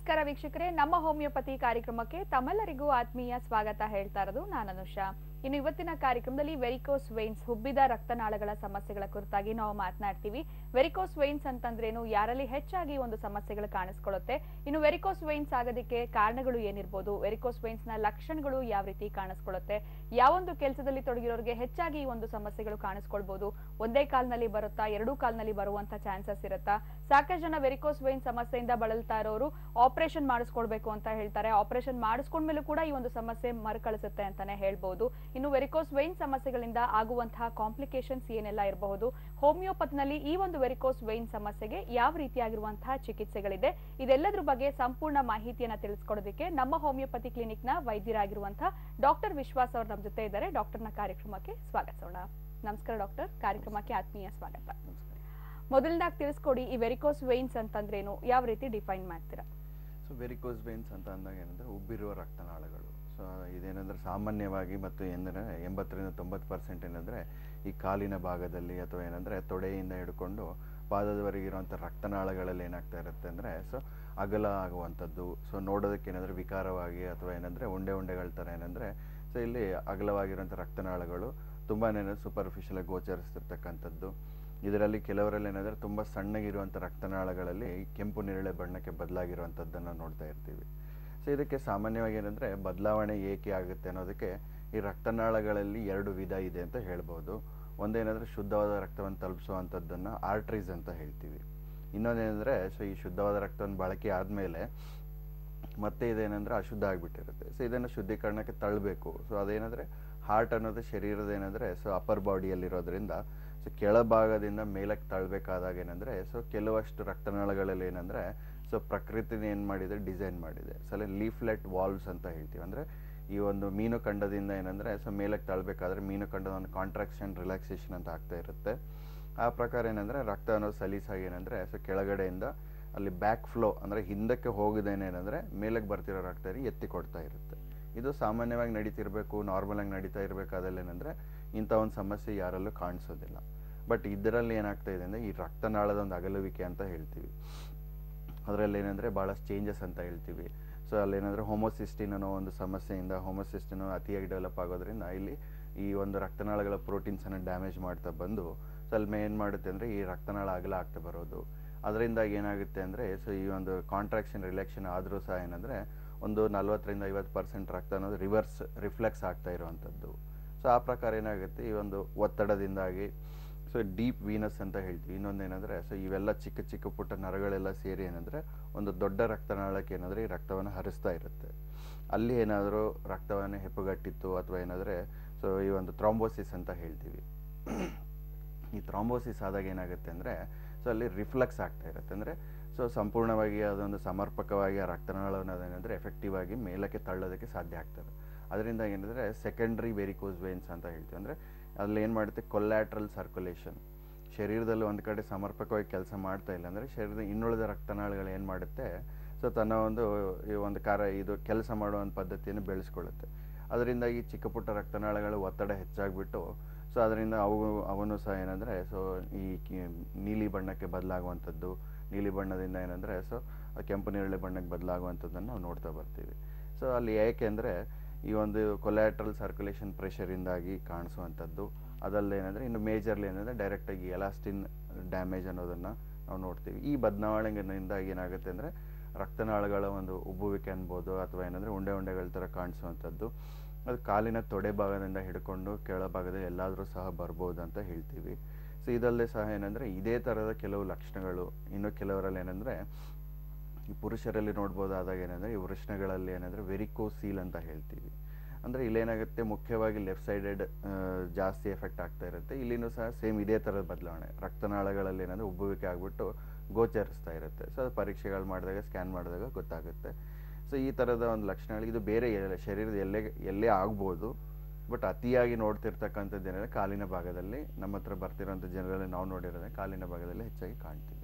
ನಮಸ್ಕಾರ ವೀಕ್ಷಕರೇ ನಮ್ಮ ಹೋಮಿಯೋಪತಿ ಕಾರ್ಯಕ್ರಮಕ್ಕೆ ತಮ್ಮೆಲ್ಲರಿಗೂ ಆತ್ಮೀಯ ಸ್ವಾಗತ ಹೇಳ್ತಾ ಇರೋದು ನಾನು ಅನುಷಾ ಇನ್ನು ಇವತ್ತಿನ ಕಾರ್ಯಕ್ರಮದಲ್ಲಿ ವೆರಿಕೋಸ್ ವೈನ್ಸ್ ಹುಬ್ಬಿದ ರಕ್ತನಾಳಗಳ ಸಮಸ್ಯೆಗಳ ಕುರಿತಾಗಿ ನಾವು ಮಾತನಾಡ್ತೀವಿ ವೆರಿಕೋಸ್ ವೈನ್ಸ್ ಅಂತಂದ್ರೇನು ಯಾರಲ್ಲಿ ಹೆಚ್ಚಾಗಿ ಒಂದು ಸಮಸ್ಯೆಗಳು ಕಾಣಿಸ್ಕೊಳ್ಳುತ್ತೆ ಇನ್ನು ವೆರಿಕೋಸ್ ವೈನ್ಸ್ ಆಗೋದಕ್ಕೆ ಕಾರಣಗಳು ಏನಿರ್ಬೋದು ವೆರಿಕೋಸ್ ವೈನ್ಸ್ ನ ಲಕ್ಷಣಗಳು ಯಾವ ರೀತಿ ಕಾಣಿಸ್ಕೊಳ್ಳುತ್ತೆ ಯಾವೊಂದು ಕೆಲಸದಲ್ಲಿ ತೊಡಗಿರೋರಿಗೆ ಹೆಚ್ಚಾಗಿ ಈ ಒಂದು ಸಮಸ್ಯೆಗಳು ಕಾಣಿಸ್ಕೊಳ್ಬಹುದು ಒಂದೇ ಕಾಲ್ನಲ್ಲಿ ಬರುತ್ತಾ ಎರಡೂ ಕಾಲ್ನಲ್ಲಿ ಬರುವಂತ ಚಾನ್ಸಸ್ ಇರುತ್ತಾ ಸಾಕಷ್ಟು ಜನ ವೆರಿಕೋಸ್ ವೈನ್ ಸಮಸ್ಯೆಯಿಂದ ಬಳಲ್ತಾ ಇರೋರು ಆಪರೇಷನ್ ಮಾಡಿಸ್ಕೊಳ್ಬೇಕು ಅಂತ ಹೇಳ್ತಾರೆ ಆಪರೇಷನ್ ಮಾಡಿಸ್ಕೊಂಡ್ಮೇಲೂ ಕೂಡ ಈ ಒಂದು ಸಮಸ್ಯೆ ಮರುಕಳಿಸುತ್ತೆ ಅಂತಾನೆ ಹೇಳ್ಬಹುದು ಇನ್ನು ವೆರಿಕೋಸ್ ವೈನ್ ಸಮಸ್ಯೆಗಳಿಂದ ಆಗುವಂತಹ ಕಾಂಪ್ಲಿಕೇಶನ್ಸ್ ಏನೆಲ್ಲ ಇರಬಹುದು ಹೋಮಿಯೋಪತಿನಲ್ಲಿ ಈ ಒಂದು ವೆರಿಕೋಸ್ ವೈನ್ ಸಮಸ್ಯೆಗೆ ಯಾವ ರೀತಿಯಾಗಿರುವಂತಹ ಚಿಕಿತ್ಸೆಗಳಿದೆ ಇದೆಲ್ಲದ್ರ ಬಗ್ಗೆ ಸಂಪೂರ್ಣ ಮಾಹಿತಿಯನ್ನ ತಿಳಿಸ್ಕೊಡೋದಕ್ಕೆ ನಮ್ಮ ಹೋಮಿಯೋಪತಿ ಕ್ಲಿನಿಕ್ ನ ವೈದ್ಯರಾಗಿರುವಂತಹ ಡಾಕ್ಟರ್ ವಿಶ್ವಾಸ್ ಅವರು ನಮ್ಮ ಜೊತೆ ಇದ್ದಾರೆ ಡಾಕ್ಟರ್ನ ಕಾರ್ಯಕ್ರಮಕ್ಕೆ ಸ್ವಾಗತಿಸೋಣ ನಮಸ್ಕಾರ ಡಾಕ್ಟರ್ ಕಾರ್ಯಕ್ರಮಕ್ಕೆ ಆತ್ಮೀಯ ಸ್ವಾಗತ ಮೊದಲನಾಗಿ ತಿಳಿಸ್ಕೊಡಿ ಈ ವೆರಿಕೋಸ್ ವೈನ್ಸ್ ಅಂತಂದ್ರೇನು ಯಾವ ರೀತಿ ಡಿಫೈನ್ ಮಾಡ್ತೀರಾ ಸೊ ವೆರಿಕೋಸ್ ವೇನ್ಸ್ ಅಂತ ಅಂದಾಗ ಏನಂದರೆ ಉಬ್ಬಿರುವ ರಕ್ತನಾಳಗಳು ಸೊ ಇದೇನೆಂದರೆ ಸಾಮಾನ್ಯವಾಗಿ ಮತ್ತು ಏನಂದರೆ ಎಂಬತ್ತರಿಂದ ತೊಂಬತ್ತು ಪರ್ಸೆಂಟ್ ಏನಂದರೆ ಈ ಕಾಲಿನ ಭಾಗದಲ್ಲಿ ಅಥವಾ ಏನಂದರೆ ತೊಡೆಯಿಂದ ಹಿಡ್ಕೊಂಡು ಪಾದದವರೆಗೆ ಇರುವಂಥ ರಕ್ತನಾಳಗಳಲ್ಲಿ ಏನಾಗ್ತಾ ಇರುತ್ತೆ ಅಂದರೆ ಸೊ ಅಗಲ ಆಗುವಂಥದ್ದು ಸೊ ನೋಡೋದಕ್ಕೆ ಏನಾದರೂ ವಿಕಾರವಾಗಿ ಅಥವಾ ಏನಂದರೆ ಉಂಡೆ ಉಂಡೆಗಳ ಥರ ಏನಂದರೆ ಸೊ ಇಲ್ಲಿ ಅಗಲವಾಗಿರುವಂಥ ರಕ್ತನಾಳಗಳು ತುಂಬಾ ಸೂಪರ್ಫಿಷಿಯಲಾಗಿ ಗೋಚರಿಸ್ತಿರ್ತಕ್ಕಂಥದ್ದು ಇದರಲ್ಲಿ ಕೆಲವರಲ್ಲಿ ಏನಂದರೆ ತುಂಬ ಸಣ್ಣಗಿರುವಂಥ ರಕ್ತನಾಳಗಳಲ್ಲಿ ಕೆಂಪು ನೇರಳೆ ಬಣ್ಣಕ್ಕೆ ಬದಲಾಗಿರುವಂಥದ್ದನ್ನು ನೋಡ್ತಾ ಇರ್ತೀವಿ ಸೊ ಇದಕ್ಕೆ ಸಾಮಾನ್ಯವಾಗಿ ಏನಂದರೆ ಬದಲಾವಣೆ ಏಕೆ ಆಗುತ್ತೆ ಅನ್ನೋದಕ್ಕೆ ಈ ರಕ್ತನಾಳಗಳಲ್ಲಿ ಎರಡು ವಿಧ ಇದೆ ಅಂತ ಹೇಳ್ಬೋದು ಒಂದೇನೆಂದರೆ ಶುದ್ಧವಾದ ರಕ್ತವನ್ನು ತಲುಪಿಸುವಂಥದ್ದನ್ನು ಆರ್ಟ್ರೀಸ್ ಅಂತ ಹೇಳ್ತೀವಿ ಇನ್ನೊಂದೇನೆಂದರೆ ಸೊ ಈ ಶುದ್ಧವಾದ ರಕ್ತವನ್ನು ಬಳಕೆ ಆದಮೇಲೆ ಮತ್ತೆ ಇದೇನೆಂದರೆ ಅಶುದ್ಧ ಆಗಿಬಿಟ್ಟಿರುತ್ತೆ ಸೊ ಇದನ್ನು ಶುದ್ಧೀಕರಣಕ್ಕೆ ತಳ್ಳಬೇಕು ಸೊ ಅದೇನೆಂದರೆ ಹಾರ್ಟ್ ಅನ್ನೋದು ಶರೀರದ ಏನಂದರೆ ಸೊ ಅಪ್ಪರ್ ಬಾಡಿಯಲ್ಲಿರೋದ್ರಿಂದ ಸೊ ಕೆಳಭಾಗದಿಂದ ಮೇಲಕ್ಕೆ ತಳ್ಳಬೇಕಾದಾಗ ಏನಂದರೆ ಸೊ ಕೆಲವಷ್ಟು ರಕ್ತನಾಳಗಳಲ್ಲಿ ಏನಂದರೆ ಸೊ ಪ್ರಕೃತಿನ ಏನು ಮಾಡಿದೆ ಡಿಸೈನ್ ಮಾಡಿದೆ ಸೊ ಅಲ್ಲಿ ಲೀಫ್ಲೆಟ್ ವಾಲ್ವ್ಸ್ ಅಂತ ಹೇಳ್ತೀವಿ ಅಂದರೆ ಈ ಒಂದು ಮೀನುಖಂಡದಿಂದ ಏನಂದರೆ ಸೊ ಮೇಲಕ್ಕೆ ತಳ್ಳಬೇಕಾದ್ರೆ ಮೀನುಖಂಡದ ಒಂದು ಕಾಂಟ್ರಾಕ್ಷನ್ ರಿಲ್ಯಾಕ್ಸೇಷನ್ ಅಂತ ಆಗ್ತಾ ಇರುತ್ತೆ ಆ ಪ್ರಕಾರ ಏನಂದರೆ ರಕ್ತ ಅನ್ನೋದು ಸಲೀಸಾಗಿ ಏನಂದರೆ ಸೊ ಕೆಳಗಡೆಯಿಂದ ಅಲ್ಲಿ ಬ್ಯಾಕ್ ಫ್ಲೋ ಅಂದರೆ ಹಿಂದಕ್ಕೆ ಹೋಗೋದೇನೇನೆಂದರೆ ಮೇಲಕ್ಕೆ ಬರ್ತಿರೋ ರಕ್ತ ಎತ್ತಿ ಕೊಡ್ತಾ ಇರುತ್ತೆ ಇದು ಸಾಮಾನ್ಯವಾಗಿ ನಡೀತಿರಬೇಕು ನಾರ್ಮಲಾಗಿ ನಡೀತಾ ಇರಬೇಕಾದಲ್ಲಿ ಏನಂದರೆ ಇಂಥ ಒಂದು ಸಮಸ್ಯೆ ಯಾರಲ್ಲೂ ಕಾಣಿಸೋದಿಲ್ಲ ಬಟ್ ಇದರಲ್ಲಿ ಏನಾಗ್ತಾ ಇದೆ ಅಂದರೆ ಈ ರಕ್ತನಾಳದ ಒಂದು ಅಗಲುವಿಕೆ ಅಂತ ಹೇಳ್ತೀವಿ ಅದರಲ್ಲಿ ಏನಂದರೆ ಭಾಳಷ್ಟು ಚೇಂಜಸ್ ಅಂತ ಹೇಳ್ತೀವಿ ಸೊ ಅಲ್ಲೇನಂದರೆ ಹೋಮೋಸಿಸ್ಟಿನ್ ಅನ್ನೋ ಒಂದು ಸಮಸ್ಯೆಯಿಂದ ಹೋಮೋಸಿಸ್ಟಿನ್ ಅತಿಯಾಗಿ ಡೆವಲಪ್ ಆಗೋದ್ರಿಂದ ಇಲ್ಲಿ ಈ ಒಂದು ರಕ್ತನಾಳಗಳ ಪ್ರೋಟೀನ್ಸನ್ನು ಡ್ಯಾಮೇಜ್ ಮಾಡ್ತಾ ಬಂದು ಸೊ ಅಲ್ಲಿ ಏನು ಮಾಡುತ್ತೆ ಅಂದರೆ ಈ ರಕ್ತನಾಳ ಅಗಲ ಆಗ್ತಾ ಬರೋದು ಅದರಿಂದ ಏನಾಗುತ್ತೆ ಅಂದರೆ ಸೊ ಈ ಒಂದು ಕಾಂಟ್ರಾಕ್ಷನ್ ರಿಲ್ಯಾಕ್ಷನ್ ಆದರೂ ಸಹ ಏನಂದರೆ ಒಂದು ನಲ್ವತ್ತರಿಂದ ಐವತ್ತು ಪರ್ಸೆಂಟ್ ರಕ್ತ ಅನ್ನೋದು ರಿವರ್ಸ್ ರಿಫ್ಲೆಕ್ಸ್ ಆಗ್ತಾ ಇರುವಂಥದ್ದು ಸೊ ಆ ಪ್ರಕಾರ ಏನಾಗುತ್ತೆ ಈ ಒಂದು ಒತ್ತಡದಿಂದಾಗಿ ಸೊ ಡೀಪ್ ವೀನಸ್ ಅಂತ ಹೇಳ್ತೀವಿ ಇನ್ನೊಂದು ಏನಂದರೆ ಸೊ ಇವೆಲ್ಲ ಚಿಕ್ಕ ಚಿಕ್ಕ ಪುಟ್ಟ ನರಗಳೆಲ್ಲ ಸೇರಿ ಏನಂದರೆ ಒಂದು ದೊಡ್ಡ ರಕ್ತನಾಳಕ್ಕೆ ಏನಂದರೆ ಈ ರಕ್ತವನ್ನು ಹರಿಸ್ತಾ ಇರುತ್ತೆ ಅಲ್ಲಿ ಏನಾದರೂ ರಕ್ತವನ್ನು ಹೆಪ್ಪುಗಟ್ಟಿತ್ತು ಅಥವಾ ಏನಾದರೆ ಸೊ ಈ ಒಂದು ಥ್ರಾಂಬೋಸಿಸ್ ಅಂತ ಹೇಳ್ತೀವಿ ಈ ಥ್ರಾಂಬೋಸಿಸ್ ಆದಾಗ ಏನಾಗುತ್ತೆ ಅಂದರೆ ಸೊ ಅಲ್ಲಿ ರಿಫ್ಲೆಕ್ಸ್ ಆಗ್ತಾ ಇರುತ್ತೆ ಅಂದರೆ ಸೊ ಸಂಪೂರ್ಣವಾಗಿ ಅದೊಂದು ಸಮರ್ಪಕವಾಗಿ ಆ ರಕ್ತನಾಳವನ್ನು ಅದೇನೆಂದರೆ ಎಫೆಕ್ಟಿವ್ ಆಗಿ ಮೇಲಕ್ಕೆ ತಳ್ಳೋದಕ್ಕೆ ಸಾಧ್ಯ ಆಗ್ತದೆ ಅದರಿಂದ ಏನಂದರೆ ಸೆಕೆಂಡ್ರಿ ವೆರಿಕೋಸ್ ವೇನ್ಸ್ ಅಂತ ಹೇಳ್ತೀವಿ ಅಂದರೆ ಅಲ್ಲಿ ಏನು ಮಾಡುತ್ತೆ ಕೊಲ್ಯಾಟ್ರಲ್ ಸರ್ಕ್ಯುಲೇಷನ್ ಶರೀರದಲ್ಲಿ ಒಂದು ಕಡೆ ಸಮರ್ಪಕವಾಗಿ ಕೆಲಸ ಮಾಡ್ತಾ ಇಲ್ಲ ಅಂದರೆ ಶರೀರದ ಇನ್ನುಳಿದ ರಕ್ತನಾಳಗಳು ಏನು ಮಾಡುತ್ತೆ ಸೊ ತನ್ನ ಒಂದು ಈ ಒಂದು ಕಾರ ಇದು ಕೆಲಸ ಮಾಡುವಂಥ ಪದ್ಧತಿಯನ್ನು ಬೆಳೆಸ್ಕೊಳ್ಳುತ್ತೆ ಅದರಿಂದ ಈ ಚಿಕ್ಕ ಪುಟ್ಟ ರಕ್ತನಾಳಗಳು ಒತ್ತಡ ಹೆಚ್ಚಾಗಿಬಿಟ್ಟು ಸೊ ಅದರಿಂದ ಅವು ಅವನು ಸಹ ಏನಂದರೆ ಸೊ ಈ ಕಿ- ನೀಲಿ ಬಣ್ಣಕ್ಕೆ ಬದಲಾಗುವಂಥದ್ದು ನೀಲಿ ಬಣ್ಣದಿಂದ ಏನಂದರೆ ಸೊ ಕೆಂಪು ನೇರಳೆ ಬಣ್ಣಕ್ಕೆ ಬದಲಾಗುವಂಥದ್ದನ್ನು ನಾವು ನೋಡ್ತಾ ಬರ್ತೀವಿ ಸೊ ಅಲ್ಲಿ ಏಕೆ ಅಂದರೆ ಈ ಒಂದು ಕೊಲ್ಯಾಟ್ರಲ್ ಸರ್ಕ್ಯುಲೇಷನ್ ಪ್ರೆಷರಿಂದಾಗಿ ಕಾಣಿಸುವಂಥದ್ದು ಅದಲ್ಲದೆ ಏನಂದರೆ ಇನ್ನು ಮೇಜರ್ಲಿ ಏನಂದರೆ ಡೈರೆಕ್ಟಾಗಿ ಎಲಾಸ್ಟಿನ್ ಡ್ಯಾಮೇಜ್ ಅನ್ನೋದನ್ನು ನಾವು ನೋಡ್ತೀವಿ ಈ ಬದಲಾವಣೆಗಳಿಂದ ಏನಾಗುತ್ತೆ ಅಂದರೆ ರಕ್ತನಾಳಗಳ ಒಂದು ಉಬ್ಬುವಿಕೆ ಅನ್ಬೋದು ಅಥವಾ ಏನಂದರೆ ಉಂಡೆ ಉಂಡೆಗಳ ಥರ ಕಾಣಿಸುವಂಥದ್ದು ಅದು ಕಾಲಿನ ತೊಡೆ ಭಾಗದಿಂದ ಹಿಡ್ಕೊಂಡು ಕೆಳಭಾಗದಲ್ಲಿ ಎಲ್ಲಾದರೂ ಸಹ ಬರ್ಬೋದು ಅಂತ ಹೇಳ್ತೀವಿ ಸೊ ಇದಲ್ಲದೆ ಸಹ ಏನಂದರೆ ಇದೇ ಥರದ ಕೆಲವು ಲಕ್ಷಣಗಳು ಇನ್ನು ಕೆಲವರಲ್ಲಿ ಏನಂದರೆ ಈ ಪುರುಷರಲ್ಲಿ ನೋಡ್ಬೋದಾದಾಗ ಏನಂದರೆ ಈ ವೃಷ್ಣಗಳಲ್ಲಿ ಏನಂದರೆ ವೆರಿಕೋಸೀಲ್ ಅಂತ ಹೇಳ್ತೀವಿ ಅಂದರೆ ಇಲ್ಲೇನಾಗುತ್ತೆ ಮುಖ್ಯವಾಗಿ ಲೆಫ್ಟ್ ಸೈಡೆಡ್ ಜಾಸ್ತಿ ಎಫೆಕ್ಟ್ ಆಗ್ತಾ ಇರುತ್ತೆ ಇಲ್ಲಿನೂ ಸಹ ಸೇಮ್ ಇದೇ ಥರದ ಬದಲಾವಣೆ ರಕ್ತನಾಳಗಳಲ್ಲಿ ಏನಂದರೆ ಉಬ್ಬುವಿಕೆ ಆಗಿಬಿಟ್ಟು ಗೋಚರಿಸ್ತಾ ಇರುತ್ತೆ ಸೊ ಅದು ಪರೀಕ್ಷೆಗಳು ಮಾಡಿದಾಗ ಸ್ಕ್ಯಾನ್ ಮಾಡಿದಾಗ ಗೊತ್ತಾಗುತ್ತೆ ಸೊ ಈ ಥರದ ಒಂದು ಲಕ್ಷಣಗಳು ಇದು ಬೇರೆ ಎಲ್ಲ- ಶರೀರದ ಎಲ್ಲೇ ಎಲ್ಲೇ ಆಗ್ಬೋದು ಬಟ್ ಅತಿಯಾಗಿ ನೋಡ್ತಿರ್ತಕ್ಕಂಥದ್ದು ಏನಂದರೆ ಕಾಲಿನ ಭಾಗದಲ್ಲಿ ನಮ್ಮ ಹತ್ರ ಬರ್ತಿರೋಂಥ ಜನರಲ್ಲಿ ನಾವು ನೋಡಿರೋದೇ ಕಾಲಿನ ಭಾಗದಲ್ಲಿ ಹೆಚ್ಚಾಗಿ ಕಾಣ್ತೀವಿ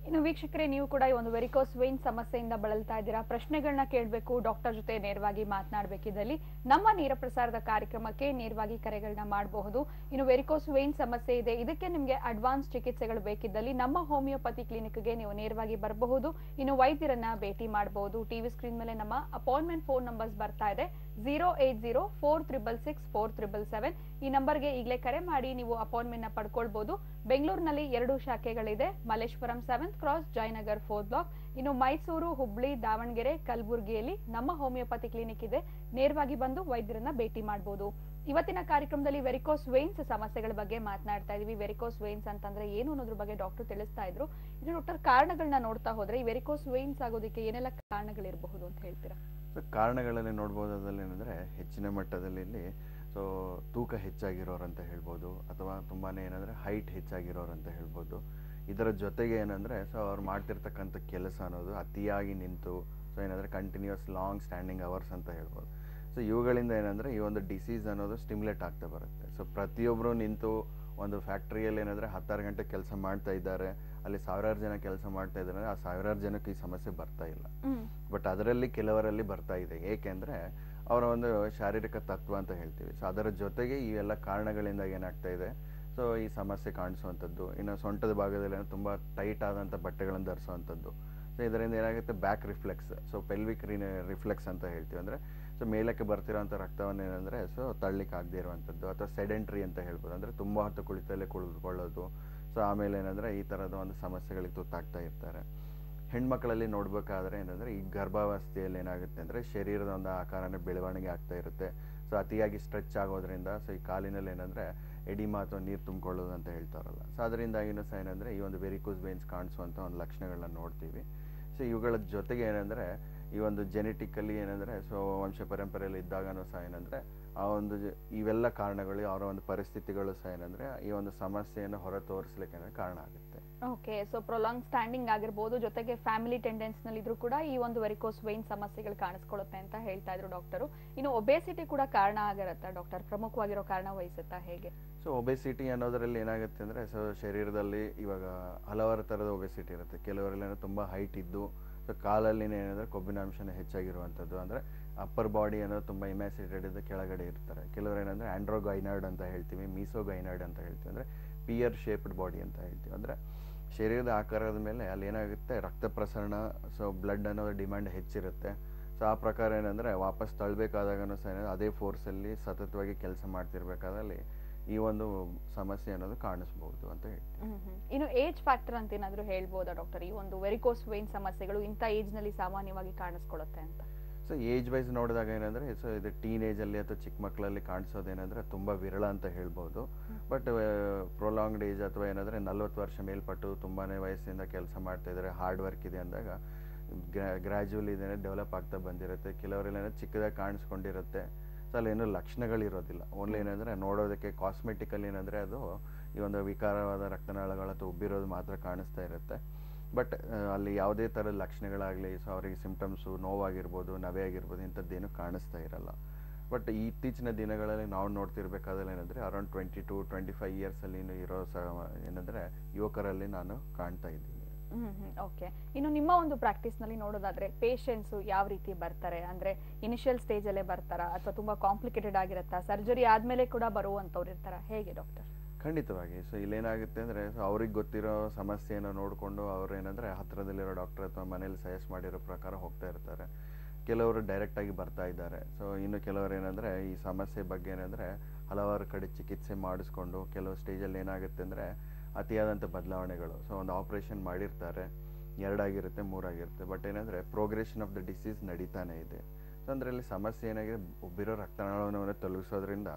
ಇನ್ನು ವೀಕ್ಷಕರೇ ನೀವು ಕೂಡ ಈ ಒಂದು ವೆರಿಕೋಸ್ ವೇನ್ ಸಮಸ್ಯೆಯಿಂದ ಬಳಲ್ತಾ ಇದ್ದೀರಾ ಪ್ರಶ್ನೆಗಳನ್ನ ಕೇಳಬೇಕು ಡಾಕ್ಟರ್ ಜೊತೆ ನೇರವಾಗಿ ಮಾತನಾಡಬೇಕಿದ್ದಲ್ಲಿ ನಮ್ಮ ನೇರ ಪ್ರಸಾರದ ಕಾರ್ಯಕ್ರಮಕ್ಕೆ ನೇರವಾಗಿ ಕರೆಗಳನ್ನ ಮಾಡಬಹುದು ಇನ್ನು ವೆರಿಕೋಸ್ ವೇನ್ ಸಮಸ್ಯೆ ಇದೆ ಇದಕ್ಕೆ ನಿಮಗೆ ಅಡ್ವಾನ್ಸ್ ಚಿಕಿತ್ಸೆಗಳು ಬೇಕಿದ್ದಲ್ಲಿ ನಮ್ಮ ಹೋಮಿಯೋಪತಿ ಕ್ಲಿನಿಕ್ಗೆ ನೀವು ನೇರವಾಗಿ ಬರಬಹುದು ಇನ್ನು ವೈದ್ಯರನ್ನ ಭೇಟಿ ಮಾಡಬಹುದು ಟಿವಿ ಸ್ಕ್ರೀನ್ ಮೇಲೆ ನಮ್ಮ ಅಪಾಯಿಂಟ್ಮೆಂಟ್ ಫೋನ್ ನಂಬರ್ಸ್ ಬರ್ತಾ ಇದೆ zero eight zero four triple six four triple seven ಈ ನಂಬರ್ಗೆ ಈಗಲೇ ಕರೆ ಮಾಡಿ ನೀವು ಅಪಾಯಿಂಟ್ಮೆಂಟ್ ನ ಪಡ್ಕೊಳ್ಬಹುದು ಬೆಂಗಳೂರಿನಲ್ಲಿ ಎರಡು ಶಾಖೆಗಳಿದೆ Malleshwaram seventh cross Jayanagar fourth block ಇನ್ನು ಮೈಸೂರು ಹುಬ್ಳಿ ದಾವಣಗೆರೆ ಕಲಬುರಗಿಯಲ್ಲಿ ನಮ್ಮ ಹೋಮಿಯೋಪತಿ ಕ್ಲಿನಿಕ್ ಇದೆ ನೇರವಾಗಿ ಬಂದು ವೈದ್ಯರನ್ನ ಭೇಟಿ ಮಾಡಬಹುದು ಇವತ್ತಿನ ಕಾರ್ಯಕ್ರಮದಲ್ಲಿ ವೆರಿಕೋಸ್ ವೇನ್ಸ್ ಸಮಸ್ಯೆಗಳ ಬಗ್ಗೆ ಮಾತನಾಡ್ತಾ ಇದೀವಿ ವೆರಿಕೋಸ್ ವೇನ್ಸ್ ಅಂತಂದ್ರೆ ಏನು ಅನ್ನೋದ್ರ ಬಗ್ಗೆ ಡಾಕ್ಟರ್ ತಿಳಿಸ್ತಾ ಇದ್ರು ಇನ್ನು ಡಾಕ್ಟರ್ ಕಾರಣಗಳನ್ನ ನೋಡ್ತಾ ಹೋದ್ರೆ ಈ ವೆರಿಕೋಸ್ ವೇನ್ಸ್ ಆಗೋದಕ್ಕೆ ಏನೆಲ್ಲ ಕಾರಣಗಳಿರಬಹುದು ಅಂತ ಹೇಳ್ತೀರಾ ಸೊ ಕಾರಣಗಳಲ್ಲಿ ನೋಡ್ಬೋದಾದಲ್ಲಿ ಏನಂದರೆ ಹೆಚ್ಚಿನ ಮಟ್ಟದಲ್ಲಿ ಇಲ್ಲಿ ಸೊ ತೂಕ ಹೆಚ್ಚಾಗಿರೋರು ಅಂತ ಹೇಳ್ಬೋದು ಅಥವಾ ತುಂಬಾ ಏನಂದರೆ ಹೈಟ್ ಹೆಚ್ಚಾಗಿರೋರು ಅಂತ ಹೇಳ್ಬೋದು ಇದರ ಜೊತೆಗೆ ಏನಂದರೆ ಸೊ ಅವ್ರು ಮಾಡ್ತಿರ್ತಕ್ಕಂಥ ಕೆಲಸ ಅನ್ನೋದು ಅತಿಯಾಗಿ ನಿಂತು ಸೊ ಏನಂದರೆ ಕಂಟಿನ್ಯೂಸ್ ಲಾಂಗ್ ಸ್ಟ್ಯಾಂಡಿಂಗ್ ಅವರ್ಸ್ ಅಂತ ಹೇಳ್ಬೋದು ಸೊ ಇವುಗಳಿಂದ ಏನಂದರೆ ಈ ಒಂದು ಡಿಸೀಸ್ ಅನ್ನೋದು ಸ್ಟಿಮ್ಯುಲೇಟ್ ಆಗ್ತಾ ಬರುತ್ತೆ ಸೊ ಪ್ರತಿಯೊಬ್ಬರು ನಿಂತು ಒಂದು ಫ್ಯಾಕ್ಟ್ರಿಯಲ್ಲಿ ಏನಂದರೆ ಹತ್ತಾರು ಗಂಟೆ ಕೆಲಸ ಮಾಡ್ತಾ ಇದ್ದಾರೆ ಅಲ್ಲಿ ಸಾವಿರಾರು ಜನ ಕೆಲಸ ಮಾಡ್ತಾ ಇದ್ದಾರೆ ಆ ಸಾವಿರಾರು ಜನಕ್ಕೆ ಈ ಸಮಸ್ಯೆ ಬರ್ತಾ ಇಲ್ಲ ಬಟ್ ಅದರಲ್ಲಿ ಕೆಲವರಲ್ಲಿ ಬರ್ತಾ ಇದೆ ಏಕೆಂದರೆ ಅವರ ಒಂದು ಶಾರೀರಿಕ ತತ್ವ ಅಂತ ಹೇಳ್ತೀವಿ ಸೊ ಅದರ ಜೊತೆಗೆ ಈ ಎಲ್ಲ ಕಾರಣಗಳಿಂದ ಏನಾಗ್ತಾ ಇದೆ ಸೊ ಈ ಸಮಸ್ಯೆ ಕಾಣಿಸುವಂಥದ್ದು ಇನ್ನು ಸೊಂಟದ ಭಾಗದಲ್ಲಿ ಏನೋ ತುಂಬ ಟೈಟ್ ಆದಂಥ ಬಟ್ಟೆಗಳನ್ನು ಧರಿಸುವಂಥದ್ದು ಸೊ ಇದರಿಂದ ಏನಾಗುತ್ತೆ back reflex so pelvic reflex ಅಂತ ಹೇಳ್ತೀವಿ ಅಂದರೆ ಸೊ ಮೇಲಕ್ಕೆ ಬರ್ತಿರೋಂಥ ರಕ್ತವನ್ನು ಏನಂದರೆ ಸೊ ತಳ್ಳಿಕ್ಕೆ ಆಗದೆ ಇರುವಂಥದ್ದು ಅಥವಾ ಸೆಡೆಂಟ್ರಿ ಅಂತ ಹೇಳ್ಬೋದು ಅಂದರೆ ತುಂಬ ಹೊತ್ತು ಕುಳಿತಲ್ಲೇ ಕುಳಿತುಕೊಳ್ಳೋದು ಸೊ ಆಮೇಲೆ ಏನಂದರೆ ಈ ಥರದ ಒಂದು ಸಮಸ್ಯೆಗಳಿಗೆ ತುತ್ತಾಗ್ತಾ ಇರ್ತಾರೆ ಹೆಣ್ಮಕ್ಳಲ್ಲಿ ನೋಡ್ಬೇಕಾದ್ರೆ ಏನಂದರೆ ಈ ಗರ್ಭಾವಸ್ಥೆಯಲ್ಲಿ ಏನಾಗುತ್ತೆ ಅಂದರೆ ಶರೀರದ ಒಂದು ಆಕಾರನೇ ಬೆಳವಣಿಗೆ ಆಗ್ತಾ ಇರುತ್ತೆ ಸೊ ಅತಿಯಾಗಿ ಸ್ಟ್ರೆಚ್ ಆಗೋದ್ರಿಂದ ಸೊ ಈ ಕಾಲಿನಲ್ಲಿ ಏನಂದರೆ ಎಡಿಮಾ ಅಥವಾ ನೀರು ತುಂಬಿಕೊಳ್ಳೋದು ಅಂತ ಹೇಳ್ತಾರಲ್ಲ ಸೊ ಅದರಿಂದಾಗಿನೂ ಸಹ ಏನಂದರೆ ಈ ಒಂದು ವೆರಿಕೋಸ್ ವೇನ್ಸ್ ಕಾಣಿಸುವಂಥ ಒಂದು ಲಕ್ಷಣಗಳನ್ನ ನೋಡ್ತೀವಿ ಸೊ ಇವುಗಳ ಜೊತೆಗೆ ಏನಂದರೆ ಈ ಒಂದು ಜೆನೆಟಿಕಲಿ ಏನಂದರೆ ಸೊ ವಂಶ ಪರಂಪರೆಯಲ್ಲಿ ಇದ್ದಾಗನೂ ಸಹ ಏನಂದರೆ ಆ ಒಂದು ಜ- ಇವೆಲ್ಲ ಕಾರಣಗಳು ಅವರ ಒಂದು ಪರಿಸ್ಥಿತಿಗಳು ಸಹ ಏನಂದರೆ ಈ ಒಂದು ಸಮಸ್ಯೆಯನ್ನು ಹೊರ ತೋರಿಸ್ಲಿಕ್ಕೆ ಏನಂದ್ರೆ ಕಾರಣ ಆಗುತ್ತೆ ಓಕೆ ಸೊ ಪ್ರೊಲಾಂಗ್ ಸ್ಟ್ಯಾಂಡಿಂಗ್ ಆಗಿರ್ಬೋದು ಜೊತೆಗೆ ಫ್ಯಾಮಿಲಿ ಟೆಂಡೆನ್ಸ್ ನಲ್ಲಿ ಇದ್ರೂ ಕೂಡ ಈ ಒಂದು ವೆರಿಕೋಸ್ ವೈನ್ ಸಮಸ್ಯೆಗಳು ಕಾಣಿಸ್ಕೊಳ್ಳುತ್ತೆ ಅಂತ ಹೇಳ್ತಾ ಇದ್ರು ಡಾಕ್ಟರು ಇನ್ನು ಒಬೇಸಿಟಿ ಕೂಡ ಕಾರಣ ಆಗಿರುತ್ತಾ ಡಾಕ್ಟರ್ ಪ್ರಮುಖವಾಗಿರೋ ಕಾರಣ ವಹಿಸುತ್ತಾ ಹೇಗೆ ಸೊ ಒಬೆಸಿಟಿ ಅನ್ನೋದರಲ್ಲಿ ಏನಾಗುತ್ತೆ ಅಂದರೆ ಸೊ ಶರೀರದಲ್ಲಿ ಇವಾಗ ಹಲವಾರು ಥರದ ಒಬೆಸಿಟಿ ಇರುತ್ತೆ ಕೆಲವರಲ್ಲಿ ತುಂಬ ಹೈಟ್ ಇದ್ದು ಸೊ ಕಾಲಲ್ಲಿ ಏನಂದರೆ ಕೊಬ್ಬಿನಾಂಶನ ಹೆಚ್ಚಾಗಿರುವಂಥದ್ದು ಅಂದರೆ ಅಪ್ಪರ್ ಬಾಡಿ ಅನ್ನೋದು ತುಂಬ ಇಮ್ಯಾಸಿಟೆಡ್ ಇದ್ದು ಕೆಳಗಡೆ ಇರ್ತಾರೆ ಕೆಲವರು ಏನಂದರೆ ಆಂಡ್ರೋಗೈನಾಯ್ಡ್ ಅಂತ ಹೇಳ್ತೀವಿ ಮೀಸೋಗೈನಾಯ್ಡ್ ಅಂತ ಹೇಳ್ತೀವಿ ಅಂದರೆ ಪಿಯರ್ ಶೇಪ್ಡ್ ಬಾಡಿ ಅಂತ ಹೇಳ್ತೀವಿ ಅಂದರೆ ಶರೀರದ ಆಕಾರದ ಮೇಲೆ ಅಲ್ಲಿ ಏನಾಗುತ್ತೆ ರಕ್ತ ಪ್ರಸರಣ ಸೊ ಬ್ಲಡ್ ಅನ್ನೋದು ಡಿಮ್ಯಾಂಡ್ ಹೆಚ್ಚಿರುತ್ತೆ ಸೊ ಆ ಪ್ರಕಾರ ಏನಂದರೆ ವಾಪಸ್ ತಳ್ಳಬೇಕಾದಾಗನೂ ಸಹ ಏನಂದ್ರೆ ಅದೇ ಫೋರ್ಸಲ್ಲಿ ಸತತವಾಗಿ ಕೆಲಸ ಮಾಡ್ತಿರ್ಬೇಕಾದಲ್ಲಿ ಈ ಒಂದು ಸಮಸ್ಯೆ ಅನ್ನೋದು ಕಾಣಿಸ್ಬೋದು ಅಂತ ಹೇಳ್ತೀವಿ ಹ್ಮ್ ಹ್ಮ್. ಇನ್ನು ಏಜ್ ಫ್ಯಾಕ್ಟರ್ ಅಂತ ಏನಾದ್ರು ಹೇಳ್ಬೋದಾ ಡಾಕ್ಟರ್ ಈ ಒಂದು ವೆರಿಕೋಸ್ ವೈನ್ ಸಮಸ್ಯೆಗಳು ಇಂಥ ಏಜ್ ನಲ್ಲಿ ಸಾಮಾನ್ಯವಾಗಿ ಕಾಣಿಸ್ಕೊಳ್ಳುತ್ತೆ ಅಂತ ಸೊ ಏಜ್ ವೈಸ್ ನೋಡಿದಾಗ ಏನಂದರೆ ಸೊ ಇದು ಟೀನ್ ಏಜಲ್ಲಿ ಅಥವಾ ಚಿಕ್ಕ ಮಕ್ಕಳಲ್ಲಿ ಕಾಣಿಸೋದೇನೆಂದರೆ ತುಂಬ ವಿರಳ ಅಂತ ಹೇಳ್ಬೋದು ಬಟ್ ಪ್ರೊಲಾಂಗ್ಡ್ ಏಜ್ ಅಥವಾ ಏನಂದರೆ ನಲ್ವತ್ತು ವರ್ಷ ಮೇಲ್ಪಟ್ಟು ತುಂಬಾ ವಯಸ್ಸಿಂದ ಕೆಲಸ ಮಾಡ್ತಾ ಇದ್ದಾರೆ ಹಾರ್ಡ್ ವರ್ಕ್ ಇದೆ ಅಂದಾಗ ಗ್ರ್ಯಾಜುವಲಿ ಇದೇನೆ ಡೆವಲಪ್ ಆಗ್ತಾ ಬಂದಿರುತ್ತೆ ಕೆಲವರೆಲ್ಲ ಏನೋ ಚಿಕ್ಕದಾಗಿ ಕಾಣಿಸ್ಕೊಂಡಿರುತ್ತೆ ಸೊ ಅಲ್ಲಿ ಏನೂ ಲಕ್ಷಣಗಳಿರೋದಿಲ್ಲ ಓನ್ಲಿ ಏನಂದರೆ ನೋಡೋದಕ್ಕೆ ಕಾಸ್ಮೆಟಿಕಲ್ ಏನಂದರೆ ಅದು ಈ ಒಂದು ವಿಕಾರವಾದ ರಕ್ತನಾಳಗಳು ಅಥವಾ ಉಬ್ಬಿರೋದು ಮಾತ್ರ ಕಾಣಿಸ್ತಾ ಇರುತ್ತೆ ಬಟ್ ಅಲ್ಲಿ ಯಾವುದೇ ಥರದ ಲಕ್ಷಣಗಳಾಗಲಿ ಸೊ ಅವರಿಗೆ ಸಿಂಪ್ಟಮ್ಸು ನೋವಾಗಿರ್ಬೋದು ನವೆ ಆಗಿರ್ಬೋದು ಇಂಥದ್ದೇನು ಕಾಣಿಸ್ತಾ ಇರಲ್ಲ ಬಟ್ ಇತ್ತೀಚಿನ ದಿನಗಳಲ್ಲಿ ನಾವು ನೋಡ್ತಿರ್ಬೇಕಾದ್ರೆ ಏನಂದರೆ around twenty two twenty five ಇಯರ್ಸಲ್ಲಿ ಇರೋ ಸ ಏನಂದರೆ ಯುವಕರಲ್ಲಿ ನಾನು ಕಾಣ್ತಾ ಇದ್ದೀನಿ ಹ್ಮ್ ಹ್ಮ್ ಓಕೆ ಇನ್ನು ನಿಮ್ಮ ಒಂದು ಪ್ರಾಕ್ಟೀಸ್ ನಲ್ಲಿ ನೋಡೋದಾದ್ರೆ ಪೇಷಂಟ್ಸ್ ಯಾವ ರೀತಿ ಬರ್ತಾರೆ ಅಂದ್ರೆ ಇನಿಷಿಯಲ್ ಸ್ಟೇಜ್ ಅಲ್ಲೇ ಬರ್ತಾರಾ ಅಥವಾ ತುಂಬಾ ಕಾಂಪ್ಲಿಕೇಟೆಡ್ ಆಗಿರುತ್ತಾ ಸರ್ಜರಿ ಆದ್ಮೇಲೆ ಕೂಡ ಬರುವಂತವ್ರು ಇರ್ತಾರ ಹೇಗೆ ಡಾಕ್ಟರ್ ಖಂಡಿತವಾಗಿ ಸೊ ಇಲ್ಲೇನಾಗುತ್ತೆ ಅಂದರೆ ಅವ್ರಿಗೆ ಗೊತ್ತಿರೋ ಸಮಸ್ಯೆಯನ್ನು ನೋಡಿಕೊಂಡು ಅವ್ರು ಏನಂದರೆ ಹತ್ತಿರದಲ್ಲಿರೋ ಡಾಕ್ಟರ್ ಅಥವಾ ಮನೇಲಿ ಸಜೆಸ್ಟ್ ಮಾಡಿರೋ ಪ್ರಕಾರ ಹೋಗ್ತಾ ಇರ್ತಾರೆ ಕೆಲವರು ಡೈರೆಕ್ಟಾಗಿ ಬರ್ತಾ ಇದ್ದಾರೆ ಸೊ ಇನ್ನು ಕೆಲವರು ಏನಂದರೆ ಈ ಸಮಸ್ಯೆ ಬಗ್ಗೆ ಏನಂದರೆ ಹಲವಾರು ಕಡೆ ಚಿಕಿತ್ಸೆ ಮಾಡಿಸ್ಕೊಂಡು ಕೆಲವು ಸ್ಟೇಜಲ್ಲಿ ಏನಾಗುತ್ತೆ ಅಂದರೆ ಅತಿಯಾದಂಥ ಬದಲಾವಣೆಗಳು ಸೊ ಒಂದು ಆಪ್ರೇಷನ್ ಮಾಡಿರ್ತಾರೆ ಎರಡಾಗಿರುತ್ತೆ ಮೂರಾಗಿರುತ್ತೆ ಬಟ್ ಏನಂದರೆ ಪ್ರೋಗ್ರೆಷನ್ ಆಫ್ ದ ಡಿಸೀಸ್ ನಡೀತಾನೆ ಇದೆ ಸೊ ಅದರಲ್ಲಿ ಸಮಸ್ಯೆ ಏನಾಗಿದೆ ಉಬ್ಬಿರೋ ರಕ್ತನಾಳವನ್ನು ತೊಲಗಿಸೋದ್ರಿಂದ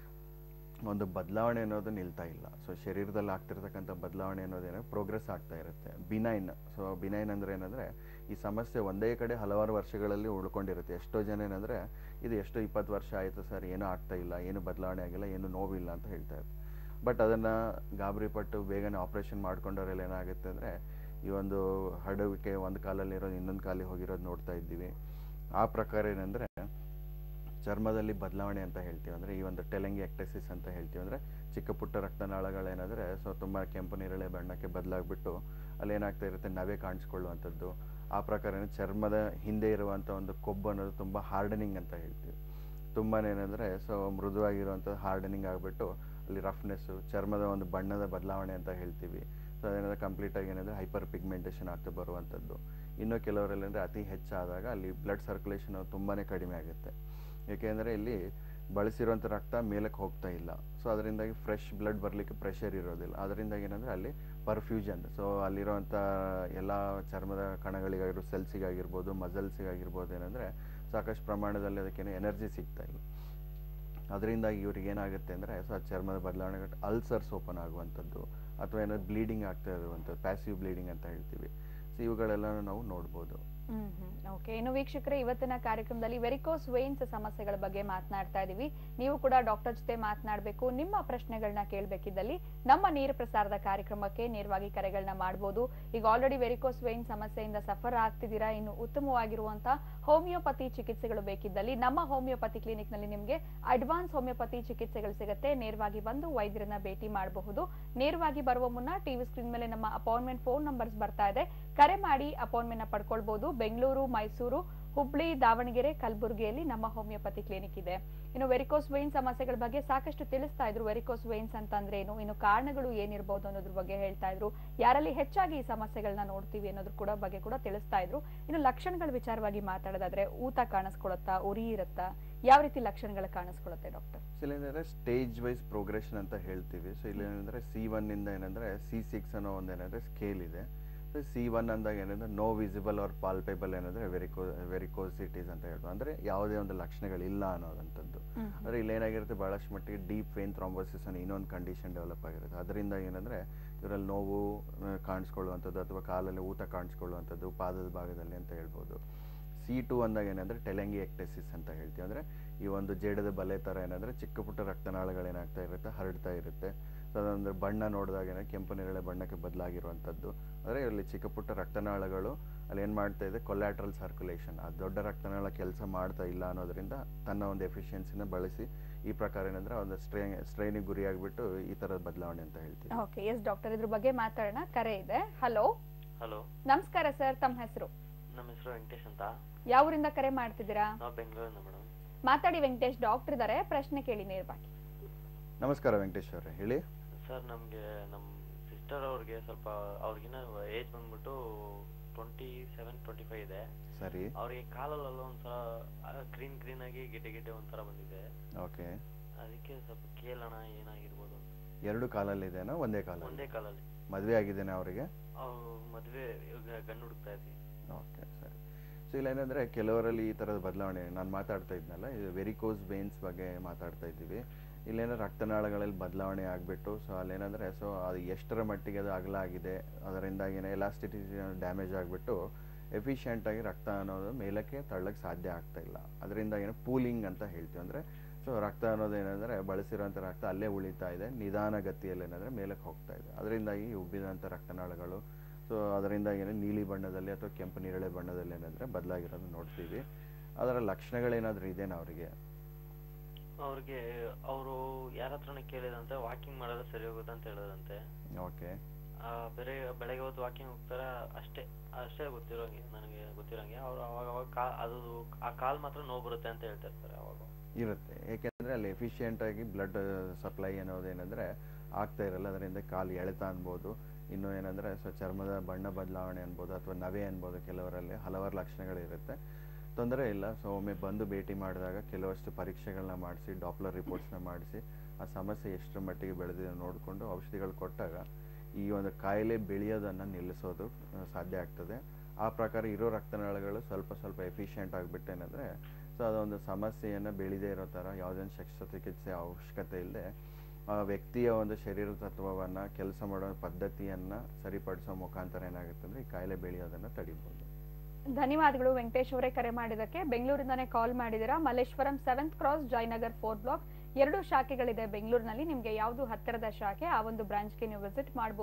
ಒಂದು ಬದಲಾವಣೆ ಅನ್ನೋದು ನಿಲ್ತಾ ಇಲ್ಲ ಸೊ ಶರೀರದಲ್ಲಿ ಆಗ್ತಿರ್ತಕ್ಕಂಥ ಬದಲಾವಣೆ ಅನ್ನೋದೇನೋ ಪ್ರೋಗ್ರೆಸ್ ಆಗ್ತಾ ಇರುತ್ತೆ ಬಿನೈನ್ ಸೊ ಬಿನೈನ್ ಅಂದರೆ ಏನಂದರೆ ಈ ಸಮಸ್ಯೆ ಒಂದೇ ಕಡೆ ಹಲವಾರು ವರ್ಷಗಳಲ್ಲಿ ಉಳ್ಕೊಂಡಿರುತ್ತೆ ಎಷ್ಟೋ ಜನ ಏನಂದರೆ ಇದು ಎಷ್ಟು ಇಪ್ಪತ್ತು ವರ್ಷ ಆಯಿತು ಸರ್ ಏನೂ ಆಗ್ತಾ ಇಲ್ಲ ಏನು ಬದಲಾವಣೆ ಆಗಿಲ್ಲ ಏನು ನೋವಿಲ್ಲ ಅಂತ ಹೇಳ್ತಾ ಇರ್ತಾರೆ ಬಟ್ ಅದನ್ನು ಗಾಬರಿ ಪಟ್ಟು ಬೇಗನೆ ಆಪ್ರೇಷನ್ ಮಾಡ್ಕೊಂಡವರೆಲ್ಲ ಏನಾಗುತ್ತೆ ಅಂದರೆ ಈ ಒಂದು ಹರಡುವಿಕೆ ಒಂದು ಕಾಲಲ್ಲಿರೋದು ಇನ್ನೊಂದು ಕಾಲಿಗೆ ಹೋಗಿರೋದು ನೋಡ್ತಾ ಇದ್ದೀವಿ ಆ ಪ್ರಕಾರ ಏನಂದರೆ ಚರ್ಮದಲ್ಲಿ ಬದಲಾವಣೆ ಅಂತ ಹೇಳ್ತೀವಿ ಅಂದರೆ ಈ ಒಂದು ಟೆಲೆಂಗಿ ಎಕ್ಟೆಸಿಸ್ ಅಂತ ಹೇಳ್ತೀವಿ ಅಂದರೆ ಚಿಕ್ಕ ಪುಟ್ಟ ರಕ್ತನಾಳಗಳೇನಾದರೆ ಸೊ ತುಂಬ ಕೆಂಪು ನೇರಳೆ ಬಣ್ಣಕ್ಕೆ ಬದಲಾಗ್ಬಿಟ್ಟು ಅಲ್ಲಿ ಏನಾಗ್ತಾ ಇರುತ್ತೆ ನವೆ ಕಾಣಿಸ್ಕೊಳ್ಳುವಂಥದ್ದು ಆ ಪ್ರಕಾರ ಚರ್ಮದ ಹಿಂದೆ ಇರುವಂಥ ಒಂದು ಕೊಬ್ಬು ಅನ್ನೋದು ತುಂಬ ಹಾರ್ಡನಿಂಗ್ ಅಂತ ಹೇಳ್ತೀವಿ ತುಂಬಾ ಏನಂದರೆ ಸೊ ಮೃದುವಾಗಿರುವಂಥ ಹಾರ್ಡನಿಂಗ್ ಆಗಿಬಿಟ್ಟು ಅಲ್ಲಿ ರಫ್ನೆಸ್ಸು ಚರ್ಮದ ಒಂದು ಬಣ್ಣದ ಬದಲಾವಣೆ ಅಂತ ಹೇಳ್ತೀವಿ ಸೊ ಅದೇನಾದ್ರೆ ಕಂಪ್ಲೀಟಾಗಿ ಏನಂದರೆ ಹೈಪರ್ ಪಿಗ್ಮೆಂಟೇಷನ್ ಆಗ್ತಾ ಬರುವಂಥದ್ದು ಇನ್ನು ಕೆಲವರಲ್ಲಿ ಅಂದರೆ ಅತಿ ಹೆಚ್ಚಾದಾಗ ಅಲ್ಲಿ ಬ್ಲಡ್ ಸರ್ಕ್ಯುಲೇಷನ್ ತುಂಬಾ ಕಡಿಮೆ ಆಗುತ್ತೆ ಏಕೆಂದರೆ ಇಲ್ಲಿ ಬಳಸಿರುವಂಥ ರಕ್ತ ಮೇಲಕ್ಕೆ ಹೋಗ್ತಾ ಇಲ್ಲ ಸೊ ಅದರಿಂದಾಗಿ ಫ್ರೆಶ್ ಬ್ಲಡ್ ಬರಲಿಕ್ಕೆ ಪ್ರೆಷರ್ ಇರೋದಿಲ್ಲ ಅದರಿಂದಾಗಿ ಏನಂದರೆ ಅಲ್ಲಿ ಪರ್ಫ್ಯೂಷನ್ ಸೊ ಅಲ್ಲಿರುವಂಥ ಎಲ್ಲ ಚರ್ಮದ ಕಣಗಳಿಗಾಗಿರ್ಬೋದು ಸೆಲ್ಸಿಗಾಗಿರ್ಬೋದು ಮಸಲ್ಸಿಗಾಗಿರ್ಬೋದು ಏನಂದರೆ ಸಾಕಷ್ಟು ಪ್ರಮಾಣದಲ್ಲಿ ಅದಕ್ಕೇನು ಎನರ್ಜಿ ಸಿಗ್ತಾ ಇಲ್ಲ ಅದರಿಂದಾಗಿ ಇವ್ರಿಗೆ ಏನಾಗುತ್ತೆ ಅಂದರೆ ಸೊ ಆ ಚರ್ಮದ ಬದಲಾವಣೆ ಅಲ್ಸರ್ಸ್ ಓಪನ್ ಆಗುವಂಥದ್ದು ಅಥವಾ ಏನಾದ್ರು ಬ್ಲೀಡಿಂಗ್ ಆಗ್ತಾ ಇರುವಂಥದ್ದು ಪ್ಯಾಸಿವ್ ಬ್ಲೀಡಿಂಗ್ ಅಂತ ಹೇಳ್ತೀವಿ ಸೊ ಇವುಗಳೆಲ್ಲ ನಾವು ನೋಡ್ಬೋದು ಹ್ಮ್ ಹ್ಮ್ ಓಕೆ ಇನ್ನು ವೀಕ್ಷಕರೇ ಇವತ್ತಿನ ಕಾರ್ಯಕ್ರಮದಲ್ಲಿ ವೆರಿಕೋಸ್ ವೇನ್ಸ್ ಸಮಸ್ಯೆಗಳ ಬಗ್ಗೆ ಮಾತನಾಡ್ತಾ ಇದೀವಿ ನೀವು ಕೂಡ ಡಾಕ್ಟರ್ ಜೊತೆ ಮಾತನಾಡಬೇಕು ನಿಮ್ಮ ಪ್ರಶ್ನೆಗಳನ್ನ ಕೇಳಬೇಕಿದ್ದಲ್ಲಿ ನಮ್ಮ ನೇರ ಪ್ರಸಾರದ ಕಾರ್ಯಕ್ರಮಕ್ಕೆ ನೇರವಾಗಿ ಕರೆಗಳನ್ನ ಮಾಡಬಹುದು ಈಗ ಆಲ್ರೆಡಿ ವೆರಿಕೋಸ್ ವೇನ್ ಸಮಸ್ಯೆಯಿಂದ ಸಫರ್ ಆಗ್ತಿದ್ದೀರಾ ಇನ್ನು ಉತ್ತಮವಾಗಿರುವಂತ ಹೋಮಿಯೋಪತಿ ಚಿಕಿತ್ಸೆಗಳು ಬೇಕಿದ್ದಲ್ಲಿ ನಮ್ಮ ಹೋಮಿಯೋಪತಿ ಕ್ಲಿನಿಕ್ ನಲ್ಲಿ ನಿಮಗೆ ಅಡ್ವಾನ್ಸ್ ಹೋಮಿಯೋಪತಿ ಚಿಕಿತ್ಸೆಗಳು ಸಿಗುತ್ತೆ ನೇರವಾಗಿ ಬಂದು ವೈದ್ಯರನ್ನ ಭೇಟಿ ಮಾಡಬಹುದು ನೇರವಾಗಿ ಬರುವ ಮುನ್ನ ಟಿವಿ ಸ್ಕ್ರೀನ್ ಮೇಲೆ ನಮ್ಮ ಅಪಾಯಿಂಟ್ಮೆಂಟ್ ಫೋನ್ ನಂಬರ್ಸ್ ಬರ್ತಾ ಇದೆ ಕರೆ ಮಾಡಿ ಅಪಾಯಿಂಟ್ಮೆಂಟ್ ನ ಪಡ್ಕೊಳ್ಬಹುದು ಬೆಂಗಳೂರು ಮೈಸೂರು ಹುಬ್ಳಿ ದಾವಣಗೆರೆ ಕಲಬುರಗಿಯಲ್ಲಿ ನಮ್ಮ ಹೋಮಿಯೋಪತಿ ಕ್ಲಿನಿಕ್ ಇದೆ ಇನ್ನು ವೆರಿಕೋಸ್ ವೈನ್ ಸಮಸ್ಯೆಗಳ ಬಗ್ಗೆ ಸಾಕಷ್ಟು ತಿಳಿಸ್ತಾ ಇದ್ರು ವೆರಿಕೋಸ್ ವೈನ್ಸ್ ಅಂತಂದ್ರೆ ಏನು ಇನ್ನು ಕಾರಣಗಳು ಏನಿರ್ಬೋದು ಅನ್ನೋದ್ರ ಬಗ್ಗೆ ಹೇಳ್ತಾ ಇದ್ರು ಯಾರಲ್ಲಿ ಹೆಚ್ಚಾಗಿ ಈ ಸಮಸ್ಯೆಗಳನ್ನ ನೋಡ್ತೀವಿ ಅನ್ನೋದ್ರ ಕೂಡ ಬಗ್ಗೆ ಕೂಡ ತಿಳಿಸ್ತಾ ಇದ್ರು ಇನ್ನು ಲಕ್ಷಣಗಳ ವಿಚಾರವಾಗಿ ಮಾತಾಡೋದಾದ್ರೆ ಊತ ಕಾಣಿಸ್ಕೊಳತ್ತಾ ಉರಿ ಇರುತ್ತಾ ಯಾವ ರೀತಿ ಲಕ್ಷಣಗಳು ಕಾಣಿಸ್ಕೊಳುತ್ತೆ ಡಾಕ್ಟರ್ ಸೊ ಇಲ್ಲೇನಂದರೆ ಸ್ಟೇಜ್ ವೈಸ್ ಪ್ರೋಗ್ರೆಷನ್ ಅಂತ ಹೇಳ್ತೀವಿ ಸೊ ಇಲ್ಲಿ ಏನಂದರೆ ಸಿ ಒನ್ನಿಂದ ಏನಂದರೆ ಸಿ ಸಿಕ್ಸ್ ಅನ್ನೋ ಒಂದು ಏನಂದರೆ ಸ್ಕೇಲ್ ಇದೆ ಸೊ ಸಿ ಒನ್ ಅಂದಾಗ ಏನಂದರೆ ನೋ ವಿಸಿಬಲ್ ಆರ್ ಪಾಲ್ಪೇಬಲ್ ಏನಂದರೆ ವೆರಿಕೋ ವೆರಿಕೋಸಿಟೀಸ್ ಅಂತ ಹೇಳ್ಬೋದು ಅಂದರೆ ಯಾವುದೇ ಒಂದು ಲಕ್ಷಣಗಳಿಲ್ಲ ಅನ್ನೋದಂಥದ್ದು ಅಂದರೆ ಇಲ್ಲಿ ಏನಾಗಿರುತ್ತೆ ಭಾಳಷ್ಟು ಮಟ್ಟಿಗೆ ಡೀಪ್ ವೇನ್ ಥ್ರಾಂಬೋಸಿಸ್ ಅನ್ನೋ ಇನ್ನೊಂದು ಕಂಡೀಷನ್ ಡೆವಲಪ್ ಆಗಿರುತ್ತೆ ಅದರಿಂದ ಏನಂದರೆ ಇವರಲ್ಲಿ ನೋವು ಆ, ಕಾಣಿಸ್ಕೊಳ್ಳುವಂಥದ್ದು ಅಥವಾ ಕಾಲಲ್ಲಿ ಊತ ಕಾಣಿಸ್ಕೊಳ್ಳುವಂಥದ್ದು ಪಾದದ ಭಾಗದಲ್ಲಿ ಅಂತ ಹೇಳ್ಬೋದು ಸಿ ಟು ಅಂದಾಗ ಏನಂದರೆ ಟೆಲೆಂಗಿ ಎಕ್ಟೆಸಿಸ್ ಅಂತ ಹೇಳ್ತೀವಿ ಅಂದರೆ ಈ ಒಂದು ಜೇಡದ ಬಲೆ ಥರ ಏನಂದರೆ ಚಿಕ್ಕ ಪುಟ್ಟ ರಕ್ತನಾಳಗಳೇನಾಗ್ತಾ ಇರುತ್ತೆ ಹರಡ್ತಾ ಇರುತ್ತೆ ಸೊ ಅದಂದ್ರೆ ಬಣ್ಣ ನೋಡಿದಾಗ ಏನೋ ಕೆಂಪು ನೇರಳೆ ಬಣ್ಣಕ್ಕೆ ಬದಲಾಗಿರುವಂಥದ್ದು ಅಂದರೆ ಇಲ್ಲಿ ಚಿಕ್ಕ ಪುಟ್ಟ ರಕ್ತನಾಳಗಳು ಅಲ್ಲಿ ಏನು ಮಾಡ್ತಾ ಇದೆ ಕೊಲ್ಯಾಟ್ರಲ್ ಸರ್ಕ್ಯುಲೇಷನ್ ಆ ದೊಡ್ಡ ರಕ್ತನಾಳ ಕೆಲಸ ಮಾಡ್ತಾ ಇಲ್ಲ ಅನ್ನೋದ್ರಿಂದ ತನ್ನ ಒಂದು ಎಫಿಷಿಯನ್ಸಿನ ಬಳಸಿ ಈ ಪ್ರಕಾರ ಏನಂದ್ರೆ ಒಂದು ಸ್ಟ್ರೈನ್ ಸ್ಟ್ರೈನಿಗೆ ಗುರಿಯಾಗ್ಬಿಟ್ಟು ಈ ಥರದ ಬದಲಾವಣೆ ಅಂತ ಹೇಳ್ತೀವಿ ಓಕೆ ಎಸ್ ಡಾಕ್ಟರ್ ಇದ್ರ ಬಗ್ಗೆ ಮಾತಾಡೋಣ ಕರೆ ಇದೆ ಹಲೋ ಹಲೋ ನಮಸ್ಕಾರ ಸರ್ ತಮ್ಮ ಹೆಸರು ನಮ್ಮ ಹೆಸರು ವೆಂಕಟೇಶ್ ಅಂತ ಯಾವ ಊರಿಂದ ಕರೆ ಮಾಡ್ತಿದ್ದೀರಾ ನಾವು ಬೆಂಗಳೂರಿಂದ ಮೇಡಮ್ ಮಾತಾಡಿ ವೆಂಕಟೇಶ್ ಡಾಕ್ಟರ್ ಇದಾರೆ ಪ್ರಶ್ನೆ ಕೇಳಿ ನೇರವಾಗಿ ನಮಸ್ಕಾರ ವೆಂಕಟೇಶ್ ಅವರೇ ಹೇಳಿ ಸರ್ ನಮಗೆ ನಮ್ಮ ಸಿಸ್ಟರ್ ಅವ್ರಿಗೆ ಸ್ವಲ್ಪ ಅವ್ರಿಗಿನ್ನ ಏಜ್ ಬಂದ್ಬಿಟ್ಟು ಟ್ವೆಂಟಿ ಸೆವೆನ್ ಟ್ವೆಂಟಿ ಫೈವ್ ಇದೆ ಸರಿ ಅವ್ರಿಗೆ ಕಾಲಲ್ಲೆಲ್ಲ ಒಂಥರ ಗ್ರೀನ್ ಗ್ರೀನ್ ಆಗಿ ಗೆಡ್ಡೆ ಗೆಡ್ಡೆ ಒಂಥರ ಬಂದಿದೆ ಓಕೆ ಅದಕ್ಕೆ ಸ್ವಲ್ಪ ಕೇಳೋಣ ಏನಾಗಿರ್ಬೋದು ಅಂತ ಎರಡು ಕಾಲಲ್ಲಿ ಇದೆನಾ ಒಂದೇ ಕಾಲಲ್ಲಿ ಒಂದೇ ಕಾಲಲ್ಲಿ ಮದುವೆ ಆಗಿದ್ದೇನೆ ಅವರಿಗೆ ಅವ್ರು ಮದುವೆ ಇವಾಗ ಗಂಡು ಹುಡುಕ್ತಾ ಇದ್ವಿ ಓಕೆ ಸರಿ ಸೊ ಇಲ್ಲ ಏನಂದರೆ ಕೆಲವರಲ್ಲಿ ಈ ಥರದ ಬದಲಾವಣೆ ನಾನು ಮಾತಾಡ್ತಾ ಇದ್ನಲ್ಲ ಇದು ವೆರಿಕೋಸ್ ವೇನ್ಸ್ ಬಗ್ಗೆ ಮಾತಾಡ್ತಾ ಇದ್ದೀವಿ ಇಲ್ಲೇನೋ ರಕ್ತನಾಳಗಳಲ್ಲಿ ಬದಲಾವಣೆ ಆಗಿಬಿಟ್ಟು ಸೊ ಅಲ್ಲೇನಂದರೆ ಸೊ ಅದು ಎಷ್ಟರ ಮಟ್ಟಿಗೆ ಅದು ಅಗಲ ಆಗಿದೆ ಅದರಿಂದಾಗಿ ಏನೋ ಎಲಾಸ್ಟಿಟಿ ಡ್ಯಾಮೇಜ್ ಆಗಿಬಿಟ್ಟು ಎಫಿಷಿಯೆಂಟಾಗಿ ರಕ್ತ ಅನ್ನೋದು ಮೇಲಕ್ಕೆ ತಳ್ಳಕ್ಕೆ ಸಾಧ್ಯ ಆಗ್ತಾ ಇಲ್ಲ ಅದರಿಂದ ಏನೋ ಪೂಲಿಂಗ್ ಅಂತ ಹೇಳ್ತೀವಿ ಅಂದರೆ ಸೊ ರಕ್ತ ಅನ್ನೋದು ಏನಂದರೆ ಬಳಸಿರೋಂಥ ರಕ್ತ ಅಲ್ಲೇ ಉಳಿತಾ ಇದೆ ನಿಧಾನ ಗತಿಯಲ್ಲಿ ಏನಂದರೆ ಮೇಲಕ್ಕೆ ಹೋಗ್ತಾ ಇದೆ ಅದರಿಂದಾಗಿ ಉಬ್ಬಿದಂಥ ರಕ್ತನಾಳಗಳು ಸೊ ಅದರಿಂದ ಏನು ನೀಲಿ ಬಣ್ಣದಲ್ಲಿ ಅಥವಾ ಕೆಂಪು ನೇರಳೆ ಬಣ್ಣದಲ್ಲಿ ಏನಂದರೆ ಬದಲಾಗಿರೋದು ನೋಡ್ತೀವಿ ಅದರ ಲಕ್ಷಣಗಳೇನಾದರೂ ಇದೇನಾ ಅವರಿಗೆ ಅವ್ರಿಗೆ ಅವರು ಯಾರ ಹತ್ರನೇ ಕೇಳಿದಂತೆ ವಾಕಿಂಗ್ ಮಾಡೋದು ಸರಿ ಹೋಗುತ್ತೆ ಅಂತ ಹೇಳಿದಂತೆ ಓಕೆ ಆ, ಬೇರೆ ಬೆಳಗ್ಗೆ ಹೊತ್ತು ವಾಕಿಂಗ್ ಹೋಗ್ತಾರ ಅಷ್ಟೇ ಅಷ್ಟೇ ಗೊತ್ತಿರೋಂಗೆ ನನಗೆ ಗೊತ್ತಿರೋಂಗೆ ಅವ್ರು ಅವಾಗ ಅವಾಗ ಕಾ ಅದು ಆ ಕಾಲ್ ಮಾತ್ರ ನೋವು ಬರುತ್ತೆ ಅಂತ ಹೇಳ್ತಾ ಇರ್ತಾರೆ ಅವಾಗ ಇರುತ್ತೆ ಏಕೆಂದರೆ ಅಲ್ಲಿ ಎಫಿಷಿಯೆಂಟಾಗಿ ಬ್ಲಡ್ ಸಪ್ಲೈ ಅನ್ನೋದು ಏನಂದರೆ ಆಗ್ತಾ ಇರಲ್ಲ ಅದರಿಂದ ಕಾಲು ಎಳೆತ ಅನ್ಬೋದು ಇನ್ನು ಏನಂದರೆ ಸೊ ಚರ್ಮದ ಬಣ್ಣ ಬದಲಾವಣೆ ಅನ್ಬೋದು ಅಥವಾ ನವೆ ಅನ್ಬೋದು ಕೆಲವರಲ್ಲಿ ಹಲವಾರು ಲಕ್ಷಣಗಳಿರುತ್ತೆ ತೊಂದರೆ ಇಲ್ಲ ಸೊ ಒಮ್ಮೆ ಬಂದು ಭೇಟಿ ಮಾಡಿದಾಗ ಕೆಲವಷ್ಟು ಪರೀಕ್ಷೆಗಳನ್ನ ಮಾಡಿಸಿ ಡಾಪ್ಲರ್ ರಿಪೋರ್ಟ್ಸ್ನ ಮಾಡಿಸಿ ಆ ಸಮಸ್ಯೆ ಎಷ್ಟರ ಮಟ್ಟಿಗೆ ಬೆಳೆದಿದೆ ನೋಡಿಕೊಂಡು ಔಷಧಿಗಳು ಕೊಟ್ಟಾಗ ಈ ಒಂದು ಕಾಯಿಲೆ ಬೆಳೆಯೋದನ್ನು ನಿಲ್ಲಿಸೋದು ಆ, ಸಾಧ್ಯ ಆಗ್ತದೆ ಆ ಪ್ರಕಾರ ಇರೋ ರಕ್ತನಾಳಗಳು ಸ್ವಲ್ಪ ಸ್ವಲ್ಪ ಎಫಿಷಿಯೆಂಟ್ ಆಗಿಬಿಟ್ಟೇನೆಂದರೆ ಸೊ ಅದೊಂದು ಸಮಸ್ಯೆಯನ್ನು ಬೆಳೆದೇ ಇರೋ ಥರ ಯಾವುದೇ ಒಂದು ಶಸ್ತ್ರಚಿಕಿತ್ಸೆ ಅವಶ್ಯಕತೆ ಇಲ್ಲದೆ ಆ ವ್ಯಕ್ತಿಯ ಒಂದು ಶರೀರ ತತ್ವವನ್ನು ಕೆಲಸ ಮಾಡೋ ಪದ್ಧತಿಯನ್ನು ಸರಿಪಡಿಸೋ ಮುಖಾಂತರ ಏನಾಗುತ್ತೆ ಅಂದರೆ ಈ ಕಾಯಿಲೆ ಬೆಳೆಯೋದನ್ನು ತಡಿಬೋದು ಧನ್ಯವಾದಗಳು ವೆಂಕಟೇಶ್ ಅವರೇ ಕರೆ ಮಾಡಿದಕ್ಕೆ ಬೆಂಗಳೂರಿಂದಾನೇ ಕಾಲ್ ಮಾಡಿದಿರಾ Malleshwaram seventh cross Jayanagar four block ಎರಡು ಶಾಖೆಗಳಿದೆ ಬೆಂಗಳೂರಿನಲ್ಲಿ ನಿಮಗೆ ಯಾವುದು ಹತ್ತಿರದ ಶಾಖೆ ಆ ಒಂದು ಬ್ರಾಂಚ್ಗೆ ನೀವು ವಿಸಿಟ್ ಮಾಡಬಹುದು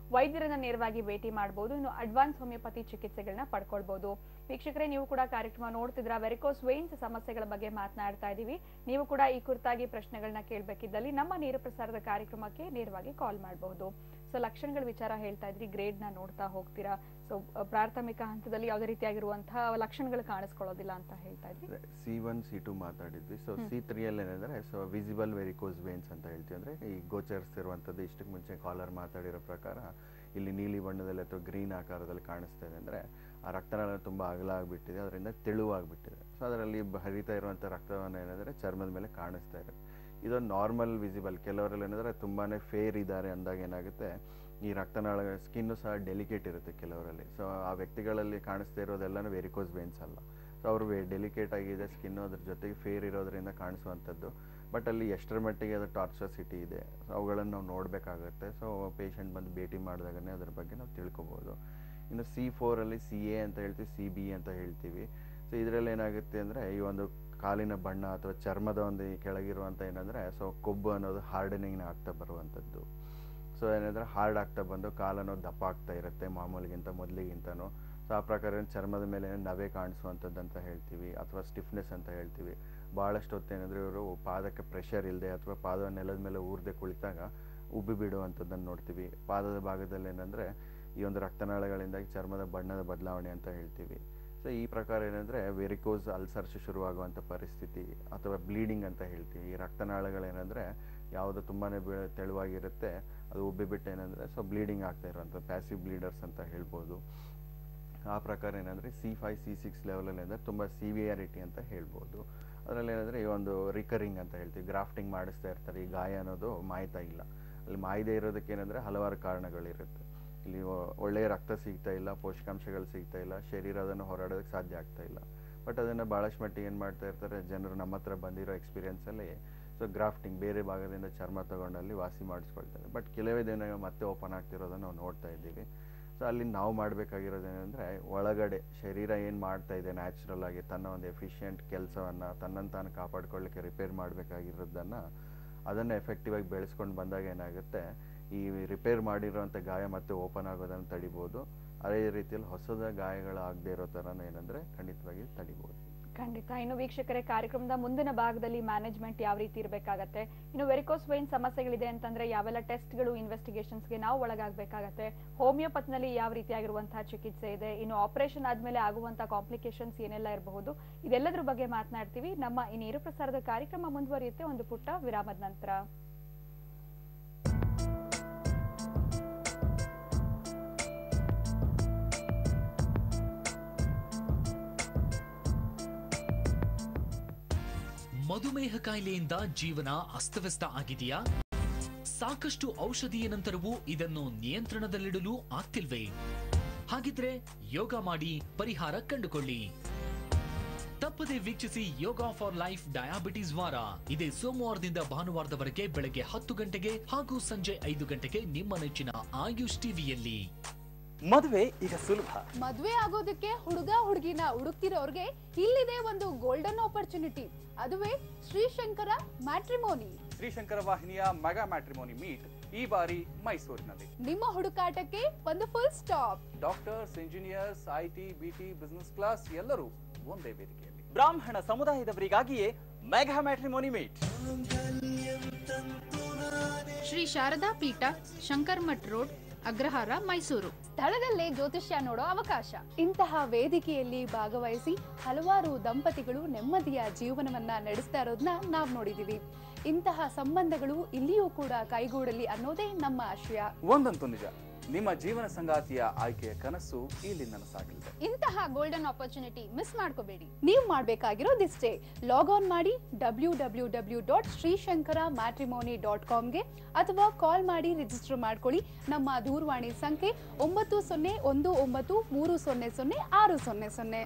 ವೈದ್ಯರನ್ನ ನೇರವಾಗಿ ಭೇಟಿ ಮಾಡಬಹುದು ಇನ್ನು ಅಡ್ವಾನ್ಸ್ ಹೋಮಿಯೋಪತಿ ಚಿಕಿತ್ಸೆಗಳನ್ನ ಪಡ್ಕೊಳ್ಬಹುದು ವೀಕ್ಷಕರೇ ನೀವು ಕೂಡ ಕಾರ್ಯಕ್ರಮ ನೋಡ್ತಿದ್ರ ವೆರಿಕೋಸ್ ವೇನ್ಸ್ ಸಮಸ್ಯೆಗಳ ಬಗ್ಗೆ ಮಾತನಾಡ್ತಾ ಇದೀವಿ ನೀವು ಕೂಡ ಈ ಕುರಿತಾಗಿ ಪ್ರಶ್ನೆಗಳನ್ನ ಕೇಳಬೇಕಿದ್ದಲ್ಲಿ ನಮ್ಮ ನೇರ ಪ್ರಸಾರದ ಕಾರ್ಯಕ್ರಮಕ್ಕೆ ನೇರವಾಗಿ ಕಾಲ್ ಮಾಡಬಹುದು ಸೊ ಲಕ್ಷಣಗಳ ವಿಚಾರ ಹೇಳ್ತಾ ಇದ್ರಿ ಗ್ರೇಡ್ ನ ನೋಡ್ತಾ ಹೋಗ್ತೀರಾ ಸೊ ಪ್ರಾಥಮಿಕ ಹಂತದಲ್ಲಿ ಯಾವುದೇ ರೀತಿಯಾಗಿರುವಂತಹ ಲಕ್ಷಣಗಳು ಕಾಣಿಸ್ಕೊಳ್ಳೋದಿಲ್ಲ ಅಂತ ಹೇಳ್ತಾ ಇದ್ರಿ ಸಿ ಒನ್ ಸಿ ಟು ಮಾತಾಡಿದ್ವಿ ಸೊ ಸಿ ತ್ರೀಯಲ್ಲಿ ಏನಂದ್ರೆ ಸೊ ವಿಸಿಬಲ್ ವೆರಿಕೋಸ್ ವೇನ್ಸ್ ಅಂತ ಹೇಳ್ತೀವಿ ಅಂದ್ರೆ ಈ ಗೋಚರಿಸ್ತಿರುವಂಥದ್ದು ಇಷ್ಟಕ್ಕೆ ಮುಂಚೆ ಕಾಲರ್ ಮಾತಾಡಿರೋ ಪ್ರಕಾರ ಇಲ್ಲಿ ನೀಲಿ ಬಣ್ಣದಲ್ಲಿ ಅಥವಾ ಗ್ರೀನ್ ಆಕಾರದಲ್ಲಿ ಕಾಣಿಸ್ತಾ ಇದೆ ಅಂದ್ರೆ ಆ ರಕ್ತನಾಳ ತುಂಬ ಅಗಲ ಆಗಿಬಿಟ್ಟಿದೆ ಅದರಿಂದ ತೆಳುವಾಗ್ಬಿಟ್ಟಿದೆ ಸೊ ಅದರಲ್ಲಿ ಬ- ಹರಿತಾ ಇರುವಂಥ ರಕ್ತವನ್ನು ಏನಂದ್ರೆ ಚರ್ಮದ ಮೇಲೆ ಕಾಣಿಸ್ತಾ ಇರುತ್ತೆ ಇದೊಂದು ನಾರ್ಮಲ್ ವಿಸಿಬಲ್ ಕೆಲವರಲ್ಲಿ ಏನಂದ್ರೆ ತುಂಬಾನೇ ಫೇರ್ ಇದ್ದಾರೆ ಅಂದಾಗ ಏನಾಗುತ್ತೆ ಈ ರಕ್ತನಾಳ ಸ್ಕಿನ್ನು ಸಹ ಡೆಲಿಕೇಟ್ ಇರುತ್ತೆ ಕೆಲವರಲ್ಲಿ ಸೊ ಆ ವ್ಯಕ್ತಿಗಳಲ್ಲಿ ಕಾಣಿಸ್ತಾ ಇರೋದೆಲ್ಲನೂ ವೆರಿಕೋಸ್ ವೇನ್ಸ್ ಅಲ್ಲ ಸೊ ಅವರು ಡೆಲಿಕೇಟ್ ಆಗಿದೆ ಸ್ಕಿನ್ನು ಅದ್ರ ಜೊತೆಗೆ ಫೇರ್ ಇರೋದ್ರಿಂದ ಕಾಣಿಸುವಂಥದ್ದು ಬಟ್ ಅಲ್ಲಿ ಎಷ್ಟರ ಮಟ್ಟಿಗೆ ಅದು ಟಾರ್ಚಸಿಟಿ ಇದೆ ಸೊ ಅವುಗಳನ್ನು ನಾವು ನೋಡಬೇಕಾಗತ್ತೆ ಸೊ ಪೇಷಂಟ್ ಬಂದು ಭೇಟಿ ಮಾಡಿದಾಗನೇ ಅದ್ರ ಬಗ್ಗೆ ನಾವು ತಿಳ್ಕೊಬೋದು ಇನ್ನು ಸಿ ಫೋರಲ್ಲಿ ಸಿ ಎ ಅಂತ ಹೇಳ್ತೀವಿ ಸಿ ಬಿ ಅಂತ ಹೇಳ್ತೀವಿ ಸೊ ಇದರಲ್ಲಿ ಏನಾಗುತ್ತೆ ಅಂದರೆ ಈ ಒಂದು ಕಾಲಿನ ಬಣ್ಣ ಅಥವಾ ಚರ್ಮದ ಒಂದು ಈ ಕೆಳಗಿರುವಂಥ ಏನಂದರೆ ಸೊ ಕೊಬ್ಬು ಅನ್ನೋದು ಹಾರ್ಡನಿಂಗ್ ಆಗ್ತಾ ಬರುವಂಥದ್ದು ಸೊ ಏನಂದರೆ ಹಾರ್ಡ್ ಆಗ್ತಾ ಬಂದು ಕಾಲನ್ನು ದಪ್ಪ ಆಗ್ತಾ ಇರುತ್ತೆ ಮಾಮೂಲಿಗಿಂತ ಮೊದಲಿಗಿಂತನೂ ಸೊ ಆ ಪ್ರಕಾರ ಏನ್ ಚರ್ಮದ ಮೇಲೆ ನವೆ ಕಾಣಿಸುವಂಥದ್ದು ಅಂತ ಹೇಳ್ತೀವಿ ಅಥವಾ ಸ್ಟಿಫ್ನೆಸ್ ಅಂತ ಹೇಳ್ತೀವಿ ಭಾಳಷ್ಟು ಹೊತ್ತು ಏನಂದರೆ ಇವರು ಪಾದಕ್ಕೆ ಪ್ರೆಷರ್ ಇಲ್ಲದೆ ಅಥವಾ ಪಾದ ನೆಲದ ಮೇಲೆ ಊರದೆ ಕುಳಿತಾಗ ಉಬ್ಬಿ ಬಿಡುವಂಥದ್ದನ್ನು ನೋಡ್ತೀವಿ ಪಾದದ ಭಾಗದಲ್ಲಿ ಏನಂದರೆ ಈ ಒಂದು ರಕ್ತನಾಳಗಳಿಂದಾಗಿ ಚರ್ಮದ ಬಣ್ಣದ ಬದಲಾವಣೆ ಅಂತ ಹೇಳ್ತೀವಿ ಸೊ ಈ ಪ್ರಕಾರ ಏನಂದರೆ ವೆರಿಕೋಸ್ ಅಲ್ಸರ್ಸ್ ಶುರುವಾಗುವಂಥ ಪರಿಸ್ಥಿತಿ ಅಥವಾ ಬ್ಲೀಡಿಂಗ್ ಅಂತ ಹೇಳ್ತೀವಿ ಈ ರಕ್ತನಾಳಗಳೇನೆಂದರೆ ಯಾವುದು ತುಂಬಾ ತೆಳುವಾಗಿರುತ್ತೆ ಅದು ಉಬ್ಬಿಬಿಟ್ಟು ಏನಂದರೆ ಸೊ ಬ್ಲೀಡಿಂಗ್ ಆಗ್ತಾ ಇರುವಂಥ ಪ್ಯಾಸಿವ್ ಬ್ಲೀಡರ್ಸ್ ಅಂತ ಹೇಳ್ಬೋದು ಆ ಪ್ರಕಾರ ಏನಂದರೆ ಸಿ ಫೈವ್ ಸಿ ಸಿಕ್ಸ್ ಲೆವೆಲಲ್ಲಿ ಅಂದರೆ ತುಂಬ ಸಿವಿಯಾರಿಟಿ ಅಂತ ಹೇಳ್ಬೋದು ಅದರಲ್ಲಿ ಏನಂದರೆ ಈ ಒಂದು ರಿಕರಿಂಗ್ ಅಂತ ಹೇಳ್ತೀವಿ ಗ್ರಾಫ್ಟಿಂಗ್ ಮಾಡಿಸ್ತಾ ಇರ್ತಾರೆ ಈ ಗಾಯ ಅನ್ನೋದು ಮಾಯ್ತಾ ಇಲ್ಲ ಅಲ್ಲಿ ಮಾಯದೇ ಇರೋದಕ್ಕೆ ಏನಂದರೆ ಹಲವಾರು ಕಾರಣಗಳಿರುತ್ತೆ ಇಲ್ಲಿ ಒ- ಒಳ್ಳೆಯ ರಕ್ತ ಸಿಗ್ತಾ ಇಲ್ಲ ಪೋಷಕಾಂಶಗಳು ಸಿಗ್ತಾ ಇಲ್ಲ ಶರೀರ ಅದನ್ನು ಹೋರಾಡೋದಕ್ಕೆ ಸಾಧ್ಯ ಆಗ್ತಾ ಇಲ್ಲ ಬಟ್ ಅದನ್ನು ಭಾಳಷ್ಟು ಮಟ್ಟಿಗೆ ಏನು ಮಾಡ್ತಾ ಇರ್ತಾರೆ ಜನರು ನಮ್ಮ ಹತ್ರ ಬಂದಿರೋ ಎಕ್ಸ್ಪೀರಿಯನ್ಸಲ್ಲಿ ಸೊ ಗ್ರಾಫ್ಟಿಂಗ್ ಬೇರೆ ಭಾಗದಿಂದ ಚರ್ಮ ತಗೊಂಡಲ್ಲಿ ವಾಸಿ ಮಾಡಿಸ್ಕೊಳ್ತಾರೆ ಬಟ್ ಕೆಲವೇ ದಿನ ಮತ್ತೆ ಓಪನ್ ಆಗ್ತಿರೋದನ್ನು ನಾವು ನೋಡ್ತಾ ಇದ್ದೀವಿ ಸೊ ಅಲ್ಲಿ ನಾವು ಮಾಡಬೇಕಾಗಿರೋದೇನೆಂದರೆ ಒಳಗಡೆ ಶರೀರ ಏನು ಮಾಡ್ತಾ ಇದೆ ನ್ಯಾಚುರಲ್ ಆಗಿ ತನ್ನ ಒಂದು ಎಫಿಷಿಯೆಂಟ್ ಕೆಲಸವನ್ನು ತನ್ನನ್ನು ತಾನು ಕಾಪಾಡ್ಕೊಳ್ಳಿಕ್ಕೆ ರಿಪೇರ್ ಮಾಡಬೇಕಾಗಿರೋದನ್ನು ಅದನ್ನು ಎಫೆಕ್ಟಿವ್ ಆಗಿ ಬೆಳೆಸ್ಕೊಂಡು ಬಂದಾಗ ಏನಾಗುತ್ತೆ ಈ ರಿಪೇರ್ ಮಾಡಿರೋಂಥ ಗಾಯ ಮತ್ತೆ ಓಪನ್ ಆಗೋದನ್ನು ತಡಿಬೋದು ಅದೇ ರೀತಿಯಲ್ಲಿ ಹೊಸದ ಗಾಯಗಳು ಆಗದೆ ಇರೋ ಥರನೂ ಏನಂದರೆ ಖಂಡಿತವಾಗಿ ತಡಿಬೋದು ಖಂಡಿತ ಇನ್ನು ವೀಕ್ಷಕರೇ ಕಾರ್ಯಕ್ರಮದ ಮುಂದಿನ ಭಾಗದಲ್ಲಿ ಮ್ಯಾನೇಜ್ಮೆಂಟ್ ಯಾವ ರೀತಿ ಇರಬೇಕಾಗತ್ತೆ ಇನ್ನು ವೆರಿಕೋಸ್ ವೈನ್ ಸಮಸ್ಯೆಗಳಿದೆ ಅಂತಂದ್ರೆ ಯಾವೆಲ್ಲ ಟೆಸ್ಟ್ಗಳು ಇನ್ವೆಸ್ಟಿಗೇಷನ್ಸ್ಗೆ ನಾವು ಒಳಗಾಗಬೇಕಾಗತ್ತೆ ಹೋಮಿಯೋಪತಿನಲ್ಲಿ ಯಾವ ರೀತಿಯಾಗಿರುವಂತಹ ಚಿಕಿತ್ಸೆ ಇದೆ ಇನ್ನು ಆಪರೇಷನ್ ಆದ್ಮೇಲೆ ಆಗುವಂತಹ ಕಾಂಪ್ಲಿಕೇಶನ್ಸ್ ಏನೆಲ್ಲ ಇರಬಹುದು ಇದೆಲ್ಲದ್ರ ಬಗ್ಗೆ ಮಾತನಾಡ್ತೀವಿ ನಮ್ಮ ಈ ನೇರ ಪ್ರಸಾರದ ಕಾರ್ಯಕ್ರಮ ಮುಂದುವರಿಯುತ್ತೆ ಒಂದು ಪುಟ್ಟ ವಿರಾಮದ ನಂತರ ಮಧುಮೇಹ ಕಾಯಿಲೆಯಿಂದ ಜೀವನ ಅಸ್ತವ್ಯಸ್ತ ಆಗಿದೆಯಾ ಸಾಕಷ್ಟು ಔಷಧಿಯ ನಂತರವೂ ಇದನ್ನು ನಿಯಂತ್ರಣದಲ್ಲಿಡಲು ಆಗ್ತಿಲ್ವೇ ಹಾಗಿದ್ರೆ ಯೋಗ ಮಾಡಿ ಪರಿಹಾರ ಕಂಡುಕೊಳ್ಳಿ ತಪ್ಪದೆ ವೀಕ್ಷಿಸಿ ಯೋಗ ಫಾರ್ ಲೈಫ್ ಡಯಾಬಿಟಿಸ್ ವಾರ ಇದೇ ಸೋಮವಾರದಿಂದ ಭಾನುವಾರದವರೆಗೆ ಬೆಳಗ್ಗೆ ಹತ್ತು ಗಂಟೆಗೆ ಹಾಗೂ ಸಂಜೆ ಐದು ಗಂಟೆಗೆ ನಿಮ್ಮ ನೆಚ್ಚಿನ ಆಯುಷ್ ಟಿವಿಯಲ್ಲಿ ಮದುವೆ ಈಗ ಸುಲಭ ಮದ್ವೆ ಆಗೋದಕ್ಕೆ ಹುಡುಗ ಹುಡುಗಿನ ಹುಡುಕ್ತಿರೋರ್ಗೆ ಇಲ್ಲಿದೆ ಒಂದು ಗೋಲ್ಡನ್ ಆಪರ್ಚುನಿಟಿ ಅದುವೇ ಶ್ರೀಶಂಕರ ಮ್ಯಾಟ್ರಿಮೋನಿ ಶ್ರೀಶಂಕರ ವಾಹಿನಿಯ ಮೆಗಾ ಮ್ಯಾಟ್ರಿಮೋನಿ ಮೀಟ್ ಈ ಬಾರಿ ಮೈಸೂರಿನಲ್ಲಿ ನಿಮ್ಮ ಹುಡುಕಾಟಕ್ಕೆ ಒಂದು full stop doctors engineers IT BT business class ಎಲ್ಲರೂ ಒಂದೇ ವೇದಿಕೆಯಲ್ಲಿ ಬ್ರಾಹ್ಮಣ ಸಮುದಾಯದವರಿಗಾಗಿಯೇ mega matrimony meet Shri Sharada Peetha Shankar Math road Agrahara Mysuru ಸ್ಥಳದಲ್ಲೇ ಜ್ಯೋತಿಷ್ಯ ನೋಡೋ ಅವಕಾಶ ಇಂತಹ ವೇದಿಕೆಯಲ್ಲಿ ಭಾಗವಹಿಸಿ ಹಲವಾರು ದಂಪತಿಗಳು ನೆಮ್ಮದಿಯ ಜೀವನವನ್ನ ನಡೆಸ್ತಾ ಇರೋದನ್ನ ನಾವ್ ನೋಡಿದೀವಿ ಇಂತಹ ಸಂಬಂಧಗಳು ಇಲ್ಲಿಯೂ ಕೂಡ ಕೈಗೂಡಲಿ ಅನ್ನೋದೇ ನಮ್ಮ ಆಶಯ ಒಂದಂತೂ ನಿಜ ನಿಮ್ಮ ಜೀವನ ಸಂಗಾತಿಯ ಆಯ್ಕೆಯ ಕನಸು ಇಲ್ಲಿ ನನಸಾಗಲಿದೆ ಇಂತಹ ಗೋಲ್ಡನ್ ಆಪರ್ಚುನಿಟಿ ಮಿಸ್ ಮಾಡ್ಕೋಬೇಡಿ ನೀವು ಮಾಡಬೇಕಾಗಿರೋದಿಷ್ಟೇ ಲಾಗ್ ಆನ್ ಮಾಡಿ W W W dot Srishankara matrimony dot ಕಾಮ್ಗೆ ಅಥವಾ ಕಾಲ್ ಮಾಡಿ ರಿಜಿಸ್ಟರ್ ಮಾಡ್ಕೊಳ್ಳಿ ನಮ್ಮ ದೂರವಾಣಿ ಸಂಖ್ಯೆ ಒಂಬತ್ತು ಸೊನ್ನೆ ಒಂದು ಒಂಬತ್ತು ಮೂರು ಸೊನ್ನೆ ಸೊನ್ನೆ ಆರು ಸೊನ್ನೆ ಸೊನ್ನೆ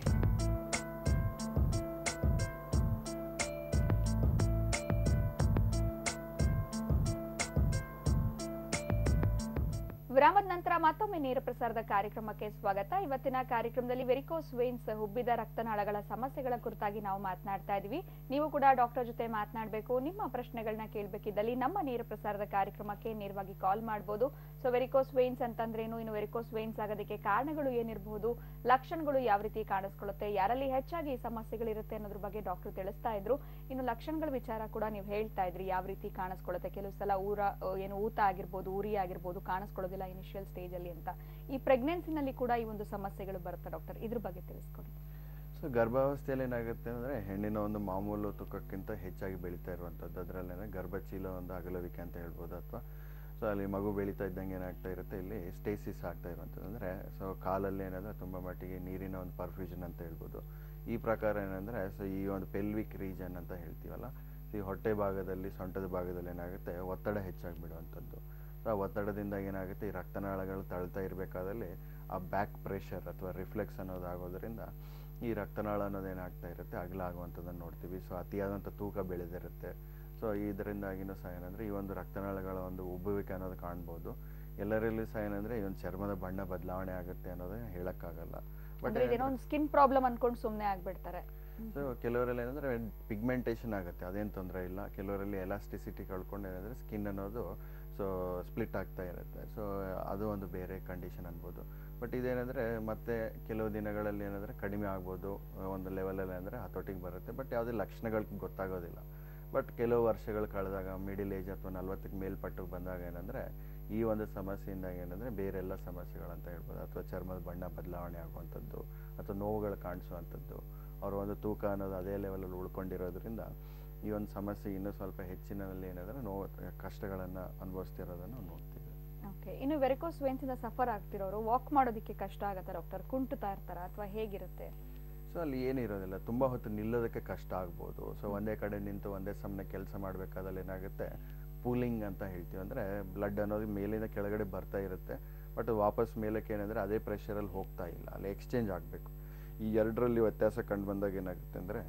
ವಿರಾಮದ ನಂತರ ಮತ್ತೊಮ್ಮೆ ನೇರ ಪ್ರಸಾರದ ಕಾರ್ಯಕ್ರಮಕ್ಕೆ ಸ್ವಾಗತ ಇವತ್ತಿನ ಕಾರ್ಯಕ್ರಮದಲ್ಲಿ ವೆರಿಕೋಸ್ ವೇನ್ಸ್ ಹುಬ್ಬಿದ ರಕ್ತನಾಳಗಳ ಸಮಸ್ಯೆಗಳ ಕುರಿತಾಗಿ ನಾವು ಮಾತನಾಡ್ತಾ ಇದೀವಿ ನೀವು ಕೂಡ ಡಾಕ್ಟರ್ ಜೊತೆ ಮಾತನಾಡಬೇಕು ನಿಮ್ಮ ಪ್ರಶ್ನೆಗಳನ್ನ ಕೇಳಬೇಕಿದ್ದಲ್ಲಿ ನಮ್ಮ ನೇರ ಪ್ರಸಾರದ ಕಾರ್ಯಕ್ರಮಕ್ಕೆ ನೇರವಾಗಿ ಕಾಲ್ ಮಾಡಬಹುದು ಸೊ ವೆರಿಕೋಸ್ ವೇನ್ಸ್ ಅಂತಂದ್ರೇನು ಇನ್ನು ವೆರಿಕೋಸ್ ವೇನ್ಸ್ ಆಗೋದಕ್ಕೆ ಕಾರಣಗಳು ಏನಿರಬಹುದು ಲಕ್ಷಣಗಳು ಯಾವ ರೀತಿ ಕಾಣಿಸ್ಕೊಳ್ಳುತ್ತೆ ಯಾರಲ್ಲಿ ಹೆಚ್ಚಾಗಿ ಈ ಸಮಸ್ಯೆಗಳಿರುತ್ತೆ ಅನ್ನೋದ್ರ ಬಗ್ಗೆ ಡಾಕ್ಟರ್ ತಿಳಿಸ್ತಾ ಇದ್ರು ಇನ್ನು ಲಕ್ಷಣಗಳ ವಿಚಾರ ಕೂಡ ನೀವು ಹೇಳ್ತಾ ಇದ್ರಿ ಯಾವ ರೀತಿ ಕಾಣಿಸ್ಕೊಳ್ಳುತ್ತೆ ಕೆಲವು ಸಲ ಊರ ಅಹ್, ಏನು ಊತ ಆಗಿರ್ಬೋದು ಉರಿ ಆಗಿರ್ಬೋದು ಕಾಣಿಸ್ಕೊಳ್ಳೋದಿಲ್ಲ ಇನಿಷಿಯಲ್ ಸ್ಟೇಜ್ ಅಲ್ಲಿ ಅಂತ ಈ ಪ್ರೆಗ್ನೆನ್ಸಿನಲ್ಲಿ ಕೂಡ ಈ ಒಂದು ಸಮಸ್ಯೆಗಳು ಬರುತ್ತೆ ಡಾಕ್ಟರ್ ಇದ್ರ ಬಗ್ಗೆ ತಿಳಿಸ್ಕೊಡಿ ಸೊ ಗರ್ಭಾವಸ್ಥೆಯಲ್ಲಿ ಏನಾಗುತ್ತೆ ಅಂದರೆ ಹೆಣ್ಣಿನ ಒಂದು ಮಾಮೂಲು ತೂಕಕ್ಕಿಂತ ಹೆಚ್ಚಾಗಿ ಬೆಳೀತಾ ಇರುವಂಥದ್ದು ಅದರಲ್ಲೇನೆ ಗರ್ಭಚೀಲ ಒಂದು ಅಗಲವಿಕೆ ಅಂತ ಹೇಳ್ಬೋದು ಅಥವಾ ಸೊ ಅಲ್ಲಿ ಮಗು ಬೆಳೀತಾ ಇದ್ದಂಗೆ ಏನಾಗ್ತಾ ಇರುತ್ತೆ ಇಲ್ಲಿ ಸ್ಟೇಸಿಸ್ ಆಗ್ತಾ ಇರುವಂಥದ್ದು ಅಂದರೆ ಸೊ ಕಾಲಲ್ಲಿ ಏನಂದರೆ ತುಂಬ ಮಟ್ಟಿಗೆ ನೀರಿನ ಒಂದು ಪರ್ಫ್ಯೂಷನ್ ಅಂತ ಹೇಳ್ಬೋದು ಈ ಪ್ರಕಾರ ಏನಂದರೆ ಸೊ ಈ ಒಂದು ಪೆಲ್ವಿಕ್ ರೀಜನ್ ಅಂತ ಹೇಳ್ತೀವಲ್ಲ ಸೊ ಈ ಹೊಟ್ಟೆ ಭಾಗದಲ್ಲಿ ಸೊಂಟದ ಭಾಗದಲ್ಲಿ ಏನಾಗುತ್ತೆ ಒತ್ತಡ ಹೆಚ್ಚಾಗಿ ಬಿಡುವಂಥದ್ದು ಸೊ ಆ ಒತ್ತಡದಿಂದ ಏನಾಗುತ್ತೆ ಈ ರಕ್ತನಾಳಗಳು ತಳ್ತಾ ಇರಬೇಕಾದಲ್ಲಿ ಆ ಬ್ಯಾಕ್ ಪ್ರೆಷರ್ ಅಥವಾ ರಿಫ್ಲೆಕ್ಸ್ ಅನ್ನೋದು ಆಗೋದ್ರಿಂದ ಈ ರಕ್ತನಾಳ ಅನ್ನೋದು ಏನಾಗ್ತಾ ಇರುತ್ತೆ ಅಗಲ ಆಗುವಂಥದ್ದನ್ನು ನೋಡ್ತೀವಿ ಸೊ ಅತಿಯಾದಂಥ ತೂಕ ಬೆಳೆದಿರುತ್ತೆ ಸೊ ಇದರಿಂದಾಗಿನೂ ಸಹ ಏನಂದರೆ ಈ ಒಂದು ರಕ್ತನಾಳಗಳ ಒಂದು ಉಬ್ಬುವಿಕೆ ಅನ್ನೋದು ಕಾಣ್ಬೋದು ಎಲ್ಲರಲ್ಲೂ ಸಹ ಏನಂದರೆ ಈ ಒಂದು ಚರ್ಮದ ಬಣ್ಣ ಬದಲಾವಣೆ ಆಗುತ್ತೆ ಅನ್ನೋದು ಹೇಳೋಕ್ಕಾಗಲ್ಲ ಬಟ್ ಅಂದ್ರೆ ಇದೇನೋ ಒಂದು ಸ್ಕಿನ್ ಪ್ರಾಬ್ಲಮ್ ಅನ್ಕೊಂಡು ಸುಮ್ನೆ ಆಗ್ಬಿಡ್ತಾರೆ ಸೊ ಕೆಲವರಲ್ಲಿ ಏನಂದರೆ ಪಿಗ್ಮೆಂಟೇಷನ್ ಆಗುತ್ತೆ ಅದೇನು ತೊಂದರೆ ಇಲ್ಲ ಕೆಲವರಲ್ಲಿ ಎಲಾಸ್ಟಿಸಿಟಿ ಕಳ್ಕೊಂಡು ಏನಂದರೆ ಸ್ಕಿನ್ ಅನ್ನೋದು ಸೊ ಸ್ಪ್ಲಿಟ್ ಆಗ್ತಾ ಇರುತ್ತೆ ಸೊ ಅದು ಒಂದು ಬೇರೆ ಕಂಡೀಷನ್ ಅನ್ಬೋದು ಬಟ್ ಇದೇನೆಂದರೆ ಮತ್ತೆ ಕೆಲವು ದಿನಗಳಲ್ಲಿ ಏನಂದರೆ ಕಡಿಮೆ ಆಗ್ಬೋದು ಒಂದು ಲೆವೆಲಲ್ಲಿ ಅಂದರೆ ಹತೋಟಿಗೆ ಬರುತ್ತೆ ಬಟ್ ಯಾವುದೇ ಲಕ್ಷಣಗಳು ಗೊತ್ತಾಗೋದಿಲ್ಲ ಬಟ್ ಕೆಲವು ವರ್ಷಗಳು ಕಳೆದಾಗ ಮಿಡಿಲ್ ಏಜ್ ಅಥವಾ ನಲ್ವತ್ತಕ್ಕೆ ಮೇಲ್ಪಟ್ಟು ಬಂದಾಗ ಏನಂದರೆ ಈ ಒಂದು ಸಮಸ್ಯೆಯಿಂದ ಏನಂದರೆ ಬೇರೆಲ್ಲ ಸಮಸ್ಯೆಗಳಂತ ಹೇಳ್ಬೋದು ಅಥವಾ ಚರ್ಮದ ಬಣ್ಣ ಬದಲಾವಣೆ ಆಗುವಂಥದ್ದು ಅಥವಾ ನೋವುಗಳು ಕಾಣಿಸುವಂಥದ್ದು ಅವ್ರ ಒಂದು ತೂಕ ಅನ್ನೋದು ಅದೇ ಲೆವೆಲಲ್ಲಿ ಉಳ್ಕೊಂಡಿರೋದ್ರಿಂದ ಈ ಒಂದು ಸಮಸ್ಯೆ ಇನ್ನೂ ಸ್ವಲ್ಪ ಹೆಚ್ಚಿನಲ್ಲಿ ಏನಂದರೆ ನೋವು ಕಷ್ಟಗಳನ್ನು ಅನುಭವಿಸ್ತಿರೋದನ್ನು ನಾವು ನೋಡ್ತೀವಿ ಓಕೆ ಇನ್ನು ವೆರಿಕೋಸ್ ವೇನ್ಸ್ ಇಂದ ಸಫರ್ ಆಗ್ತಿರೋರು ವಾಕ್ ಮಾಡೋದಕ್ಕೆ ಕಷ್ಟ ಆಗತ್ತೆ ಡಾಕ್ಟರ್ ಕುಂಟುತ್ತಾ ಇರ್ತಾರ ಅಥವಾ ಹೇಗಿರುತ್ತೆ ಸೊ ಅಲ್ಲಿ ಏನಿರೋದಿಲ್ಲ ತುಂಬ ಹೊತ್ತು ನಿಲ್ಲೋದಕ್ಕೆ ಕಷ್ಟ ಆಗ್ಬೋದು ಸೊ ಒಂದೇ ಕಡೆ ನಿಂತು ಒಂದೇ ಸಮನೆ ಕೆಲಸ ಮಾಡಬೇಕಾದಲ್ಲಿ ಏನಾಗುತ್ತೆ ಪೂಲಿಂಗ್ ಅಂತ ಹೇಳ್ತೀವಿ ಅಂದರೆ ಬ್ಲಡ್ ಅನ್ನೋದು ಮೇಲಿಂದ ಕೆಳಗಡೆ ಬರ್ತಾ ಇರುತ್ತೆ ಬಟ್ ವಾಪಸ್ ಮೇಲಕ್ಕೆ ಏನಂದರೆ ಅದೇ ಪ್ರೆಷರಲ್ಲಿ ಹೋಗ್ತಾ ಇಲ್ಲ ಅಲ್ಲಿ ಎಕ್ಸ್ಚೇಂಜ್ ಆಗಬೇಕು ಈ ಎರಡರಲ್ಲಿ ವ್ಯತ್ಯಾಸ ಕಂಡು ಬಂದಾಗ ಏನಾಗುತ್ತೆ ಅಂದರೆ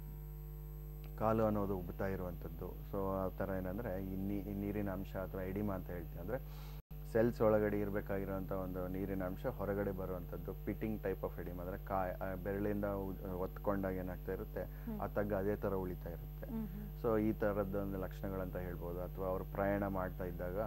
ಕಾಲು ಅನ್ನೋದು ಉಬ್ತಾ ಇರುವಂಥದ್ದು ಸೊ ಆ ಥರ ಏನಂದರೆ ಈ ನೀ- ಈ ನೀರಿನ ಅಂಶ ಅಥವಾ ಎಡಿಮಾ ಅಂತ ಹೇಳ್ತೀವಿ ಅಂದರೆ ಸೆಲ್ಸ್ ಒಳಗಡೆ ಇರಬೇಕಾಗಿರೋಂಥ ಒಂದು ನೀರಿನ ಅಂಶ ಹೊರಗಡೆ ಬರುವಂಥದ್ದು ಪಿಟ್ಟಿಂಗ್ ಟೈಪ್ ಆಫ್ ಎಡಿಮಾ ಅಂದರೆ ಕಾ ಆ ಬೆರಳಿಂದ ಉ- ಒತ್ಕೊಂಡಾಗ ಏನಾಗ್ತಾ ಇರುತ್ತೆ ಆ ತಗ್ಗ ಅದೇ ಥರ ಉಳಿತಾ ಇರುತ್ತೆ ಸೊ ಈ ಥರದ್ದೊಂದು ಲಕ್ಷಣಗಳಂತ ಹೇಳ್ಬೋದು ಅಥವಾ ಅವರು ಪ್ರಯಾಣ ಮಾಡ್ತಾ ಇದ್ದಾಗ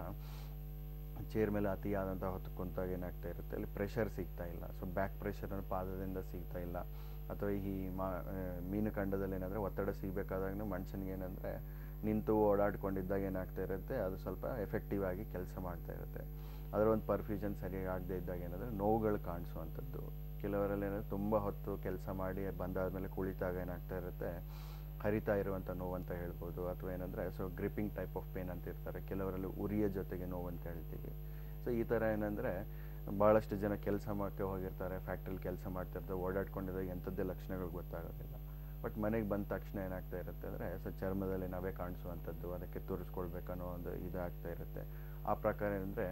ಚೇರ್ ಮೇಲೆ ಅತಿಯಾದಂಥ ಹೊತ್ತು ಕುಂತಾಗ ಏನಾಗ್ತಾ ಇರುತ್ತೆ ಅಲ್ಲಿ ಪ್ರೆಷರ್ ಸಿಗ್ತಾ ಇಲ್ಲ ಸೊ ಬ್ಯಾಕ್ ಪ್ರೆಷರ್ ಪಾದದಿಂದ ಸಿಗ್ತಾ ಇಲ್ಲ ಅಥವಾ ಈ ಮಾ ಆ, ಮೀನು ಖಂಡದಲ್ಲಿ ಏನಂದರೆ ಒತ್ತಡ ಸಿಗಬೇಕಾದಾಗ ಮನುಷ್ಯನಿಗೆ ಏನಂದರೆ ನಿಂತು ಓಡಾಡ್ಕೊಂಡಿದ್ದಾಗ ಏನಾಗ್ತಾ ಇರುತ್ತೆ ಅದು ಸ್ವಲ್ಪ ಎಫೆಕ್ಟಿವ್ ಆಗಿ ಕೆಲಸ ಮಾಡ್ತಾ ಇರುತ್ತೆ ಅದರ ಒಂದು ಪರ್ಫ್ಯೂಷನ್ ಸರಿಯಾಗಿ ಆಗದೆ ಇದ್ದಾಗ ಏನಂದರೆ ನೋವುಗಳು ಕಾಣಿಸುವಂಥದ್ದು ಕೆಲವರಲ್ಲಿ ಏನಂದರೆ ತುಂಬ ಹೊತ್ತು ಕೆಲಸ ಮಾಡಿ ಬಂದಾದ್ಮೇಲೆ ಕುಳಿತಾಗ ಏನಾಗ್ತಾ ಇರುತ್ತೆ ಹರಿತಾ ಇರುವಂಥ ನೋವು ಅಂತ ಹೇಳ್ಬೋದು ಅಥವಾ ಏನಂದರೆ so gripping type of pain ಅಂತ ಇರ್ತಾರೆ ಕೆಲವರಲ್ಲಿ ಉರಿಯ ಜೊತೆಗೆ ನೋವು ಅಂತ ಹೇಳ್ತೀವಿ ಸೊ ಈ ಥರ ಏನಂದರೆ ಭಾಳಷ್ಟು ಜನ ಕೆಲಸ ಮಾಡೋಕ್ಕೆ ಹೋಗಿರ್ತಾರೆ ಫ್ಯಾಕ್ಟ್ರಿಲಿ ಕೆಲಸ ಮಾಡ್ತಿರ್ತಾರೆ ಓಡಾಡ್ಕೊಂಡಿದ್ದಾಗ ಎಂಥದ್ದೇ ಲಕ್ಷಣಗಳು ಗೊತ್ತಾಗೋದಿಲ್ಲ ಬಟ್ ಮನೆಗೆ ಬಂದ ತಕ್ಷಣ ಏನಾಗ್ತಾ ಇರುತ್ತೆ ಅಂದರೆ ಸೊ ಚರ್ಮದಲ್ಲಿ ನಾವೇ ಕಾಣಿಸುವಂಥದ್ದು ಅದಕ್ಕೆ ತೋರಿಸ್ಕೊಳ್ಬೇಕನ್ನೋ ಒಂದು ಇದಾಗ್ತಾ ಇರುತ್ತೆ ಆ ಪ್ರಕಾರ ಏನಂದರೆ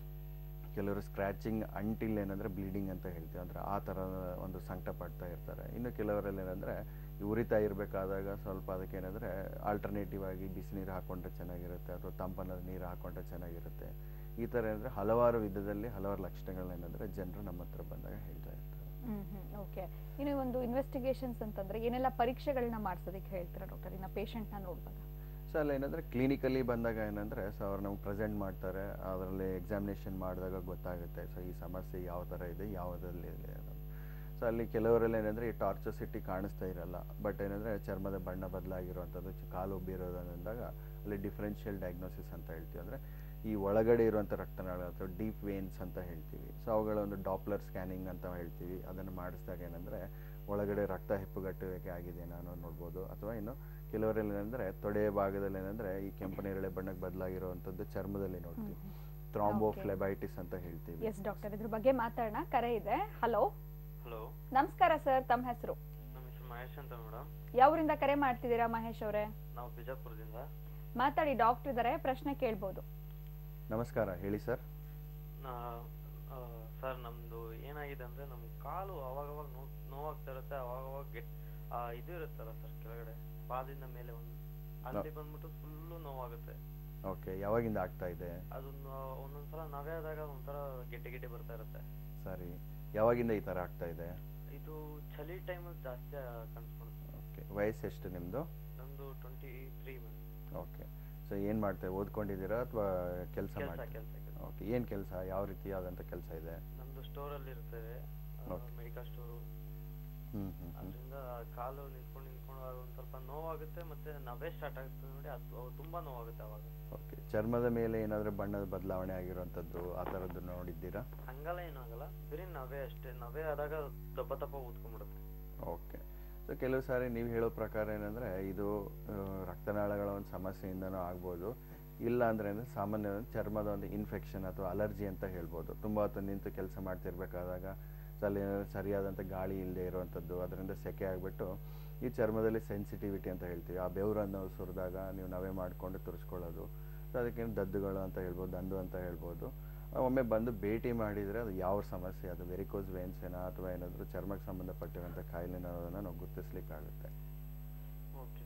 ಕೆಲವರು ಸ್ಕ್ರ್ಯಾಚಿಂಗ್ ಅಂಟಿಲ್ ಏನಂದರೆ ಬ್ಲೀಡಿಂಗ್ ಅಂತ ಹೇಳ್ತೀವಿ ಅಂದರೆ ಆ ಥರ ಒಂದು ಸಂಕಟ ಪಡ್ತಾ ಇರ್ತಾರೆ ಇನ್ನು ಕೆಲವರಲ್ಲಿ ಏನಂದರೆ ಉರಿತಾ ಇರಬೇಕಾದಾಗ ಸ್ವಲ್ಪ ಅದಕ್ಕೆ ಏನಂದರೆ ಆಲ್ಟರ್ನೇಟಿವ್ ಆಗಿ ಬಿಸಿ ನೀರು ಹಾಕ್ಕೊಂಡ್ರೆ ಚೆನ್ನಾಗಿರುತ್ತೆ ಅಥವಾ ತಂಪನ ನೀರು ಹಾಕ್ಕೊಂಡ್ರೆ ಚೆನ್ನಾಗಿರುತ್ತೆ ಈ ಥರ ಏನಂದರೆ ಹಲವಾರು ವಿಧದಲ್ಲಿ ಹಲವಾರು ಲಕ್ಷಣಗಳೇನೆಂದರೆ ಜನರು ನಮ್ಮ ಹತ್ರ ಬಂದಾಗ ಹೇಳ್ತಾ ಇರ್ತಾರೆ ಓಕೆ ಇನ್ನು ಈ ಒಂದು ಇನ್ವೆಸ್ಟಿಗೇಷನ್ಸ್ ಅಂತಂದ್ರೆ ಏನೆಲ್ಲ ಪರೀಕ್ಷೆಗಳನ್ನ ಮಾಡಿಸೋದಕ್ಕೆ ಹೇಳ್ತೀರಾ ಡಾಕ್ಟರ್ ಇನ್ನ patient ನ ನೋಡುವಾಗ ಸೊ ಅಲ್ಲಿ ಏನಂದರೆ ಕ್ಲಿನಿಕಲ್ಲಿ ಬಂದಾಗ ಏನಂದರೆ ಸೊ ಅವ್ರು ನಮ್ಗೆ ಪ್ರೆಸೆಂಟ್ ಮಾಡ್ತಾರೆ ಅದರಲ್ಲಿ ಎಕ್ಸಾಮಿನೇಷನ್ ಮಾಡಿದಾಗ ಗೊತ್ತಾಗುತ್ತೆ ಸೊ ಈ ಸಮಸ್ಯೆ ಯಾವ ಥರ ಇದೆ ಯಾವುದ್ರಲ್ಲಿ ಇದೆ ಅನ್ನೋದು ಸೊ ಅಲ್ಲಿ ಕೆಲವರಲ್ಲಿ ಏನಂದರೆ ಈ ಟಾರ್ಚೋಸಿಟಿ ಕಾಣಿಸ್ತಾ ಇರಲ್ಲ ಬಟ್ ಏನಂದರೆ ಚರ್ಮದ ಬಣ್ಣ ಬದಲಾಗಿರುವಂಥದ್ದು ಚ- ಕಾಲು ಉಬ್ಬಿರೋದಂದಾಗ ಅಲ್ಲಿ ಡಿಫ್ರೆನ್ಷಿಯಲ್ ಡಯಾಗ್ನೋಸಿಸ್ ಅಂತ ಹೇಳ್ತೀವಿ ಅಂದರೆ ಈ ಒಳಗಡೆ ಇರುವಂಥ ರಕ್ತನಾಳ ಅಥವಾ ಡೀಪ್ ವೇನ್ಸ್ ಅಂತ ಹೇಳ್ತೀವಿ ಸೊ ಅವುಗಳ ಒಂದು ಡಾಪ್ಲರ್ ಸ್ಕ್ಯಾನಿಂಗ್ ಅಂತ ಹೇಳ್ತೀವಿ ಅದನ್ನು ಮಾಡಿಸಿದಾಗ ಏನಂದರೆ ಒಳಗಡೆ ರಕ್ತ ಹೆಪ್ಪುಗಟ್ಟುವಿಕೆ ಆಗಿದೆ ಅನ್ನೋದು ನೋಡ್ಬೋದು ಅಥವಾ ಇನ್ನು ಕೆಲವರಲ್ಲಿ ಏನಂದರೆ ತೊಡೆಯ ಭಾಗದಲ್ಲಿ ಏನಂದರೆ ಈ ಕೆಂಪು ನೇರಳೆ ಬಣ್ಣಕ್ಕೆ ಬದಲಾಗಿರುವಂಥದ್ದು ಚರ್ಮದಲ್ಲಿ ನೋಡ್ತೀವಿ ಥ್ರಾಂಬೋಫ್ಲೆಬೈಟಿಸ್ ಅಂತ ಹೇಳ್ತೀವಿ ಎಸ್ ಡಾಕ್ಟರ್ ಇದ್ರ ಬಗ್ಗೆ ಮಾತಾಡೋಣ ಕರೆ ಇದೆ ಹಲೋ ಹಲೋ ನಮಸ್ಕಾರ ಸರ್ ತಮ್ಮ ಹೆಸರು ನಮ್ಮ ಹೆಸರು ಮಹೇಶ್ ಅಂತ ಮೇಡಮ್ ಯಾವೂರಿಂದ ಕರೆ ಮಾಡ್ತಿದ್ದೀರಾ ಮಹೇಶ್ ಅವರೇ ನಾವು ಬಿಜಾಪುರದಿಂದ ಮಾತಾಡಿ ಡಾಕ್ಟರ್ ಇದಾರೆ ಪ್ರಶ್ನೆ ಕೇಳ್ಬೋದು ನಮಸ್ಕಾರ ಹೇಳಿ ಸರ್ ಸರ್ ನಮ್ದು ಏನಾಗಿದೆ ಅಂದ್ರೆ ನಮ್ ಕಾಲು ಅವಾಗ ಅವಾಗ ನೋವು ನೋವಾಗ್ತಾ ಇರುತ್ತೆ ಅವಾಗ ಅವಾಗ ಗೆಟ್ ಆ, ಇದು ಇರುತ್ತಲ್ಲ ಸರ್ ಕೆಳಗಡೆ ಪಾದದಿಂದ ಮೇಲೆ ಒಂದು ಅಲ್ಲಿ ಬಂದ್ಬಿಟ್ಟು ಫುಲ್ಲು ನೋವಾಗುತ್ತೆ ಓಕೆ ಯಾವಾಗಿಂದ ಆಗ್ತಾ ಇದೆ ಅದನ್ನ ಒಂದೊಂದ್ಸಲ ನಾವೇ ಆದಾಗ ಒಂಥರ ಗೆಡ್ಡೆ ಗೆಡ್ಡೆ ಬರ್ತಾ ಇರುತ್ತೆ ಸರಿ ಯಾವಾಗಿಂದ ಈ ಥರ ಆಗ್ತಾ ಇದೆ ಇದು ಚಳಿ ಟೈಮ್ ಜಾಸ್ತಿ ಕಾಣಿಸ್ಕೊಳುತ್ತೆ ಓಕೆ ವಯಸ್ಸು ಎಷ್ಟು ನಿಮ್ಮದು ನಮ್ದು ಟ್ವೆಂಟಿ ತ್ರೀ ಓಕೆ ಸೊ ಏನು ಮಾಡ್ತಾ ಓದ್ಕೊಂಡಿದ್ದೀರಾ ಅಥವಾ ಕೆಲಸ ಕೆಲಸ ಮಾಡ್ತೀರಾ ಕೆಲಸ ಕೆಲಸ ಓಕೆ ಏನು ಕೆಲಸ ಯಾವ ರೀತಿಯಾದಂಥ ಕೆಲಸ ಇದೆ ನಮ್ದು ಸ್ಟೋರ್ ಅಲ್ಲಿ ಇರ್ತೇವೆ Okay. ಮೆಡಿಕಲ್ ಸ್ಟೋರು ಹ್ಞೂ ಹ್ಞೂ ಹ್ಞೂ ಅದರಿಂದ ಕಾಲು ನಿಂತ್ಕೊಂಡು ನಿಂತ್ಕೊಂಡು ಅದು ಒಂದ್ ಸ್ವಲ್ಪ ನೋವಾಗುತ್ತೆ ಮತ್ತೆ ನಾವೇ ಸ್ಟಾರ್ಟ್ ಆಗುತ್ತೆ ನೋಡಿ ಅದು ಅವು ತುಂಬಾ ನೋವಾಗುತ್ತೆ ಅವಾಗ ಓಕೆ ಚರ್ಮದ ಮೇಲೆ ಏನಾದರೂ ಬಣ್ಣದ ಬದಲಾವಣೆ ಆಗಿರುವಂಥದ್ದು ಆ ಥರದ್ದು ನೋಡಿದ್ದೀರಾ ಹಂಗಲ್ಲ ಏನೂ ಆಗಲ್ಲ ಬರೀ ನಾವೇ ಅಷ್ಟೇ ನಾವೇ ಆದಾಗ ದಪ್ಪ ದಪ್ಪ ಊದ್ಕೊಂಡ್ಬಿಡುತ್ತೆ ಓಕೆ ಸೊ ಕೆಲವು ಸಾರಿ ನೀವು ಹೇಳೋ ಪ್ರಕಾರ ಏನಂದರೆ ಇದು ಆ, ರಕ್ತನಾಳಗಳ ಒಂದು ಸಮಸ್ಯೆಯಿಂದನೂ ಆಗ್ಬೋದು ಇಲ್ಲ ಅಂದರೆ ಅಂದರೆ ಸಾಮಾನ್ಯವಾಗಿ ಚರ್ಮದ ಒಂದು ಇನ್ಫೆಕ್ಷನ್ ಅಥವಾ ಅಲರ್ಜಿ ಅಂತ ಹೇಳ್ಬೋದು ತುಂಬ ಹೊತ್ತು ನಿಂತು ಕೆಲಸ ಮಾಡ್ತಿರ್ಬೇಕಾದಾಗ ಸೊ ಅಲ್ಲಿ ಏನಾದ್ರು ಸರಿಯಾದಂಥ ಗಾಳಿ ಇಲ್ಲದೆ ಇರುವಂಥದ್ದು ಅದರಿಂದ ಸೆಕೆ ಆಗಿಬಿಟ್ಟು ಈ ಚರ್ಮದಲ್ಲಿ ಸೆನ್ಸಿಟಿವಿಟಿ ಅಂತ ಹೇಳ್ತೀವಿ ಆ ಬೆವರನ್ನು ಸುರಿದಾಗ ನೀವು ನಾವೇ ಮಾಡಿಕೊಂಡು ತುರಿಸ್ಕೊಳ್ಳೋದು ಸೊ ಅದಕ್ಕೇನು ದದ್ದುಗಳು ಅಂತ ಹೇಳ್ಬೋದು ದಂಡು ಅಂತ ಹೇಳ್ಬೋದು ಒಮ್ಮೆ ಬಂದು ಭೇಟಿ ಮಾಡಿದರೆ ಅದು ಯಾವ ಸಮಸ್ಯೆ ಅದು ವೆರಿಕೋಸ್ ವೇನ್ಸೇನಾ ಅಥವಾ ಏನಾದರೂ ಚರ್ಮಕ್ಕೆ ಸಂಬಂಧಪಟ್ಟಿರುವಂಥ ಕಾಯಿಲೆನ ಅನ್ನೋದನ್ನು ನಾವು ಗುರುತಿಸ್ಲಿಕ್ಕಾಗುತ್ತೆ ಓಕೆ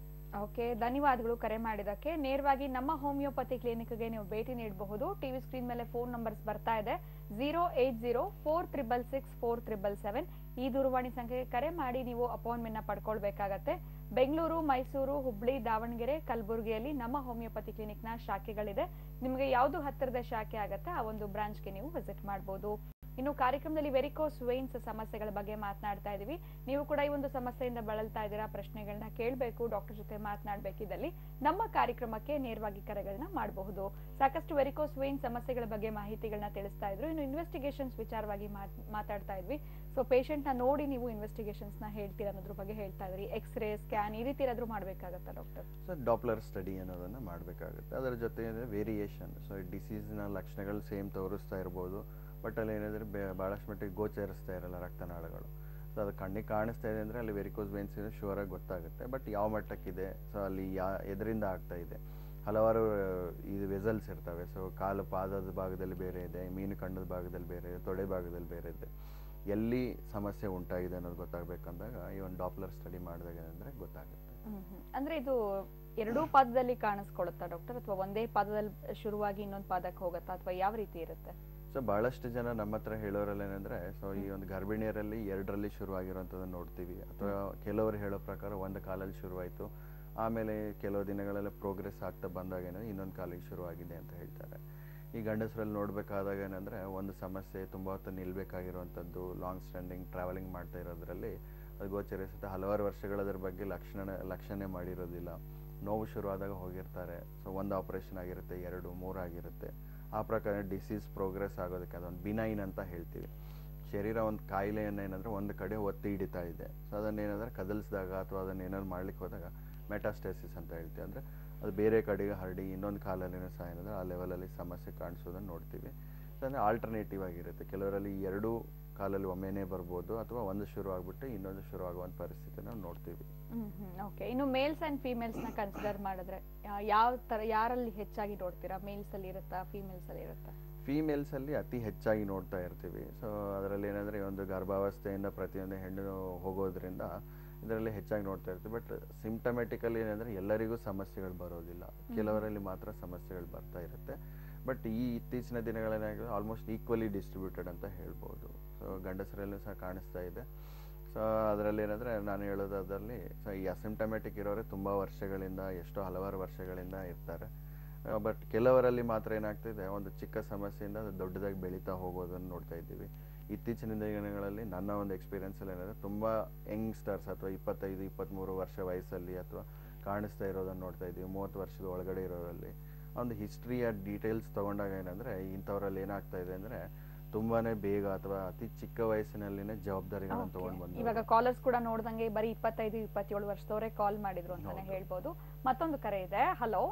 ಓಕೆ ಧನ್ಯವಾದಗಳು ಕರೆ ಮಾಡಿದಕ್ಕೆ ನೇರವಾಗಿ ನಮ್ಮ ಹೋಮಿಯೋಪತಿ ಕ್ಲಿನಿಕ್ಗೆ ನೀವು ಭೇಟಿ ನೀಡಬಹುದು ಟಿವಿ ಸ್ಕ್ರೀನ್ ಮೇಲೆ ಫೋನ್ ನಂಬರ್ಸ್ ಬರ್ತಾ ಇದೆ zero eight zero four triple six four triple seven ಈ ದೂರವಾಣಿ ಸಂಖ್ಯೆಗೆ ಕರೆ ಮಾಡಿ ನೀವು ಅಪಾಯಿಂಟ್ಮೆಂಟ್ ನ ಪಡ್ಕೊಳ್ಬೇಕಾಗತ್ತೆ ಬೆಂಗಳೂರು ಮೈಸೂರು ಹುಬ್ಳಿ ದಾವಣಗೆರೆ ಕಲಬುರಗಿಯಲ್ಲಿ ನಮ್ಮ ಹೋಮಿಯೋಪತಿ ಕ್ಲಿನಿಕ್ ನ ಶಾಖೆಗಳಿದೆ ನಿಮಗೆ ಯಾವುದು ಹತ್ತಿರದ ಶಾಖೆ ಆಗತ್ತೆ ಆ ಒಂದು ಬ್ರಾಂಚ್ಗೆ ನೀವು ವಿಸಿಟ್ ಮಾಡಬಹುದು ಇನ್ನು ಕಾರ್ಯಕ್ರಮದಲ್ಲಿ ವೆರಿಕೋಸ್ ವೇನ್ಸ್ ಸಮಸ್ಯೆಗಳ ಬಗ್ಗೆ ಮಾತನಾಡ್ತಾ ಇದೀವಿ ನೀವು ಕೂಡ ಈ ಒಂದು ಸಮಸ್ಯೆಯಿಂದ ಬಳಲ್ತಾ ಇದ್ದೀರಾ ಪ್ರಶ್ನೆಗಳನ್ನ ಕೇಳಬೇಕು ಡಾಕ್ಟರ್ ಜೊತೆ ಮಾತನಾಡಬೇಕಿದ್ದಲ್ಲಿ ನಮ್ಮ ಕಾರ್ಯಕ್ರಮಕ್ಕೆ ನೇರವಾಗಿ ಕರೆಗಳನ್ನ ಮಾಡಬಹುದು ಸಾಕಷ್ಟು ವೆರಿಕೋಸ್ ವೇನ್ ಸಮಸ್ಯೆಗಳ ಬಗ್ಗೆ ಮಾಹಿತಿಗಳನ್ನ ತಿಳಿಸ್ತಾ ಇದ್ರು ಇನ್ನು ಇನ್ವೆಸ್ಟಿಗೇಷನ್ಸ್ ವಿಚಾರವಾಗಿ ಮಾತ್- ಮಾತಾಡ್ತಾ ಇದ್ವಿ ಸೊ ಪೇಷಂಟ್ ನ ನೋಡಿ ನೀವು ಇನ್ವೆಸ್ಟಿಗೇಷನ್ಸ್ ನ ಹೇಳ್ತೀರಾ ಅನ್ನೋದ್ರ ಬಗ್ಗೆ ಹೇಳ್ತಾ ಇದ್ರಿ ಎಕ್ಸ್ರೇ ಸ್ಕ್ಯಾನ್ ಈ ರೀತಿ ಏನಾದ್ರು ಮಾಡ್ಬೇಕಾಗತ್ತಾ ಡಾಕ್ಟರ್ ಸೊ ಡಾಪ್ಲರ್ ಸ್ಟಡಿ ಅನ್ನೋದನ್ನು ಮಾಡಬೇಕಾಗುತ್ತೆ ಅದರ ಜೊತೆ ವೇರಿಯೇಷನ್ ಸೊ ಡಿಸೀಸ್ನ ಲಕ್ಷಣಗಳು ಸೇಮ್ ತೋರಿಸ್ತಾ ಇರ್ಬೋದು ಬಟ್ ಅಲ್ಲಿ ಏನಾದರೆ ಬೆ ಭಾಳಷ್ಟು ಮಟ್ಟಿಗೆ ಗೋಚರಿಸ್ತಾ ಇರಲ್ಲ ರಕ್ತನಾಳಗಳು ಸೊ ಅದು ಕಣ್ಣಿಗೆ ಕಾಣಿಸ್ತಾ ಇದೆ ಅಂದರೆ ಅಲ್ಲಿ ವೆರಿಕೋಸ್ ವೆನ್ಸ್ ಇದೆ ಶೂರಾಗಿ ಗೊತ್ತಾಗುತ್ತೆ ಬಟ್ ಯಾವ ಮಟ್ಟಕ್ಕಿದೆ ಸೊ ಅಲ್ಲಿ ಯಾ ಎದರಿಂದ ಆಗ್ತಾ ಇದೆ ಹಲವಾರು ಆ, ಇದು ವೆಸಲ್ಸ್ ಇರ್ತವೆ ಸೊ ಕಾಲು ಪಾದದ ಭಾಗದಲ್ಲಿ ಬೇರೆ ಇದೆ ಮೀನು ಕಣ್ಣದ ಭಾಗದಲ್ಲಿ ಬೇರೆ ಇದೆ ತೊಡೆ ಭಾಗದಲ್ಲಿ ಬೇರೆ ಇದೆ ಎಲ್ಲಿ ಸಮಸ್ಯೆ ಉಂಟಾಗಿದೆ ಅನ್ನೋದು ಗೊತ್ತಾಗಬೇಕಂದಾಗ ಈ ಒಂದು ಡಾಪ್ಲರ್ ಸ್ಟಡಿ ಮಾಡಿದಾಗ ಏನಂದರೆ ಗೊತ್ತಾಗುತ್ತೆ ಅಂದ್ರೆ ಇದು ಎರಡೂ ಪಾದದಲ್ಲಿ ಕಾಣಿಸ್ಕೊಳ್ಳುತ್ತಾ ಡಾಕ್ಟರ್ ಅಥವಾ ಒಂದೇ ಪಾದದಲ್ಲಿ ಶುರುವಾಗಿ ಇನ್ನೊಂದು ಪಾದಕ್ಕೆ ಹೋಗುತ್ತಾ ಅಥವಾ ಯಾವ ರೀತಿ ಇರುತ್ತೆ ಸೊ ಬಹಳಷ್ಟು ಜನ ನಮ್ಮ ಹತ್ರ ಹೇಳೋರಲ್ಲಿ ಏನಂದ್ರೆ ಸೊ ಈ ಒಂದು ಗರ್ಭಿಣಿಯರಲ್ಲಿ ಎರಡರಲ್ಲಿ ಶುರುವಾಗಿರುವಂಥದ್ದನ್ನು ನೋಡ್ತೀವಿ ಅಥವಾ ಕೆಲವರು ಹೇಳೋ ಪ್ರಕಾರ ಒಂದು ಕಾಲಲ್ಲಿ ಶುರುವಾಯಿತು ಆಮೇಲೆ ಕೆಲವು ದಿನಗಳೆಲ್ಲ ಪ್ರೋಗ್ರೆಸ್ ಆಗ್ತಾ ಬಂದಾಗ ಏನಂದ್ರೆ ಇನ್ನೊಂದು ಕಾಲಿಗೆ ಶುರುವಾಗಿದೆ ಅಂತ ಹೇಳ್ತಾರೆ ಈ ಗಂಡಸರಲ್ಲಿ ನೋಡಬೇಕಾದಾಗ ಏನಂದ್ರೆ ಒಂದು ಸಮಸ್ಯೆ ತುಂಬ ಹೊತ್ತು ನಿಲ್ಬೇಕಾಗಿರುವಂಥದ್ದು ಲಾಂಗ್ ಸ್ಟ್ಯಾಂಡಿಂಗ್ ಟ್ರಾವೆಲಿಂಗ್ ಮಾಡ್ತಾ ಇರೋದ್ರಲ್ಲಿ ಅದು ಗೋಚರಿಸುತ್ತೆ ಹಲವಾರು ವರ್ಷಗಳ ಅದ್ರ ಬಗ್ಗೆ ಲಕ್ಷಣ ಲಕ್ಷಣೆ ಮಾಡಿರೋದಿಲ್ಲ ನೋವು ಶುರುವಾದಾಗ ಹೋಗಿರ್ತಾರೆ ಸೊ ಒಂದು ಆಪರೇಷನ್ ಆಗಿರುತ್ತೆ ಎರಡು ಮೂರು ಆಗಿರುತ್ತೆ ಆ ಪ್ರಕಾರ ಡಿಸೀಸ್ ಪ್ರೋಗ್ರೆಸ್ ಆಗೋದಕ್ಕೆ ಅದೊಂದು ಬಿನೈನ್ ಅಂತ ಹೇಳ್ತೀವಿ ಶರೀರ ಒಂದು ಕಾಯಿಲೆಯನ್ನು ಏನಂದ್ರೆ ಒಂದು ಕಡೆ ಒತ್ತಿ ಹಿಡಿತಾ ಇದೆ ಸೊ ಅದನ್ನ ಏನಂದ್ರೆ ಕದಲಿಸಿದಾಗ ಅಥವಾ ಅದನ್ನ ಏನಾದ್ರು ಮಾಡ್ಲಿಕ್ಕೆ ಹೋದಾಗ ಮೆಟಾಸ್ಟೆಸಿಸ್ ಅಂತ ಹೇಳ್ತೀವಿ ಅಂದರೆ ಅದು ಬೇರೆ ಕಡೆಗೆ ಹರಡಿ ಇನ್ನೊಂದು ಕಾಲಲ್ಲಿನೂ ಸಹ ಏನಂದ್ರೆ ಆ ಲೆವೆಲಲ್ಲಿ ಸಮಸ್ಯೆ ಕಾಣಿಸೋದನ್ನು ನೋಡ್ತೀವಿ ಸೊ ಅಂದರೆ ಆಲ್ಟರ್ನೇಟಿವ್ ಆಗಿರುತ್ತೆ ಕೆಲವರಲ್ಲಿ ಎರಡೂ ಕಾಲಲ್ಲಿ ಒಮ್ಮೆನೇ ಬರ್ಬೋದು ಅಥವಾ ಒಂದು ಶುರು ಆಗ್ಬಿಟ್ಟು ಇನ್ನೊಂದು ಶುರು ಆಗುವಂಥ ಪರಿಸ್ಥಿತಿ ನಾವು ನೋಡ್ತೀವಿ ಓಕೆ ಇನ್ನು ಮೇಲ್ಸ್ ಅಂಡ್ ಫೀಮೇಲ್ಸ್ ನ ಕನ್ಸಿಡರ್ ಮಾಡಿದ್ರೆ ಯಾ- ಯಾವ ತರ ಯಾರಲ್ಲಿ ಹೆಚ್ಚಾಗಿ ನೋಡ್ತೀರಾ ಮೇಲ್ಸ್ ಅಲ್ಲಿ ಇರುತ್ತಾ ಫೀಮೇಲ್ಸ್ ಅಲ್ಲಿ ಇರುತ್ತಾ ಫೀಮೇಲ್ಸಲ್ಲಿ ಅತಿ ಹೆಚ್ಚಾಗಿ ನೋಡ್ತಾ ಇರ್ತೀವಿ ಸೊ ಅದರಲ್ಲಿ ಏನಂದರೆ ಒಂದು ಗರ್ಭಾವಸ್ಥೆಯಿಂದ ಪ್ರತಿಯೊಂದು ಹೆಣ್ಣು ಹೋಗೋದ್ರಿಂದ ಇದರಲ್ಲಿ ಹೆಚ್ಚಾಗಿ ನೋಡ್ತಾ ಇರ್ತೀವಿ ಬಟ್ ಸಿಂಪ್ಟಮೆಟಿಕಲಿ ಏನಂದರೆ ಎಲ್ಲರಿಗೂ ಸಮಸ್ಯೆಗಳು ಬರೋದಿಲ್ಲ ಕೆಲವರಲ್ಲಿ ಮಾತ್ರ ಸಮಸ್ಯೆಗಳು ಬರ್ತಾ ಇರುತ್ತೆ ಬಟ್ ಈ ಇತ್ತೀಚಿನ ದಿನಗಳೇನಾಗಿದೆ ಆಲ್ಮೋಸ್ಟ್ ಈಕ್ವಲಿ ಡಿಸ್ಟ್ರಿಬ್ಯೂಟೆಡ್ ಅಂತ ಹೇಳ್ಬೋದು ಸೊ ಗಂಡಸರಲ್ಲೂ ಸಹ ಕಾಣಿಸ್ತಾ ಇದೆ ಸೊ ಅದರಲ್ಲಿ ಏನಂದರೆ ನಾನು ಹೇಳೋದಾದಲ್ಲಿ ಸೊ ಈ ಅಸಿಂಟಮೆಟಿಕ್ ಇರೋರೆ ತುಂಬ ವರ್ಷಗಳಿಂದ ಎಷ್ಟೋ ಹಲವಾರು ವರ್ಷಗಳಿಂದ ಇರ್ತಾರೆ ಬಟ್ ಕೆಲವರಲ್ಲಿ ಮಾತ್ರ ಏನಾಗ್ತಿದೆ ಒಂದು ಚಿಕ್ಕ ಸಮಸ್ಯೆಯಿಂದ ಅದು ದೊಡ್ಡದಾಗಿ ಬೆಳೀತಾ ಹೋಗೋದನ್ನು ನೋಡ್ತಾ ಇದ್ದೀವಿ ಇತ್ತೀಚಿನ ದಿನಗಳಲ್ಲಿ ನನ್ನ ಒಂದು ಎಕ್ಸ್ಪೀರಿಯನ್ಸಲ್ಲಿ ಏನಂದರೆ ತುಂಬ ಯಂಗ್ಸ್ಟರ್ಸ್ ಅಥವಾ ಇಪ್ಪತ್ತೈದು ಇಪ್ಪತ್ತ್ಮೂರು ವರ್ಷ ವಯಸ್ಸಲ್ಲಿ ಅಥವಾ ಕಾಣಿಸ್ತಾ ಇರೋದನ್ನು ನೋಡ್ತಾ ಇದ್ದೀವಿ ಮೂವತ್ತು ವರ್ಷದ ಒಳಗಡೆ ಇರೋರಲ್ಲಿ ಒಂದು ಹಿಸ್ಟ್ರಿಯ ಡೀಟೇಲ್ಸ್ ತೊಗೊಂಡಾಗ ಏನಂದರೆ ಇಂಥವರಲ್ಲಿ ಏನಾಗ್ತಾ ಇದೆ ಅಂದರೆ ತುಂಬಾ ಬೇಗ ಅಥವಾ ಅತಿ ಚಿಕ್ಕ ವಯಸ್ಸಿನಲ್ಲಿನೇ ಜವಾಬ್ದಾರಿಗಳನ್ನು Okay. ತೊಗೊಂಡು ಬಂದು ಇವಾಗ ಕಾಲರ್ಸ್ ಕೂಡ ನೋಡ್ದಂಗೆ ಬರೀ ಇಪ್ಪತ್ತೈದು ಇಪ್ಪತ್ತೇಳು ವರ್ಷದವರೇ ಕಾಲ್ ಮಾಡಿದ್ರು ಅಂತಾನೆ ಹೌದು. ಹೇಳ್ಬೋದು ಮತ್ತೊಂದು ಕರೆ ಇದೆ ಹಲೋ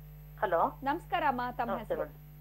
ಹಲೋ ನಮಸ್ಕಾರ ಅಮ್ಮ ತಮ್ಮ ನಮಸ್ತೆ ಹೆಸರು ಮೇಡಮ್.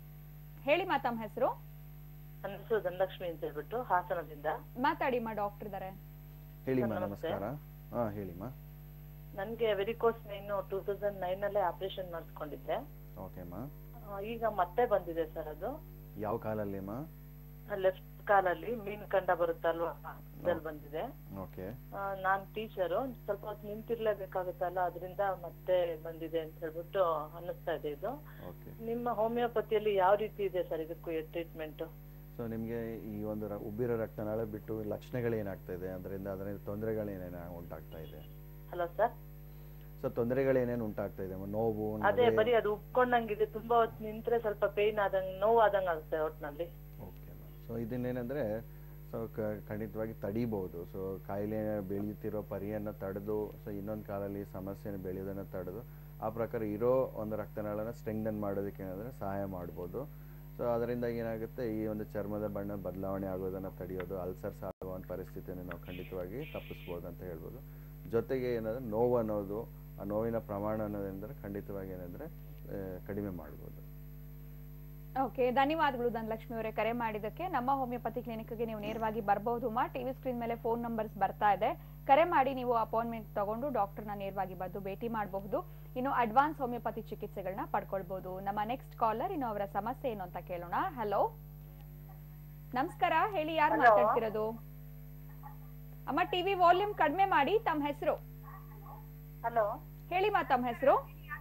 ಹೇಳಿ ಮಾ ತಮ್ಮ ಹೆಸರು ನನ್ನ ಹೆಸರು ಧನಲಕ್ಷ್ಮಿ ಅಂತ ಹೇಳ್ಬಿಟ್ಟು ಹಾಸನದಿಂದ ಮಾತಾಡಿ ಮಾ ಡಾಕ್ಟರ್ ಇದಾರೆ ಹೇಳಿಮ್ಮ ಸರ್, ನಮಸ್ತೆ. ನಮಸ್ಕಾರ ಹಾಂ ಹೇಳಿಮ್ಮ ನನ್ಗೆ varicose nine two thousand nine ಅಲ್ಲೇ ಆಪರೇಷನ್ ಮಾಡಿಸ್ಕೊಂಡಿದ್ದೆ ಓಕೆಮ್ಮ ಆ, ಈಗ ಮತ್ತೆ ಬಂದಿದೆ ಸರ್ ಅದು ಯಾವ ಕಾಲಲ್ಲಿಮ್ಮ ಲೆಫ್ಟ್ ಮೊಣಕಾಲಲ್ಲಿ ಮೀನ್ ಕಂಡ ಬರುತ್ತಲ್ವಾ ಅದ್ರಲ್ಲಿ ಬಂದಿದೆ ಓಕೆ ಆ, ನಾನ್ ಟೀಚರು ಸ್ವಲ್ಪ ಹೊತ್ತು ನಿಂತಿರ್ಲೇಬೇಕಾಗುತ್ತಲ್ಲ ಅದರಿಂದ ಮತ್ತೆ ಬಂದಿದೆ ಅಂತ ಹೇಳ್ಬಿಟ್ಟು ಅನ್ನಿಸ್ತಾ ಇದೆ ಇದು ಓಕೆ ನಿಮ್ಮ ಹೋಮಿಯೋಪತಿಯಲ್ಲಿ ಯಾವ ರೀತಿ ಇದೆ ಸರ್ ಇದಕ್ಕೂ ಟ್ರೀಟ್ಮೆಂಟ್ ಸೊ ನಿಮಗೆ ಈ ಒಂದು ರ- ಉಬ್ಬಿರೋ ರಕ್ತನಾಳ ಬಿಟ್ಟು ಲಕ್ಷಣಗಳೇನಾಗ್ತಾ ಇದೆ ಅದರಿಂದ ಅದರಿಂದ ತೊಂದರೆಗಳೇನೇನು ಉಂಟಾಗ್ತಾ ಇದೆ ಹಲೋ ಸರ್ ಸೊ ತೊಂದರೆಗಳೇನೇನು ಉಂಟಾಗ್ತಾ ಇದೆ ನೋವು ಅದೇ ನಡುವೆ- ಬರೀ ಅದು ಉಪ್ಕೊಂಡಂಗಿದೆ ತುಂಬಾ ಹೊತ್ತು ನಿಂತ್ರೆ ಸ್ವಲ್ಪ ಪೇನ್ ಆದಂಗ್ ನೋವು ಆದಂಗ್ ಆಗುತ್ತೆ ಒಟ್ನಲ್ಲಿ ಓಕೆ ಸೊ ಇದನ್ನೇನೆಂದರೆ ಸೊ ಖಂಡಿತವಾಗಿ ತಡಿಬೋದು ಸೊ ಕಾಯಿಲೆ ಬೆಳೆಯುತ್ತಿರೋ ಪರಿಯನ್ನು ತಡೆದು ಸೊ ಇನ್ನೊಂದು ಕಾಲಲ್ಲಿ ಸಮಸ್ಯೆನ ಬೆಳೆಯೋದನ್ನು ತಡೆದು ಆ ಪ್ರಕಾರ ಇರೋ ಒಂದು ರಕ್ತನಾಳನ ಸ್ಟ್ರೆಂಗ್ದನ್ ಮಾಡೋದಕ್ಕೆ ಏನಂದರೆ ಸಹಾಯ ಮಾಡ್ಬೋದು ಸೊ ಅದರಿಂದ ಏನಾಗುತ್ತೆ ಈ ಒಂದು ಚರ್ಮದ ಬಣ್ಣ ಬದಲಾವಣೆ ಆಗೋದನ್ನು ತಡೆಯೋದು ಅಲ್ಸರ್ಸ್ ಆಗುವಂಥ ಪರಿಸ್ಥಿತಿಯನ್ನು ನಾವು ಖಂಡಿತವಾಗಿ ತಪ್ಪಿಸ್ಬೋದು ಅಂತ ಹೇಳ್ಬೋದು ಜೊತೆಗೆ ಏನಂದರೆ ನೋವು ಅನ್ನೋದು ಆ ನೋವಿನ ಪ್ರಮಾಣ ಅನ್ನೋದೆಂದರೆ ಖಂಡಿತವಾಗಿ ಏನಂದರೆ ಕಡಿಮೆ ಮಾಡ್ಬೋದು ಓಕೆ ಧನ್ಯವಾದಗಳು ಧನಲಕ್ಷ್ಮಿ ಅವರೇ ಕರೆ ಮಾಡಿದ್ದಕ್ಕೆ ನಮ್ಮ ಹೋಮಿಯೋಪತಿ ಕ್ಲಿನಿಕ್ಗೆ ನೀವು ನೇರವಾಗಿ ಬರಬಹುದು ಮಾ ಟಿವಿ ಸ್ಕ್ರೀನ್ ಮೇಲೆ ಫೋನ್ ನಂಬರ್ಸ್ ಬರ್ತಾ ಇದೆ ಕರೆ ಮಾಡಿ ನೀವು ಅಪಾಯಿಂಟ್ಮೆಂಟ್ ತಗೊಂಡು ಡಾಕ್ಟರ್ನ ನೇರವಾಗಿ ಬಂದು ಭೇಟಿ ಮಾಡಬಹುದು ಇನ್ನು ಅಡ್ವಾನ್ಸ್ ಹೋಮಿಯೋಪತಿ ಚಿಕಿತ್ಸೆಗಳನ್ನ ಪಡ್ಕೊಳ್ಬಹುದು ನಮ್ಮ ನೆಕ್ಸ್ಟ್ ಕಾಲರ್ ಇನ್ನು ಅವರ ಸಮಸ್ಯೆ ಏನು ಅಂತ ಕೇಳೋಣ ಹಲೋ ನಮಸ್ಕಾರ ಹೇಳಿ ಯಾರು Hello. ಮಾತಾಡ್ತಿರೋದು ಅಮ್ಮ ಟಿವಿ ವಾಲ್ಯೂಮ್ ಕಡಿಮೆ ಮಾಡಿ ತಮ್ಮ ಹೆಸರು ಹಲೋ ಹೇಳಿ ಮಾ ತಮ್ಮ ಹೆಸರು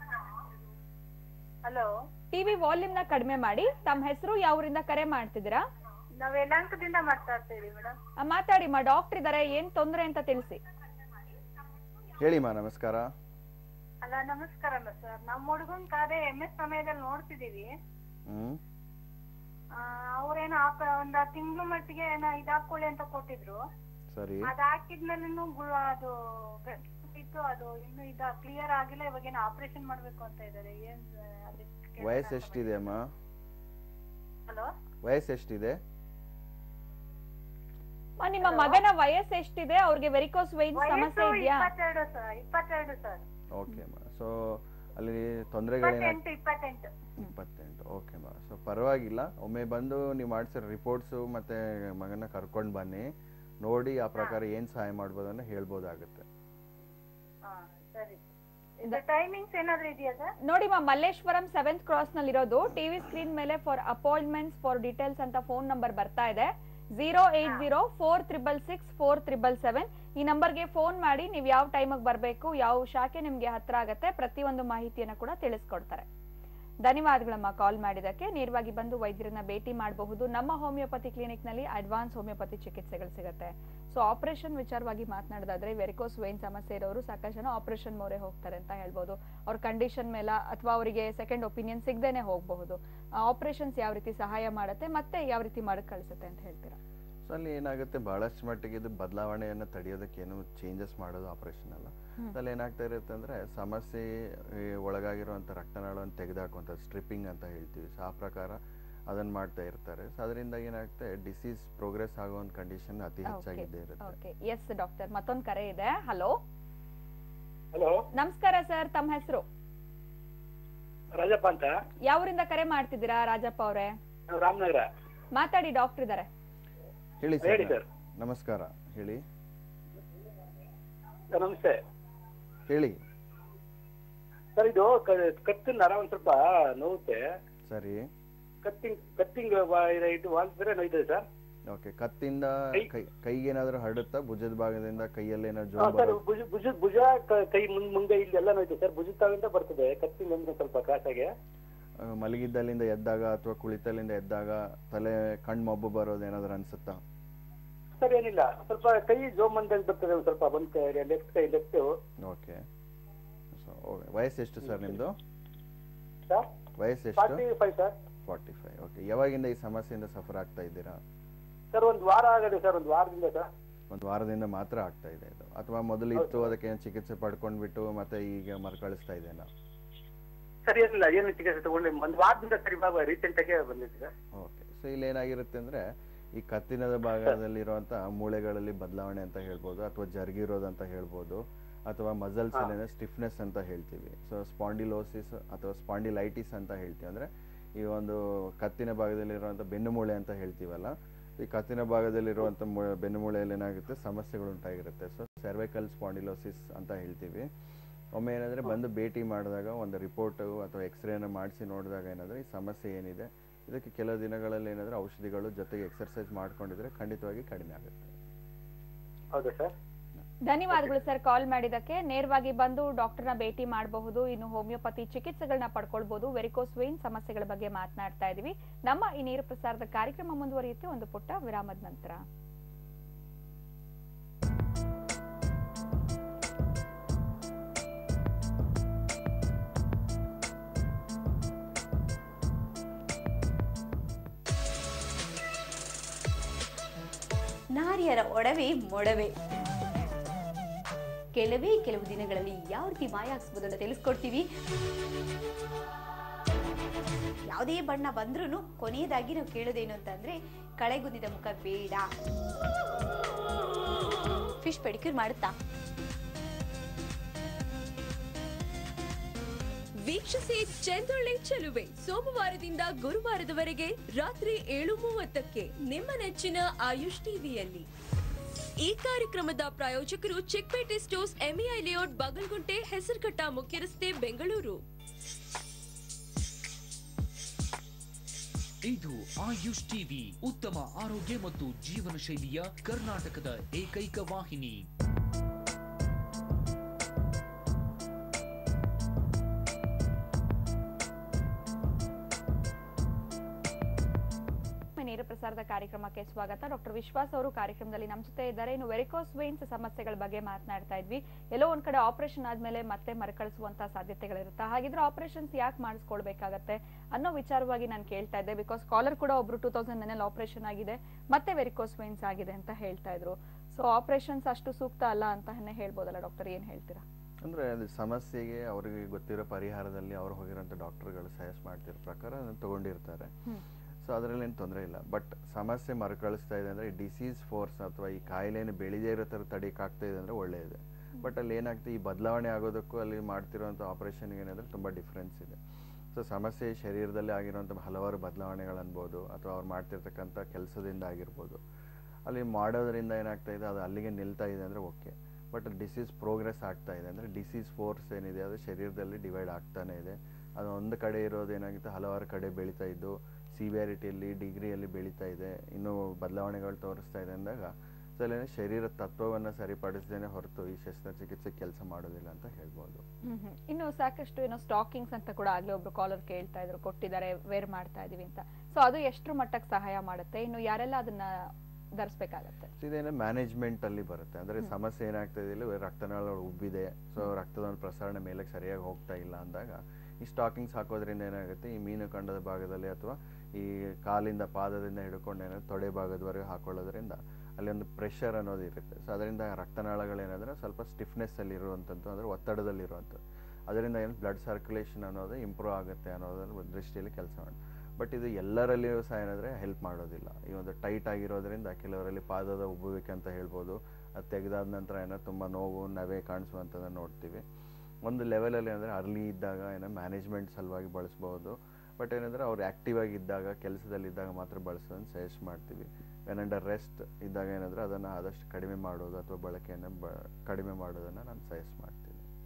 ಹಲೋ ಟಿವಿ ವಾಲ್ಯೂಮ್ ನ ಕಡಿಮೆ ಮಾಡಿ ತಮ್ಮ ಹೆಸರು ಯಾವರಿಂದ ಕರೆ ಮಾಡ್ತಿದ್ದೀರಾ ನಾವ್ ಯಲಹಂಕದಿಂದ ಮಾತಾಡ್ತೀವಿ ಮೇಡಮ್ ಆ, ಮಾತಾಡಿ ಮಾ ಡಾಕ್ಟರ್ ಇದಾರೆ ಏನ್ ತೊಂದ್ರೆ ಅಂತ ತಿಳಿಸಿ ಹೇಳಿಮ್ಮ ನಮಸ್ಕಾರ ಅಲ್ಲ ನಮಸ್ಕಾರ ಸರ್ ನಮ್ಮ ಹುಡುಗನ್ ಕಾದೆ ಎಂ ಎಸ್ ಸಮಯದಲ್ಲಿ ನೋಡ್ತಿದೀವಿ ಹ್ಞೂ ಅವ್ರೇನೋ ಆಪ ಒಂದ್ ತಿಂಗಳು ಮಟ್ಟಿಗೆ ಏನೋ ಇದಾಕೊಳ್ಳಿ ಅಂತ ಕೊಟ್ಟಿದ್ರು ಸರಿ ಅದ್ ಹಾಕಿದ್ಮೇಲೆನು ಅದು ಗಂಟು ಇತ್ತು ಅದು ಇನ್ನು ಇದ ಕ್ಲಿಯರ್ ಆಗಿಲ್ಲ ಇವಾಗ ಏನೋ ಆಪರೇಷನ್ ಮಾಡ್ಬೇಕು ಅಂತ ಇದಾರೆ ಏನ್ ವಯಸ್ಸು ಎಷ್ಟಿದೆ ಅಮ್ಮ ಹಲೋ ವಯಸ್ಸು ಎಷ್ಟಿದೆ ಆ, ನಿಮ್ಮ ಮಗನ ವಯಸ್ಸು ಎಷ್ಟಿದೆ ಅವ್ರಿಗೆ ವೆರಿಕೋಸ್ ವೈನ್ ಸಮಸ್ಯೆ ಇದೆಯಾ ಇಪ್ಪತ್ತೆರಡು ಸರ್ ಇಪ್ಪತ್ತೆರಡು ಸರ್ ಓಕೆ ಅಮ್ಮ ಸೊ ಅಲ್ಲಿ ತೊಂದರೆಗಳೇನ ಇಪ್ಪತ್ತೆಂಟು ಇಪ್ಪತ್ತೆಂಟು ಇಪ್ಪತ್ತೆಂಟು ಓಕೆ ಅಮ್ಮ ಸೊ ಪರವಾಗಿಲ್ಲ ಒಮ್ಮೆ ಬಂದು ನೀವು ಮಾಡಿಸಿರೋ ರಿಪೋರ್ಟ್ಸು ಮತ್ತು ಮಗನ ಕರ್ಕೊಂಡು ಬನ್ನಿ ನೋಡಿ ಆ ಪ್ರಕಾರ ಏನು ಸಹಾಯ ಮಾಡ್ಬೋದನ್ನ ಹೇಳ್ಬೋದಾಗುತ್ತೆ ಹಾ ಸರಿ ಇದು ಟೈಮಿಂಗ್ಸ್ ಏನಾದ್ರು ಇದೆಯಾ ಸರ್ ನೋಡಿ ಮಾ ಮಲ್ಲೇಶ್ವರಂ ಸೆವೆಂತ್ ಕ್ರಾಸ್ ನಲ್ಲಿ ಇರೋದು ಟಿವಿ ಸ್ಕ್ರೀನ್ ಮೇಲೆ ಫಾರ್ ಅಪಾಯಿಂಟ್ಮೆಂಟ್ಸ್ ಫಾರ್ ಡೀಟೇಲ್ಸ್ ಅಂತ ಫೋನ್ ನಂಬರ್ ಬರ್ತಾ ಇದೆ zero eight zero four triple six four triple seven ಈ ನಂಬರ್ಗೆ ಫೋನ್ ಮಾಡಿ ನೀವು ಯಾವ ಟೈಮಿಗೆ ಬರಬೇಕು ಯಾವ ಶಾಖೆ ನಿಮ್ಗೆ ಹತ್ರ ಆಗತ್ತೆ ಪ್ರತಿಯೊಂದು ಮಾಹಿತಿಯನ್ನ ಕೂಡ ತಿಳಿಸ್ಕೊಡ್ತಾರೆ ಧನ್ಯವಾದಗಳಮ್ಮ ಕಾಲ್ ಮಾಡಿದಕ್ಕೆ ನೇರವಾಗಿ ಬಂದು ವೈದ್ಯರನ್ನ ಭೇಟಿ ಮಾಡಬಹುದು ನಮ್ಮ ಹೋಮಿಯೋಪತಿ ಕ್ಲಿನಿಕ್ ನಲ್ಲಿ ಅಡ್ವಾನ್ಸ್ ಹೋಮಿಯೋಪತಿ ಚಿಕಿತ್ಸೆಗಳು ಸಿಗುತ್ತೆ ಸೊ ಆಪರೇಷನ್ ವಿಚಾರವಾಗಿ ಮಾತನಾಡೋದಾದ್ರೆ ವೆರಿಕೋಸ್ ವೇನ್ ಸಮಸ್ಯೆ ಇರೋರು ಸಾಕಷ್ಟು ಜನ ಆಪರೇಷನ್ ಮೊರೆ ಹೋಗ್ತಾರೆ ಅಂತ ಹೇಳ್ಬೋದು ಅವ್ರ ಕಂಡೀಷನ್ ಮೇಲೆ ಅಥವಾ ಅವರಿಗೆ ಸೆಕೆಂಡ್ ಒಪಿನಿಯನ್ ಸಿಗದೇನೆ ಹೋಗಬಹುದು ಆಪರೇಷನ್ಸ್ ಯಾವ ರೀತಿ ಸಹಾಯ ಮಾಡುತ್ತೆ ಮತ್ತೆ ಯಾವ ರೀತಿ ಮಾಡಕ್ ಕಳಿಸುತ್ತೆ ಅಂತ ಹೇಳ್ತೀರಾ ಸೊ ಅಲ್ಲಿ ಏನಾಗುತ್ತೆ ಬಹಳಷ್ಟು ಮಟ್ಟಿಗೆ ಇದು ಬದಲಾವಣೆಯನ್ನು ತಡೆಯೋದಕ್ಕೆ ಏನು ಚೇಂಜಸ್ ಮಾಡೋದು ಆಪರೇಷನ್ ಅಲ್ಲ ಹ್ಮ್. ಅದ್ರಲ್ಲಿ ಏನಾಗ್ತಾ ಇರುತ್ತೆ ಅಂದರೆ ಸಮಸ್ಯೆ ಈ ಒಳಗಾಗಿರುವಂಥ ರಕ್ತನಾಳವನ್ನು ತೆಗೆದುಹಾಕುವಂಥ ಸ್ಟ್ರಿಪ್ಪಿಂಗ್ ಅಂತ ಹೇಳ್ತೀವಿ ಸೊ ಆ ಪ್ರಕಾರ ಅದನ್ನು ಮಾಡ್ತಾ ಇರ್ತಾರೆ ಸೊ ಅದರಿಂದ ಏನಾಗುತ್ತೆ ಡಿಸೀಸ್ ಪ್ರೋಗ್ರೆಸ್ ಆಗೋ ಒಂದು ಕಂಡೀಷನ್ ಅತಿ ಹೆಚ್ಚಾಗಿದ್ದೇ ಇರುತ್ತೆ ಓಕೆ ಎಸ್ ಡಾಕ್ಟರ್ ಮತ್ತೊಂದು ಕರೆ ಇದೆ ಹಲೋ ಹಲೋ ನಮಸ್ಕಾರ ಸರ್ ತಮ್ಮ ಹೆಸರು ರಾಜಪ್ಪ ಅಂತ ಯಾವೂರಿಂದ ಕರೆ ಮಾಡ್ತಿದ್ದೀರಾ ರಾಜಪ್ಪ ಅವರೇ ನಾವು ರಾಮನಗರ ಮಾತಾಡಿ ಡಾಕ್ಟರ್ ಇದಾರೆ ಹೇಳಿ ಹೇಳಿ ಸರ್ ಸರ್ ನಮಸ್ಕಾರ ಹೇಳಿ ಸರ್ ನಮಸ್ತೆ ಹೇಳಿ ಸರ್ ಇದು ಕ- ಕತ್ತಿನ ನರ ಒಂದ್ ಸ್ವಲ್ಪ ನೋವುತ್ತೆ ಸರಿ ಕತ್ತಿಂಗ್ ಕತ್ತಿಂಗ್ ಇದು ವಾಲ್ಸಿದ್ರೆ ನೋಯ್ತದೆ ಸರ್ ಓಕೆ ಕತ್ತಿಂದ ಕೈ- ಕೈ ಕೈಗೇನಾದ್ರೂ ಹರಡುತ್ತಾ ಭುಜದ ಭಾಗದಿಂದ ಕೈಯಲ್ಲೇನಾದ್ರು ಹಾ, ಜೋಮ್ ಸರ್ ಬರೋದು ಭುಜ ಭುಜ ಭುಜ ಕ- ಕೈ ಮುಂದ್ ಮುಂದೆ ಇಲ್ಲಿ ಎಲ್ಲ ನೋಯ್ತದೆ ಸರ್ ಭುಜದ ತಾವಿಂದ ಬರ್ತದೆ ಕತ್ತಿಂಗ್ ಅಂದ್ರೆ ಸ್ವಲ್ಪ ಕ್ರಾಸಾಗೆ ಆ, ಮಲಗಿದ್ದಲ್ಲಿಂದ ಎದ್ದಾಗ ಅಥವಾ ಕುಳಿತಲ್ಲಿಂದ ಎದ್ದಾಗ ತಲೆ ಕಣ್ಣು ಮಬ್ಬು ಬರೋದು ಏನಾದ್ರು ಅನ್ಸುತ್ತಾ ಸರ್ ಏನಿಲ್ಲ ಸ್ವಲ್ಪ ಕೈ ಜೋಮ್ ಅಂದಂಗ್ ಬರ್ತದೆ ಒಂದ್ ಸ್ವಲ್ಪ ಒಂದ್ ಕೈ ಲೆಫ್ಟ್ ಕೈ ಲೆಫ್ಟ್ ಓಕೆ ಸೊ ವಯಸ್ಸೆಷ್ಟು ಸರ್ ನಿಮ್ಮದು ಸರ್ ವಯಸ್ಸೆಷ್ಟು forty five sir forty five okay ಯಾವಾಗಿಂದ ಈ ಸಮಸ್ಯೆಯಿಂದ ಸಫರ್ ಆಗ್ತಾ ಇದ್ದೀರಾ ಸರ್ ಒಂದ್ ವಾರ ಆಗದೆ ಸರ್ ಒಂದ್ ವಾರದಿಂದ ಸರ್ ಒಂದು ವಾರದಿಂದ ಮಾತ್ರ ಆಗ್ತಾ ಇದೆ ಇದು ಅಥವಾ ಮೊದಲು ಇತ್ತು ಅದಕ್ಕೆ ಏನ್ ಚಿಕಿತ್ಸೆ ಪಡ್ಕೊಂಡ್ಬಿಟ್ಟು ಮತ್ತೆ ಈಗ ಮರುಕಳಿಸ್ತಾ ಇದೆನಾ ಸರ್ ಏನಿಲ್ಲ ಏನು ಚಿಕಿತ್ಸೆ ತಗೊಂಡು ಒಂದ್ ವಾರದಿಂದ ಸರ್ ಇವಾಗ ರೀಸೆಂಟ್ ಆಗಿ ಬಂದಿದೆ ಸರ್ ಓಕೆ ಸೊ ಇಲ್ಲಿ ಏನಾಗಿರುತ್ತೆ ಅಂದ್ರೆ ಈ ಕತ್ತಿನದ ಭಾಗದಲ್ಲಿರುವಂಥ ಮೂಳೆಗಳಲ್ಲಿ ಬದಲಾವಣೆ ಅಂತ ಹೇಳ್ಬೋದು ಅಥವಾ ಜರುಗಿರೋದು ಅಂತ ಹೇಳ್ಬೋದು ಅಥವಾ ಮಸಲ್ಸ್ ಅಲ್ಲಿನ ಸ್ಟಿಫ್ನೆಸ್ ಅಂತ ಹೇಳ್ತೀವಿ ಸೊ ಸ್ಪಾಂಡಿಲೋಸಿಸ್ ಅಥವಾ ಸ್ಪಾಂಡಿಲೈಟಿಸ್ ಅಂತ ಹೇಳ್ತೀವಿ ಅಂದ್ರೆ ಈ ಒಂದು ಕತ್ತಿನ ಭಾಗದಲ್ಲಿರುವಂಥ ಬೆನ್ನುಮೂಳೆ ಅಂತ ಹೇಳ್ತೀವಲ್ಲ ಈ ಕತ್ತಿನ ಭಾಗದಲ್ಲಿರುವಂಥ ಮೂ- ಬೆನ್ನುಮೂಳೆಯಲ್ಲಿ ಏನಾಗುತ್ತೆ ಸಮಸ್ಯೆಗಳು ಉಂಟಾಗಿರುತ್ತೆ ಸೊ ಸೆರ್ವೈಕಲ್ ಸ್ಪಾಂಡಿಲೋಸಿಸ್ ಅಂತ ಹೇಳ್ತೀವಿ ಒಮ್ಮೆ ಏನಂದ್ರೆ ಬಂದು ಭೇಟಿ ಮಾಡಿದಾಗ ಒಂದು ರಿಪೋರ್ಟು ಅಥವಾ ಎಕ್ಸ್ರೇನ ಮಾಡಿಸಿ ನೋಡಿದಾಗ ಏನಂದ್ರೆ ಈ ಸಮಸ್ಯೆ ಏನಿದೆ ಇದಕ್ಕೆ ಕೆಲವು ದಿನಗಳಲ್ಲಿ ಏನಾದರೂ ಔಷಧಿಗಳು ಜೊತೆಗೆ ಎಕ್ಸರ್ಸೈಸ್ ಮಾಡ್ಕೊಂಡಿದ್ರೆ ಖಂಡಿತವಾಗಿ ಕಡಿಮೆ ಆಗುತ್ತೆ ಹೌದಾ ಸರ್ ಧನ್ಯವಾದಗಳು ಸರ್ ಕಾಲ್ ಮಾಡಿದಕ್ಕೆ ನೇರವಾಗಿ ಬಂದು ಡಾಕ್ಟರ್ನ ಭೇಟಿ ಮಾಡಬಹುದು ಇನ್ನು ಹೋಮಿಯೋಪತಿ ಚಿಕಿತ್ಸೆಗಳನ್ನ ಪಡ್ಕೊಳ್ಬಹುದು ವೆರಿಕೋಸ್ ವೇನ್ ಸಮಸ್ಯೆಗಳ ಬಗ್ಗೆ ಮಾತನಾಡ್ತಾ ಇದೀವಿ ನಮ್ಮ ಈ ನೇರ ಪ್ರಸಾರದ ಕಾರ್ಯಕ್ರಮ ಮುಂದುವರಿಯುತ್ತೆ ಒಂದು ಪುಟ್ಟ ವಿರಾಮದ ನಂತರ ನಾರಿಯರ ಒಡವೆ ಮೊಡವೆ ಕೆಲವೇ ಕೆಲವು ದಿನಗಳಲ್ಲಿ ಯಾವ ರೀತಿ ಮಾಯ ಆಗ್ಸ್ಬೋದು ಅಂತ ತಿಳಿಸ್ಕೊಡ್ತೀವಿ ಯಾವುದೇ ಬಣ್ಣ ಬಂದ್ರೂ ಕೊನೆಯದಾಗಿ ನಾವು ಕೇಳೋದೇನು ಅಂತಂದ್ರೆ ಕಳೆಗುಂದಿದ ಮುಖ ಬೇಡ ಫಿಶ್ ಪೆಡಿಕ್ಯೂರ್ ಮಾಡುತ್ತಾ ವೀಕ್ಷಿಸಿ ಚಂದ್ರಳ್ಳಿ ಚೆಲುವೆ ಸೋಮವಾರದಿಂದ ಗುರುವಾರದವರೆಗೆ ರಾತ್ರಿ ಏಳು ಮೂವತ್ತಕ್ಕೆ ನಿಮ್ಮ ನೆಚ್ಚಿನ ಆಯುಷ್ ಟಿವಿಯಲ್ಲಿ ಈ ಕಾರ್ಯಕ್ರಮದ ಪ್ರಾಯೋಜಕರು Chickpet stores MEI layout Bagalagunte Hesaraghatta ಮುಖ್ಯ ರಸ್ತೆ ಬೆಂಗಳೂರು ಇದು ಆಯುಷ್ ಟಿವಿ ಉತ್ತಮ ಆರೋಗ್ಯ ಮತ್ತು ಜೀವನ ಶೈಲಿಯ ಕರ್ನಾಟಕದ ಏಕೈಕ ವಾಹಿನಿ ನೇರ ಪ್ರಸಾರದ ಕಾರ್ಯಕ್ರಮಕ್ಕೆ ಸ್ವಾಗತ ಡಾಕ್ಟರ್ ವಿಶ್ವಾಸ್ ಅವರು ಕಾರ್ಯಕ್ರಮದಲ್ಲಿ ನಮ್ಮ ಜೊತೆ ಇದ್ದಾರೆ ಇನ್ನು ವೆರಿಕೋಸ್ ವೇನ್ಸ್ ಸಮಸ್ಯೆಗಳ ಬಗ್ಗೆ ಮಾತನಾಡ್ತಾ ಇದ್ವಿ ಎಲ್ಲೋ ಒಂದ್ ಕಡೆ ಆಪರೇಷನ್ ಆದ್ಮೇಲೆ ಮತ್ತೆ ಮರುಕಳಿಸುವಂತ ಸಾಧ್ಯತೆಗಳಿರುತ್ತೆ ಹಾಗಿದ್ರೆ ಆಪರೇಷನ್ಸ್ ಯಾಕೆ ಮಾಡಿಸ್ಕೊಳ್ಬೇಕಾಗತ್ತೆ ಅನ್ನೋ ವಿಚಾರವಾಗಿ ನಾನು ಕೇಳ್ತಾ ಇದ್ದೆ ಬಿಕಾಸ್ ಕಾಲರ್ ಕೂಡ ಒಬ್ರು ಟೂ ತೌಸಂಡ್ ನೈನಲ್ಲಿ ಆಪರೇಷನ್ ಆಗಿದೆ ಮತ್ತೆ ವೆರಿಕೋಸ್ ವೇನ್ಸ್ ಆಗಿದೆ ಅಂತ ಹೇಳ್ತಾ ಇದ್ರು ಸೊ ಆಪರೇಷನ್ಸ್ ಅಷ್ಟು ಸೂಕ್ತ ಅಲ್ಲ ಅಂತಾನೆ ಹೇಳ್ಬೋದಲ್ಲ ಡಾಕ್ಟರ್ ಏನ್ ಹೇಳ್ತೀರಾ ಅಂದರೆ ಅದು ಸಮಸ್ಯೆಗೆ ಅವರಿಗೆ ಗೊತ್ತಿರೋ ಪರಿಹಾರದಲ್ಲಿ ಅವ್ರು ಹೋಗಿರೋಂಥ ಡಾಕ್ಟರ್ಗಳು ಸಜೆಸ್ಟ್ ಮಾಡ್ತಿರೋ ಪ್ರಕಾರ ಅದನ್ನ ತಗೊಂಡಿರ್ತಾರೆ ಹ್ಮ್. ಸೊ ಅದರಲ್ಲಿ ಏನು ತೊಂದರೆ ಇಲ್ಲ ಬಟ್ ಸಮಸ್ಯೆ ಮರುಕಳಿಸ್ತಾ ಇದೆ ಅಂದರೆ ಡಿಸೀಸ್ ಫೋರ್ಸ್ ಅಥವಾ ಈ ಕಾಯಿಲೆಯನ್ನು ಬೆಳೆದೇ ಇರೋ ಥರ ತಡೀಕಾಗ್ತಾ ಇದೆ ಅಂದರೆ ಒಳ್ಳೆಯದು ಬಟ್ ಅಲ್ಲಿ ಏನಾಗ್ತದೆ ಈ ಬದಲಾವಣೆ ಆಗೋದಕ್ಕೂ ಅಲ್ಲಿ ಮಾಡ್ತಿರೋಂಥ ಆಪರೇಷನ್ಗೆ ಏನಂದರೆ ತುಂಬ ಡಿಫ್ರೆನ್ಸ್ ಇದೆ ಸೊ ಸಮಸ್ಯೆ ಶರೀರದಲ್ಲಿ ಆಗಿರುವಂಥ ಹಲವಾರು ಬದಲಾವಣೆಗಳು ಅನ್ಬೋದು ಅಥವಾ ಅವ್ರು ಮಾಡ್ತಿರ್ತಕ್ಕಂಥ ಕೆಲಸದಿಂದ ಆಗಿರ್ಬೋದು ಅಲ್ಲಿ ಮಾಡೋದ್ರಿಂದ ಏನಾಗ್ತಾ ಇದೆ ಅದು ಅಲ್ಲಿಗೆ ನಿಲ್ತಾ ಇದೆ ಅಂದರೆ ಓಕೆ ಬಟ್ ಡಿಸೀಸ್ ಪ್ರೋಗ್ರೆಸ್ ಆಗ್ತಾ ಇದೆ ಅಂದರೆ ಡಿಸೀಸ್ ಫೋರ್ಸ್ ಏನಿದೆ ಅದು ಶರೀರದಲ್ಲಿ ಡಿವೈಡ್ ಆಗ್ತಾನೆ ಇದೆ ಅದು ಒಂದು ಕಡೆ ಇರೋದು ಏನಾಗುತ್ತೆ ಹಲವಾರು ಕಡೆ ಬೆಳೀತಾ ಇದ್ದು ಸಿವಿಯಾರಿಟಿಯಲ್ಲಿ ಡಿಗ್ರಿಯಲ್ಲಿ ಬೆಳೀತಾ ಇದೆ ಇನ್ನೂ ಬದಲಾವಣೆಗಳು ತೋರಿಸ್ತಾ ಇದೆ ಅಂದಾಗ ಸೊ ಅಲ್ಲಿ ಶರೀರ ತತ್ವವನ್ನು ಸರಿಪಡಿಸದೇನೆ ಹೊರತು ಈ ಶಸ್ತ್ರಚಿಕಿತ್ಸೆ ಕೆಲಸ ಮಾಡೋದಿಲ್ಲ ಅಂತ ಹೇಳ್ಬೋದು ಹ್ಮ್ ಹ್ಮ್. ಇನ್ನು ಸಾಕಷ್ಟು ಏನೋ ಸ್ಟಾಕಿಂಗ್ಸ್ ಅಂತ ಕೂಡ ಆಗ್ಲೇ ಒಬ್ರು ಕಾಲರ್ ಕೇಳ್ತಾ ಇದ್ರು ಕೊಟ್ಟಿದ್ದಾರೆ ವೇರ್ ಮಾಡ್ತಾ ಇದೀವಿ ಅಂತ ಸೊ ಅದು ಎಷ್ಟ್ರ ಮಟ್ಟಕ್ಕೆ ಸಹಾಯ ಮಾಡುತ್ತೆ ಇನ್ನು ಯಾರೆಲ್ಲ ಅದನ್ನ ಧರಿಸ್ಬೇಕಾಗತ್ತೆ ಸೊ ಇದೇನು ಮ್ಯಾನೇಜ್ಮೆಂಟ್ ಅಲ್ಲಿ ಬರುತ್ತೆ ಅಂದ್ರೆ ಸಮಸ್ಯೆ ಏನಾಗ್ತಾ ಇದೆ ಇಲ್ಲಿ ರಕ್ತನಾಳ ಉಬ್ಬಿದೆ ಸೊ ರಕ್ತದ ಒಂದು ಪ್ರಸರಣ ಮೇಲೆ ಸರಿಯಾಗಿ ಹೋಗ್ತಾ ಇಲ್ಲ ಅಂದಾಗ ಈ ಸ್ಟಾಕಿಂಗ್ಸ್ ಹಾಕೋದ್ರಿಂದ ಏನಾಗುತ್ತೆ ಈ ಮೀನು ಕಂಡದ ಭಾಗದಲ್ಲಿ ಅಥವಾ ಈ ಕಾಲಿಂದ ಪಾದದಿಂದ ಹಿಡ್ಕೊಂಡು ಏನಾದ್ರು ತೊಡೆ ಭಾಗದವರೆಗೆ ಹಾಕೊಳ್ಳೋದ್ರಿಂದ ಅಲ್ಲಿ ಒಂದು ಪ್ರೆಷರ್ ಅನ್ನೋದು ಇರುತ್ತೆ ಸೊ ಅದರಿಂದ ರಕ್ತನಾಳಗಳೇನಾದ್ರೆ ಸ್ವಲ್ಪ ಸ್ಟಿಫ್ನೆಸ್ ಅಲ್ಲಿ ಇರುವಂಥದ್ದು ಅಂದ್ರೆ ಒತ್ತಡದಲ್ಲಿ ಇರುವಂಥದ್ದು ಅದರಿಂದ ಏನು ಬ್ಲಡ್ ಸರ್ಕ್ಯುಲೇಷನ್ ಅನ್ನೋದು ಇಂಪ್ರೂವ್ ಆಗುತ್ತೆ ಅನ್ನೋದ್ರ ದೃಷ್ಟಿಯಲ್ಲಿ ಕೆಲಸ ಮಾಡಿ ಬಟ್ ಇದು ಎಲ್ಲರಲ್ಲಿಯೂ ಸಹ ಏನಂದರೆ ಹೆಲ್ಪ್ ಮಾಡೋದಿಲ್ಲ ಈ ಒಂದು ಟೈಟ್ ಆಗಿರೋದ್ರಿಂದ ಕೆಲವರಲ್ಲಿ ಪಾದದ ಉಬ್ಬುವಿಕೆ ಅಂತ ಹೇಳ್ಬೋದು ಅದು ತೆಗೆದಾದ ನಂತರ ಏನೋ ತುಂಬ ನೋವು ನವೆ ಕಾಣಿಸುವಂಥದ್ದನ್ನು ನೋಡ್ತೀವಿ ಒಂದು ಲೆವೆಲಲ್ಲಿ ಅಂದರೆ ಅರ್ಲಿ ಇದ್ದಾಗ ಏನೋ ಮ್ಯಾನೇಜ್ಮೆಂಟ್ ಸಲುವಾಗಿ ಬಳಸ್ಬೋದು ಬಟ್ ಏನಂದರೆ ಅವ್ರು ಆ್ಯಕ್ಟಿವ್ ಆಗಿ ಇದ್ದಾಗ ಕೆಲಸದಲ್ಲಿ ಇದ್ದಾಗ ಮಾತ್ರ ಬಳಸೋದನ್ನು ಸಜೆಸ್ಟ್ ಮಾಡ್ತೀವಿ ವೆನ್ ಅಂಡರ್ ರೆಸ್ಟ್ ಇದ್ದಾಗ ಏನಂದರೆ ಅದನ್ನು ಆದಷ್ಟು ಕಡಿಮೆ ಮಾಡೋದು ಅಥವಾ ಬಳಕೆಯನ್ನು ಬ ಕಡಿಮೆ ಮಾಡೋದನ್ನು ನಾನು ಸಜೆಸ್ಟ್ ಮಾಡ್ತೀನಿ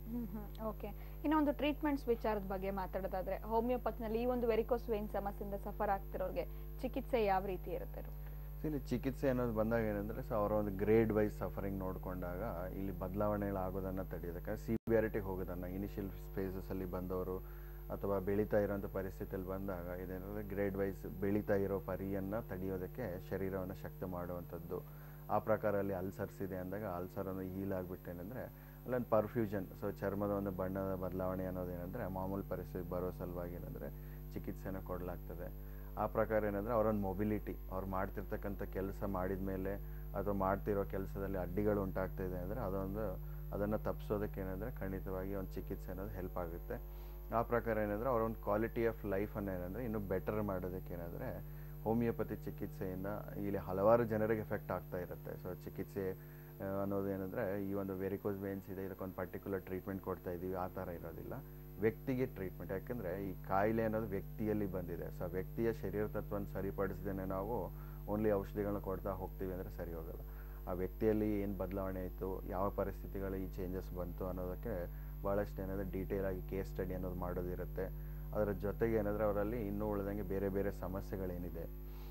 ಓಕೆ ಇನ್ನು ಒಂದು ಟ್ರೀಟ್ಮೆಂಟ್ಸ್ ವಿಚಾರದ ಬಗ್ಗೆ ಮಾತಾಡೋದಾದ್ರೆ ಹೋಮಿಯೋಪತಿನಲ್ಲಿ ಈ ಒಂದು ವೆರಿಕೋಸ್ ವೇನ್ ಸಮಸ್ಯೆಯಿಂದ ಸಫರ್ ಆಗ್ತಿರೋರಿಗೆ ಚಿಕಿತ್ಸೆ ಯಾವ ರೀತಿ ಇರುತ್ತೆ ಸೊ ಇಲ್ಲಿ ಚಿಕಿತ್ಸೆ ಅನ್ನೋದು ಬಂದಾಗ ಏನಂದರೆ ಸೊ ಅವರ ಒಂದು ಗ್ರೇಡ್ ವೈಸ್ ಸಫರಿಂಗ್ ನೋಡಿಕೊಂಡಾಗ ಇಲ್ಲಿ ಬದಲಾವಣೆಗಳಾಗೋದನ್ನು ತಡೆಯೋದಕ್ಕೆ ಸಿವಿಯಾರಿಟಿಗೆ ಹೋಗೋದನ್ನು ಇನಿಷಿಯಲ್ ಫೇಸಸಲ್ಲಿ ಬಂದವರು ಅಥವಾ ಬೆಳೀತಾ ಇರೋಂಥ ಪರಿಸ್ಥಿತಿಯಲ್ಲಿ ಬಂದಾಗ ಇದೇನಂದರೆ ಗ್ರೇಡ್ ವೈಸ್ ಬೆಳೀತಾ ಇರೋ ಪರಿಯನ್ನು ತಡೆಯೋದಕ್ಕೆ ಶರೀರವನ್ನು ಶಕ್ತ ಮಾಡುವಂಥದ್ದು ಆ ಪ್ರಕಾರ ಅಲ್ಲಿ ಅಲ್ಸರ್ಸ್ ಇದೆ ಅಂದಾಗ ಅಲ್ಸರ್ ಅನ್ನೋ ಹೀಲ್ ಆಗಿಬಿಟ್ಟು ಏನಂದರೆ ಅಲ್ಲೊಂದು ಪರ್ಫ್ಯೂಷನ್ ಸೊ ಚರ್ಮದ ಒಂದು ಬಣ್ಣದ ಬದಲಾವಣೆ ಅನ್ನೋದೇನೆಂದರೆ ಮಾಮೂಲು ಪರಿಸ್ಥಿತಿ ಬರೋ ಸಲುವಾಗಿ ಏನಂದರೆ ಚಿಕಿತ್ಸೆನ ಕೊಡಲಾಗ್ತದೆ ಆ ಪ್ರಕಾರ ಏನಂದರೆ ಅವರೊಂದು ಮೊಬಿಲಿಟಿ ಅವ್ರು ಮಾಡ್ತಿರ್ತಕ್ಕಂಥ ಕೆಲಸ ಮಾಡಿದ ಮೇಲೆ ಅಥವಾ ಮಾಡ್ತಿರೋ ಕೆಲಸದಲ್ಲಿ ಅಡ್ಡಿಗಳು ಉಂಟಾಗ್ತಾ ಇದೆ ಅಂದರೆ ಅದೊಂದು ಅದನ್ನು ತಪ್ಪಿಸೋದಕ್ಕೆ ಏನಂದರೆ ಖಂಡಿತವಾಗಿ ಒಂದು ಚಿಕಿತ್ಸೆ ಅನ್ನೋದು ಹೆಲ್ಪ್ ಆಗುತ್ತೆ ಆ ಪ್ರಕಾರ ಏನಂದರೆ ಅವರ ಒಂದು ಕ್ವಾಲಿಟಿ ಆಫ್ ಲೈಫನ್ನು ಏನಂದರೆ ಇನ್ನೂ ಬೆಟರ್ ಮಾಡೋದಕ್ಕೆ ಏನಂದರೆ ಹೋಮಿಯೋಪತಿ ಚಿಕಿತ್ಸೆಯಿಂದ ಇಲ್ಲಿ ಹಲವಾರು ಜನರಿಗೆ ಎಫೆಕ್ಟ್ ಆಗ್ತಾ ಇರುತ್ತೆ ಸೊ ಚಿಕಿತ್ಸೆ ಆ, ಅನ್ನೋದು ಏನಂದರೆ ಈ ಒಂದು ವೆರಿಕೋಸ್ ವೇನ್ಸ್ ಇದೆ ಇದಕ್ಕೊಂದು ಪರ್ಟಿಕ್ಯುಲರ್ ಟ್ರೀಟ್ಮೆಂಟ್ ಕೊಡ್ತಾ ಇದ್ದೀವಿ ಆ ಥರ ಇರೋದಿಲ್ಲ ವ್ಯಕ್ತಿಗೆ ಟ್ರೀಟ್ಮೆಂಟ್ ಯಾಕೆಂದರೆ ಈ ಕಾಯಿಲೆ ಅನ್ನೋದು ವ್ಯಕ್ತಿಯಲ್ಲಿ ಬಂದಿದೆ ಸೊ ವ್ಯಕ್ತಿಯ ಶರೀರ ತತ್ವವನ್ನು ಸರಿಪಡಿಸ್ದೇನೆ ನಾವು ಓನ್ಲಿ ಔಷಧಿಗಳನ್ನ ಕೊಡ್ತಾ ಹೋಗ್ತೀವಿ ಅಂದರೆ ಸರಿ ಹೋಗಲ್ಲ ಆ ವ್ಯಕ್ತಿಯಲ್ಲಿ ಏನು ಬದಲಾವಣೆ ಆಯಿತು ಯಾವ ಪರಿಸ್ಥಿತಿಗಳು ಈ ಚೇಂಜಸ್ ಬಂತು ಅನ್ನೋದಕ್ಕೆ ಭಾಳಷ್ಟು ಏನಾದರೂ ಡೀಟೇಲ್ ಆಗಿ ಕೇಸ್ ಸ್ಟಡಿ ಅನ್ನೋದು ಮಾಡೋದಿರುತ್ತೆ ಅದರ ಜೊತೆಗೆ ಏನಂದರೆ ಅವರಲ್ಲಿ ಇನ್ನೂ ಉಳಿದಂಗೆ ಬೇರೆ ಬೇರೆ ಸಮಸ್ಯೆಗಳೇನಿದೆ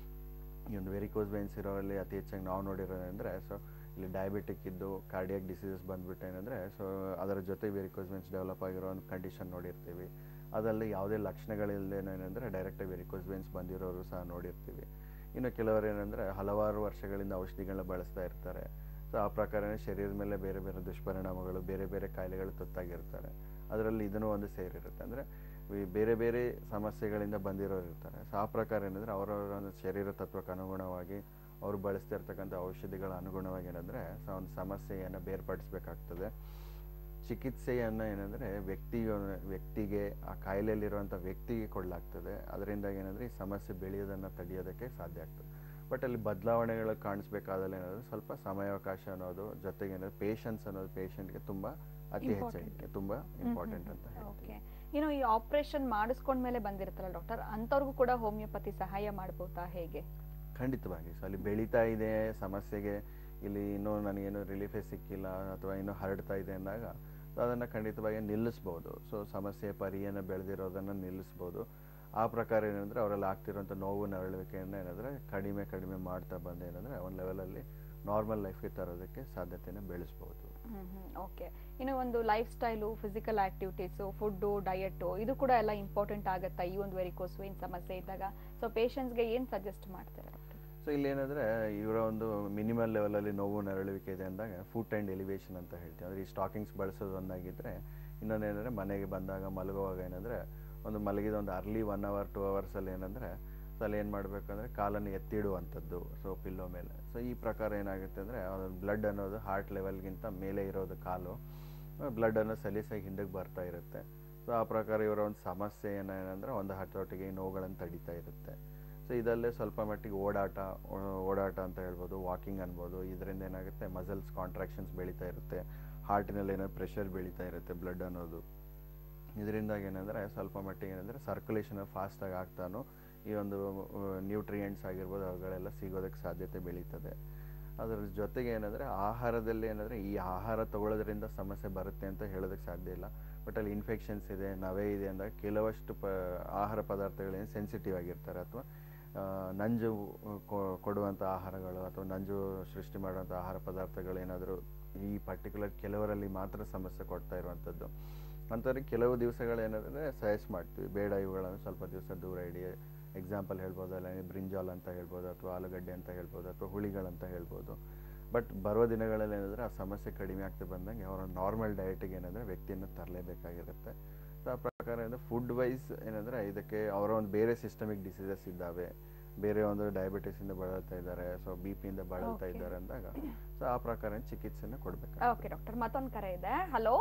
ಈ ಒಂದು ವೆರಿಕೋಸ್ ವೆನ್ಸ್ ಇರೋರಲ್ಲಿ ಅತಿ ಹೆಚ್ಚಾಗಿ ನಾವು ನೋಡಿರೋದಂದರೆ ಸೊ ಇಲ್ಲಿ ಡಯಾಬಿಟಿಕ್ ಇದ್ದು ಕಾರ್ಡಿಯಾಕ್ ಡಿಸೀಸಸ್ ಬಂದ್ಬಿಟ್ಟು ಏನಂದರೆ ಸೊ ಅದರ ಜೊತೆ ವೆರಿಕೋಸ್ ವೆನ್ಸ್ ಡೆವಲಪ್ ಆಗಿರೋ ಒಂದು ಕಂಡೀಷನ್ ನೋಡಿರ್ತೀವಿ ಅದರಲ್ಲಿ ಯಾವುದೇ ಲಕ್ಷಣಗಳಿಲ್ಲದೆ ಏನಂದರೆ ಡೈರೆಕ್ಟಾಗಿ ವೆರಿಕೋಸ್ ವೆನ್ಸ್ ಬಂದಿರೋರು ಸಹ ನೋಡಿರ್ತೀವಿ ಇನ್ನು ಕೆಲವರು ಏನಂದರೆ ಹಲವಾರು ವರ್ಷಗಳಿಂದ ಔಷಧಿಗಳನ್ನ ಬಳಸ್ತಾ ಇರ್ತಾರೆ ಸೊ ಆ ಪ್ರಕಾರನೇ ಶರೀರದ ಮೇಲೆ ಬೇರೆ ಬೇರೆ ದುಷ್ಪರಿಣಾಮಗಳು ಬೇರೆ ಬೇರೆ ಕಾಯಿಲೆಗಳು ತುತ್ತಾಗಿರ್ತಾರೆ ಅದರಲ್ಲಿ ಇದನ್ನು ಒಂದು ಸೇರಿರುತ್ತೆ ಅಂದರೆ ಬೇರೆ ಬೇರೆ ಸಮಸ್ಯೆಗಳಿಂದ ಬಂದಿರೋರು ಇರ್ತಾರೆ ಸೊ ಆ ಪ್ರಕಾರ ಏನಂದರೆ ಅವರವರ ಒಂದು ಶರೀರ ತತ್ವಕ್ಕೆ ಅನುಗುಣವಾಗಿ ಅವರು ಬಳಸ್ತಾ ಇರ್ತಕ್ಕಂಥ ಔಷಧಿಗಳ ಅನುಗುಣವಾಗಿ ಏನಂದರೆ ಸೊ ಒಂದು ಸಮಸ್ಯೆಯನ್ನು ಬೇರ್ಪಡಿಸ್ಬೇಕಾಗ್ತದೆ ಚಿಕಿತ್ಸೆಯನ್ನು ಏನಂದರೆ ವ್ಯಕ್ತಿಗೆ ವ್ಯಕ್ತಿಗೆ ಆ ಕಾಯಿಲೆಯಲ್ಲಿರುವಂಥ ವ್ಯಕ್ತಿಗೆ ಕೊಡಲಾಗ್ತದೆ ಅದರಿಂದ ಏನಂದರೆ ಈ ಸಮಸ್ಯೆ ಬೆಳೆಯೋದನ್ನು ತಡೆಯೋದಕ್ಕೆ ಸಾಧ್ಯ ಆಗ್ತದೆ ಬಟ್ ಅಲ್ಲಿ ಬದಲಾವಣೆಗಳು ಕಾಣಿಸ್ಬೇಕಾದಲ್ಲಿ ಏನಂದರೆ ಸ್ವಲ್ಪ ಸಮಯಾವಕಾಶ ಅನ್ನೋದು ಜೊತೆಗೆ ಏನಂದರೆ ಪೇಷನ್ಸ್ ಅನ್ನೋದು ಪೇಷಂಟ್ಗೆ ತುಂಬ ಅತಿ Important. ಹೆಚ್ಚಾಗಿ ತುಂಬ ಇಂಪಾರ್ಟೆಂಟ್ ಅಂತ ಹೇಳ್ತೀವಿ ಓಕೆ ಇನ್ನು ಈ ಆಪರೇಷನ್ ಮಾಡಿಸ್ಕೊಂಡ್ಮೇಲೆ ಬಂದಿರುತ್ತಲ್ಲ ಡಾಕ್ಟರ್ ಅಂಥವ್ರಿಗೂ ಕೂಡ ಹೋಮಿಯೋಪತಿ ಸಹಾಯ ಮಾಡ್ಬೋದಾ ಹೇಗೆ ಖಂಡಿತವಾಗಿ ಸೊ ಅಲ್ಲಿ ಬೆಳೀತಾ ಇದೆ ಸಮಸ್ಯೆಗೆ ಇಲ್ಲಿ ಇನ್ನೂ ನನಗೇನು ರಿಲೀಫೇ ಸಿಕ್ಕಿಲ್ಲ ಅಥವಾ ಇನ್ನೂ ಹರಡ್ತಾ ಇದೆ ಅಂದಾಗ ಸೊ ಅದನ್ನು ಖಂಡಿತವಾಗಿ ನಿಲ್ಲಿಸ್ಬೋದು ಸೊ ಸಮಸ್ಯೆ ಪರಿಯನ್ನು ಬೆಳೆದಿರೋದನ್ನು ನಿಲ್ಲಿಸ್ಬೋದು ಆ ಪ್ರಕಾರ ಏನಂದರೆ ಅವರಲ್ಲಿ ಆಗ್ತಿರೋಂಥ ನೋವು ನರಳುವಿಕೆಯನ್ನು ಏನಂದರೆ ಕಡಿಮೆ ಕಡಿಮೆ ಮಾಡ್ತಾ ಬಂದು ಏನಂದರೆ ಒಂದು ಲೆವೆಲಲ್ಲಿ ನಾರ್ಮಲ್ ಲೈಫ್ಗೆ ತರೋದಕ್ಕೆ ಸಾಧ್ಯತೆಯನ್ನು ಬೆಳೆಸ್ಬೋದು ಹ್ಮ್ ಹ್ಮ್ ಓಕೆ ಇನ್ನು ಒಂದು life style physical activities food diet ಇದು ಕೂಡ ಎಲ್ಲ ಇಂಪಾರ್ಟೆಂಟ್ ಆಗುತ್ತಾ ಈ ಒಂದು ವೆರಿಕೋಸ್ ವೇನ್ ಸಮಸ್ಯೆ ಇದ್ದಾಗ ಸೊ ಪೇಷಂಟ್ಸ್ಗೆ ಏನು ಸಜೆಸ್ಟ್ ಮಾಡ್ತಾರೆ ಡಾಕ್ಟರ್ ಸೊ ಇಲ್ಲಿ ಏನಂದರೆ ಇವರ ಒಂದು ಮಿನಿಮಲ್ ಲೆವೆಲಲ್ಲಿ ನೋವು ನರಳುವಿಕೆ ಇದೆ ಅಂದಾಗ ಫುಟ್ ಆ್ಯಂಡ್ ಎಲಿವೇಶನ್ ಅಂತ ಹೇಳ್ತೀವಿ ಅಂದರೆ ಈ ಸ್ಟಾಕಿಂಗ್ಸ್ ಬಳಸೋದು ಒಂದಾಗಿದ್ದರೆ ಇನ್ನೊಂದು ಏನಂದರೆ ಮನೆಗೆ ಬಂದಾಗ ಮಲಗುವಾಗ ಏನಂದರೆ ಒಂದು ಮಲಗಿದ ಒಂದು ಅರ್ಲಿ ಒನ್ ಅವರ್ ಟು ಅವರ್ಸಲ್ಲಿ ಏನಂದರೆ ಸೊ ಅಲ್ಲಿ ಏನು ಮಾಡಬೇಕಂದ್ರೆ ಕಾಲನ್ನು ಎತ್ತಿಡುವಂಥದ್ದು ಸೊ ಪಿಲ್ಲೋ ಮೇಲೆ ಸೊ ಈ ಪ್ರಕಾರ ಏನಾಗುತ್ತೆ ಅಂದರೆ ಬ್ಲಡ್ ಅನ್ನೋದು ಹಾರ್ಟ್ ಲೆವೆಲ್ಗಿಂತ ಮೇಲೆ ಇರೋದು ಕಾಲು ಬ್ಲಡ್ ಅನ್ನೋ ಸಲೀಸಾಗಿ ಹಿಂದಕ್ಕೆ ಬರ್ತಾ ಇರುತ್ತೆ ಸೊ ಆ ಪ್ರಕಾರ ಇವರ ಒಂದು ಸಮಸ್ಯೆ ಏನಂದರೆ ಒಂದು ಹತೋಟಿಗೆ ಈ ನೋವುಗಳನ್ನು ತಡಿತಾ ಇರುತ್ತೆ ಸೊ ಇದಲ್ಲೇ ಸ್ವಲ್ಪ ಮಟ್ಟಿಗೆ ಓಡಾಟ ಓ- ಓಡಾಟ ಅಂತ ಹೇಳ್ಬೋದು ವಾಕಿಂಗ್ ಅನ್ಬೋದು ಇದರಿಂದ ಏನಾಗುತ್ತೆ ಮಸಲ್ಸ್ ಕಾಂಟ್ರಾಕ್ಷನ್ಸ್ ಬೆಳೀತಾ ಇರುತ್ತೆ ಹಾರ್ಟಿನಲ್ಲಿ ಏನೋ ಪ್ರೆಷರ್ ಬೆಳೀತಾ ಇರುತ್ತೆ ಬ್ಲಡ್ ಅನ್ನೋದು ಇದರಿಂದಾಗಿ ಏನಂದರೆ ಸ್ವಲ್ಪ ಮಟ್ಟಿಗೆ ಏನಂದರೆ ಸರ್ಕ್ಯುಲೇಷನ್ ಫಾಸ್ಟಾಗಿ ಆಗ್ತಾನು ಈ ಒಂದು ನ್ಯೂಟ್ರಿಯೆಂಟ್ಸ್ ಆಗಿರ್ಬೋದು ಅವುಗಳೆಲ್ಲ ಸಿಗೋದಕ್ಕೆ ಸಾಧ್ಯತೆ ಬೆಳೀತದೆ ಅದರ ಜೊತೆಗೆ ಏನಂದರೆ ಆಹಾರದಲ್ಲಿ ಏನಂದರೆ ಈ ಆಹಾರ ತಗೊಳ್ಳೋದ್ರಿಂದ ಸಮಸ್ಯೆ ಬರುತ್ತೆ ಅಂತ ಹೇಳೋದಕ್ಕೆ ಸಾಧ್ಯ ಇಲ್ಲ ಬಟ್ ಅಲ್ಲಿ ಇನ್ಫೆಕ್ಷನ್ಸ್ ಇದೆ ನವೆ ಇದೆ ಅಂದಾಗ ಕೆಲವಷ್ಟು ಪ ಆಹಾರ ಪದಾರ್ಥಗಳೇನು ಸೆನ್ಸಿಟಿವ್ ಆಗಿರ್ತಾರೆ ಅಥವಾ ಆ, ನಂಜು ಕೊ- ಕೊಡುವಂಥ ಆಹಾರಗಳು ಅಥವಾ ನಂಜು ಸೃಷ್ಟಿ ಮಾಡುವಂಥ ಆಹಾರ ಪದಾರ್ಥಗಳು ಏನಾದರೂ ಈ ಪರ್ಟಿಕ್ಯುಲರ್ ಕೆಲವರಲ್ಲಿ ಮಾತ್ರ ಸಮಸ್ಯೆ ಕೊಡ್ತಾ ಇರುವಂಥದ್ದು ಅಂಥವ್ರಿಗೆ ಕೆಲವು ದಿವಸಗಳೇನಾದರೆ ಸಜೆಸ್ಟ್ ಮಾಡ್ತೀವಿ ಬೇಡ ಇವುಗಳನ್ನು ಸ್ವಲ್ಪ ದಿವಸ ದೂರ ಇಡಿ ಎಕ್ಸಾಂಪಲ್ ಹೇಳ್ಬೋದು ಅಲ್ಲ ಬ್ರಿಂಜಾಲ್ ಅಂತ ಹೇಳ್ಬೋದು ಅಥವಾ ಆಲೂಗಡ್ಡೆ ಅಂತ ಹೇಳ್ಬೋದು ಅಥವಾ ಹುಳಿಗಳಂತ ಹೇಳ್ಬೋದು ಬಟ್ ಬರುವ ದಿನಗಳಲ್ಲಿ ಏನಂದರೆ ಆ ಸಮಸ್ಯೆ ಕಡಿಮೆ ಆಗ್ತಾ ಬಂದಂಗೆ ಅವರ ನಾರ್ಮಲ್ ಡಯಟಿಗೆ ಏನಂದರೆ ವ್ಯಕ್ತಿಯನ್ನು ತರಲೇಬೇಕಾಗಿರುತ್ತೆ ಸೊ ಆ ಪ್ರಕಾರ ಏನಂದರೆ ಫುಡ್ ವೈಸ್ ಏನಂದರೆ ಇದಕ್ಕೆ ಅವರ ಒಂದು ಬೇರೆ ಸಿಸ್ಟಮಿಕ್ ಡಿಸೀಸಸ್ ಇದ್ದಾವೆ ಬೇರೆ ಒಂದು ಡಯಾಬಿಟಿಸಿಂದ ಬಳಲ್ತಾ ಇದ್ದಾರೆ ಸೊ ಬಿ ಪಿಯಿಂದ ಬಳಲ್ತಾ Okay. ಇದ್ದಾರೆ ಅಂದಾಗ ಸೊ ಆ ಪ್ರಕಾರ ಚಿಕಿತ್ಸೆನ ಕೊಡಬೇಕು ಓಕೆ ಡಾಕ್ಟರ್ ಮತ್ತೊಂದು ಕರೆ ಇದೆ ಹಲೋ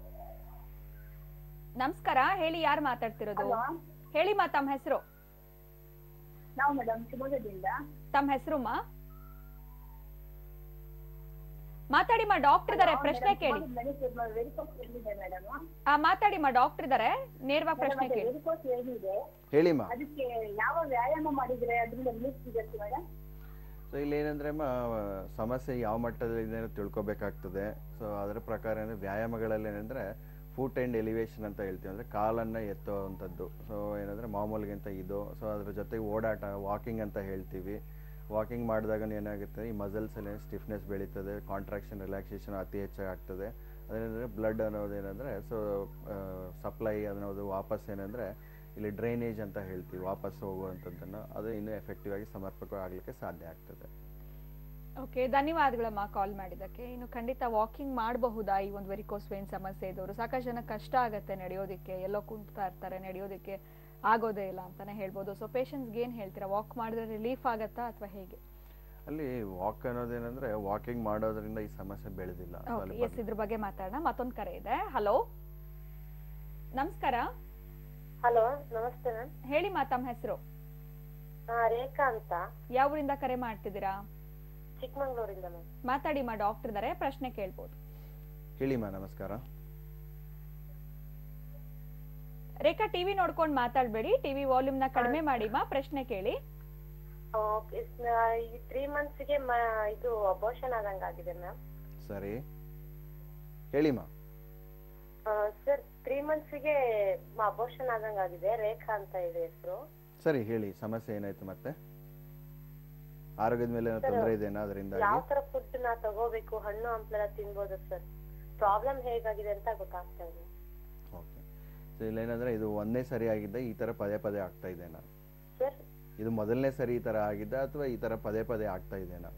ನಮಸ್ಕಾರ ಹೇಳಿ ಯಾರು ಮಾತಾಡ್ತಿರೋದು ಹೇಳಿ ಮಾ ತಮ್ಮ ಹೆಸರು ನಾವು ಮೇಡಮ್ ಶಿವಮೊಗ್ಗದಿಂದ ತಮ್ಮ ಹೆಸರು ಮಾ ಮಾತಾಡಿ ಮಾ ಡಾಕ್ಟರ್ ಇದಾರೆ ಪ್ರಶ್ನೆ ಕೇಳಿ ವೆರಿಕೋಸ್ ಏನಿದೆ ಮೇಡಮ್ ಆ ಮಾತಾಡಿ ಮಾ ಡಾಕ್ಟರ್ ಇದಾರೆ ನೇರವಾಗಿ ಪ್ರಶ್ನೆ ಕೇಳಿ ವೆರಿಕೋಸ್ ಏನಿದೆ ಹೇಳಿಮ್ಮ ಅದಕ್ಕೆ ಯಾವ ವ್ಯಾಯಾಮ ಮಾಡಿದ್ರೆ ಅದರಿಂದ ರಿಲೀಫ್ ಸಿಗುತ್ತೆ ಮೇಡಮ್ ಸೊ ಇಲ್ಲಿ ಏನಂದ್ರೆ ಮ ಸಮಸ್ಯೆ ಯಾವ ಮಟ್ಟದಲ್ಲಿ ಅಂತ ತಿಳ್ಕೊಬೇಕಾಗ್ತದೆ ಸೊ ಅದರ ಪ್ರಕಾರ ಅಂದರೆ ವ್ಯಾಯಾಮಗಳಲ್ಲಿ ಏನಂದರೆ ಫುಟ್ ಆ್ಯಂಡ್ ಎಲಿವೇಶನ್ ಅಂತ ಹೇಳ್ತೀವಿ ಅಂದರೆ ಕಾಲನ್ನು ಎತ್ತುವಂಥದ್ದು ಸೊ ಏನಂದರೆ ಮಾಮೂಲಿಗಿಂತ ಇದು ಸೊ ಅದ್ರ ಜೊತೆಗೆ ಓಡಾಟ ವಾಕಿಂಗ್ ಅಂತ ಹೇಳ್ತೀವಿ ವಾಕಿಂಗ್ ಮಾಡಿದಾಗ ಏನಾಗುತ್ತೆ ಈ ಮಸಲ್ಸಲ್ಲಿ ಸ್ಟಿಫ್ನೆಸ್ ಬೆಳೀತದೆ ಕಾಂಟ್ರಾಕ್ಷನ್ ರಿಲ್ಯಾಕ್ಸೇಷನ್ ಅತಿ ಹೆಚ್ಚಾಗಿ ಆಗ್ತದೆ ಅದೇನಂದರೆ ಬ್ಲಡ್ ಅನ್ನೋದು ಏನಂದರೆ ಸೊ ಸಪ್ಲೈ ಅನ್ನೋದು ವಾಪಸ್ ಏನಂದರೆ ಇಲ್ಲಿ ಡ್ರೈನೇಜ್ ಅಂತ ಹೇಳ್ತೀವಿ ವಾಪಸ್ ಹೋಗುವಂಥದ್ದನ್ನು ಅದು ಇನ್ನೂ ಎಫೆಕ್ಟಿವ್ ಆಗಿ ಸಮರ್ಪಕವಾಗಿ ಆಗಲಿಕ್ಕೆ ಸಾಧ್ಯ ಆಗ್ತದೆ ಓಕೆ ಧನ್ಯವಾದಗಳಮ್ಮ ಕಾಲ್ ಮಾಡಿದ್ದಕ್ಕೆ ಇನ್ನು ಖಂಡಿತ ವಾಕಿಂಗ್ ಮಾಡಬಹುದಾ ಈ ಒಂದು ವೆರಿಕೋಸ್ ವೇನ್ ಸಮಸ್ಯೆ ಇದ್ದವರು ಸಾಕಷ್ಟು ಜನ ಕಷ್ಟ ಆಗುತ್ತೆ ನಡೆಯೋದಕ್ಕೆ ಎಲ್ಲೋ ಕುಂಟ್ತಾ ಇರ್ತಾರೆ ನಡೆಯೋದಕ್ಕೆ ಆಗೋದೇ ಇಲ್ಲ ಅಂತಾನೆ ಹೇಳ್ಬೋದು ಸೊ ಪೇಷಂಟ್ಸ್ಗೆ ಏನು ಹೇಳ್ತೀರಾ ವಾಕ್ ಮಾಡಿದ್ರೆ ರಿಲೀಫ್ ಆಗತ್ತಾ ಅಥವಾ ಹೇಗೆ ಅಲ್ಲಿ ವಾಕ್ ಅನ್ನೋದೇನಂದ್ರೆ ವಾಕಿಂಗ್ ಮಾಡೋದ್ರಿಂದ ಈ ಸಮಸ್ಯೆ ಬೆಳೆದಿಲ್ಲ So ಓಕೆ ಅಲ್ಲಿ ಎಸ್ ಇದ್ರ ಬಗ್ಗೆ ಮಾತಾಡೋಣ ಮತ್ತೊಂದು ಕರೆ ಇದೆ ಹಲೋ ನಮಸ್ಕಾರ ಹಲೋ ನಮಸ್ತೆ ಮ್ಯಾಮ್ ಹೇಳಿ ಮಾ ತಮ್ಮ ಹೆಸರು ರೇಖಾ ಅಂತ ಯಾವ ಊರಿಂದ ಕರೆ ಮಾಡ್ತಿದ್ದೀರಾ ಚಿಕ್ಕಮಂಗ್ಳೂರಿಂದ ಮ್ಯಾಮ್ ಮಾತಾಡಿ ಮಾ ಡಾಕ್ಟರ್ ಇದಾರೆ ಪ್ರಶ್ನೆ ಕೇಳ್ಬೋದು ಹೇಳಿಮ್ಮ ನಮಸ್ಕಾರ ರೇಖಾ ಟಿವಿ ನೋಡ್ಕೊಂಡು ಮಾತಾಡ್ಬೇಡಿ ಟಿವಿ ವಾಲ್ಯೂಮ್ ನ ಕಡಿಮೆ ಮಾಡಿ ಮಾ ಪ್ರಶ್ನೆ ಕೇಳಿ ಓಕೆ ಈ ತ್ರೀ ಮಂತ್ಸ್ಗೆ ಇದು ಅಬೋಷನ್ ಆದಂಗಾಗಿದೆ ಮ್ಯಾಮ್ ಸರಿ ಹೇಳಿಮ್ಮ ಸರ್ ತ್ರೀ ಮಂತ್ಸ್ಗೆ ಅಬೋಷನ್ ಆದಂಗ್ ಆಗಿದೆ ರೇಖಾ ಅಂತ ಇದೆ ಹೆಸರು ಸರಿ ಹೇಳಿ ಸಮಸ್ಯೆ ಏನಾಯ್ತು ಮತ್ತೆ ಆರೋಗ್ಯದ ಮೇಲೆ ಏನೋ Sir, ತೊಂದರೆ ಇದೆನಾ ಅದರಿಂದಾಗಿ ಯಾವ ತರ ಫುಡ್ ನಾ ತಗೋಬೇಕು ಹಣ್ಣು ಹಂಪಲೆಲ್ಲ ತಿನ್ಬೋದು ಸರ್ ಪ್ರಾಬ್ಲಮ್ ಹೇಗಾಗಿದೆ ಅಂತ ಗೊತ್ತಾಗ್ತಾ ಇದೆ ಓಕೆ ಸೊ ಇಲ್ಲೇನಂದ್ರೆ ಇದು ಒಂದೇ ಸರಿ ಆಗಿದ್ದ ಈ ತರ ಪದೇ ಪದೇ ಆಗ್ತಾ ಇದೆನಾ ಸರ್ ಇದು ಮೊದಲನೇ ಸರಿ ಈ ತರ ಆಗಿದ್ದ ಅಥವಾ ಈ ತರ ಪದೇ ಪದೇ ಆಗ್ತಾ ಇದೆನಾ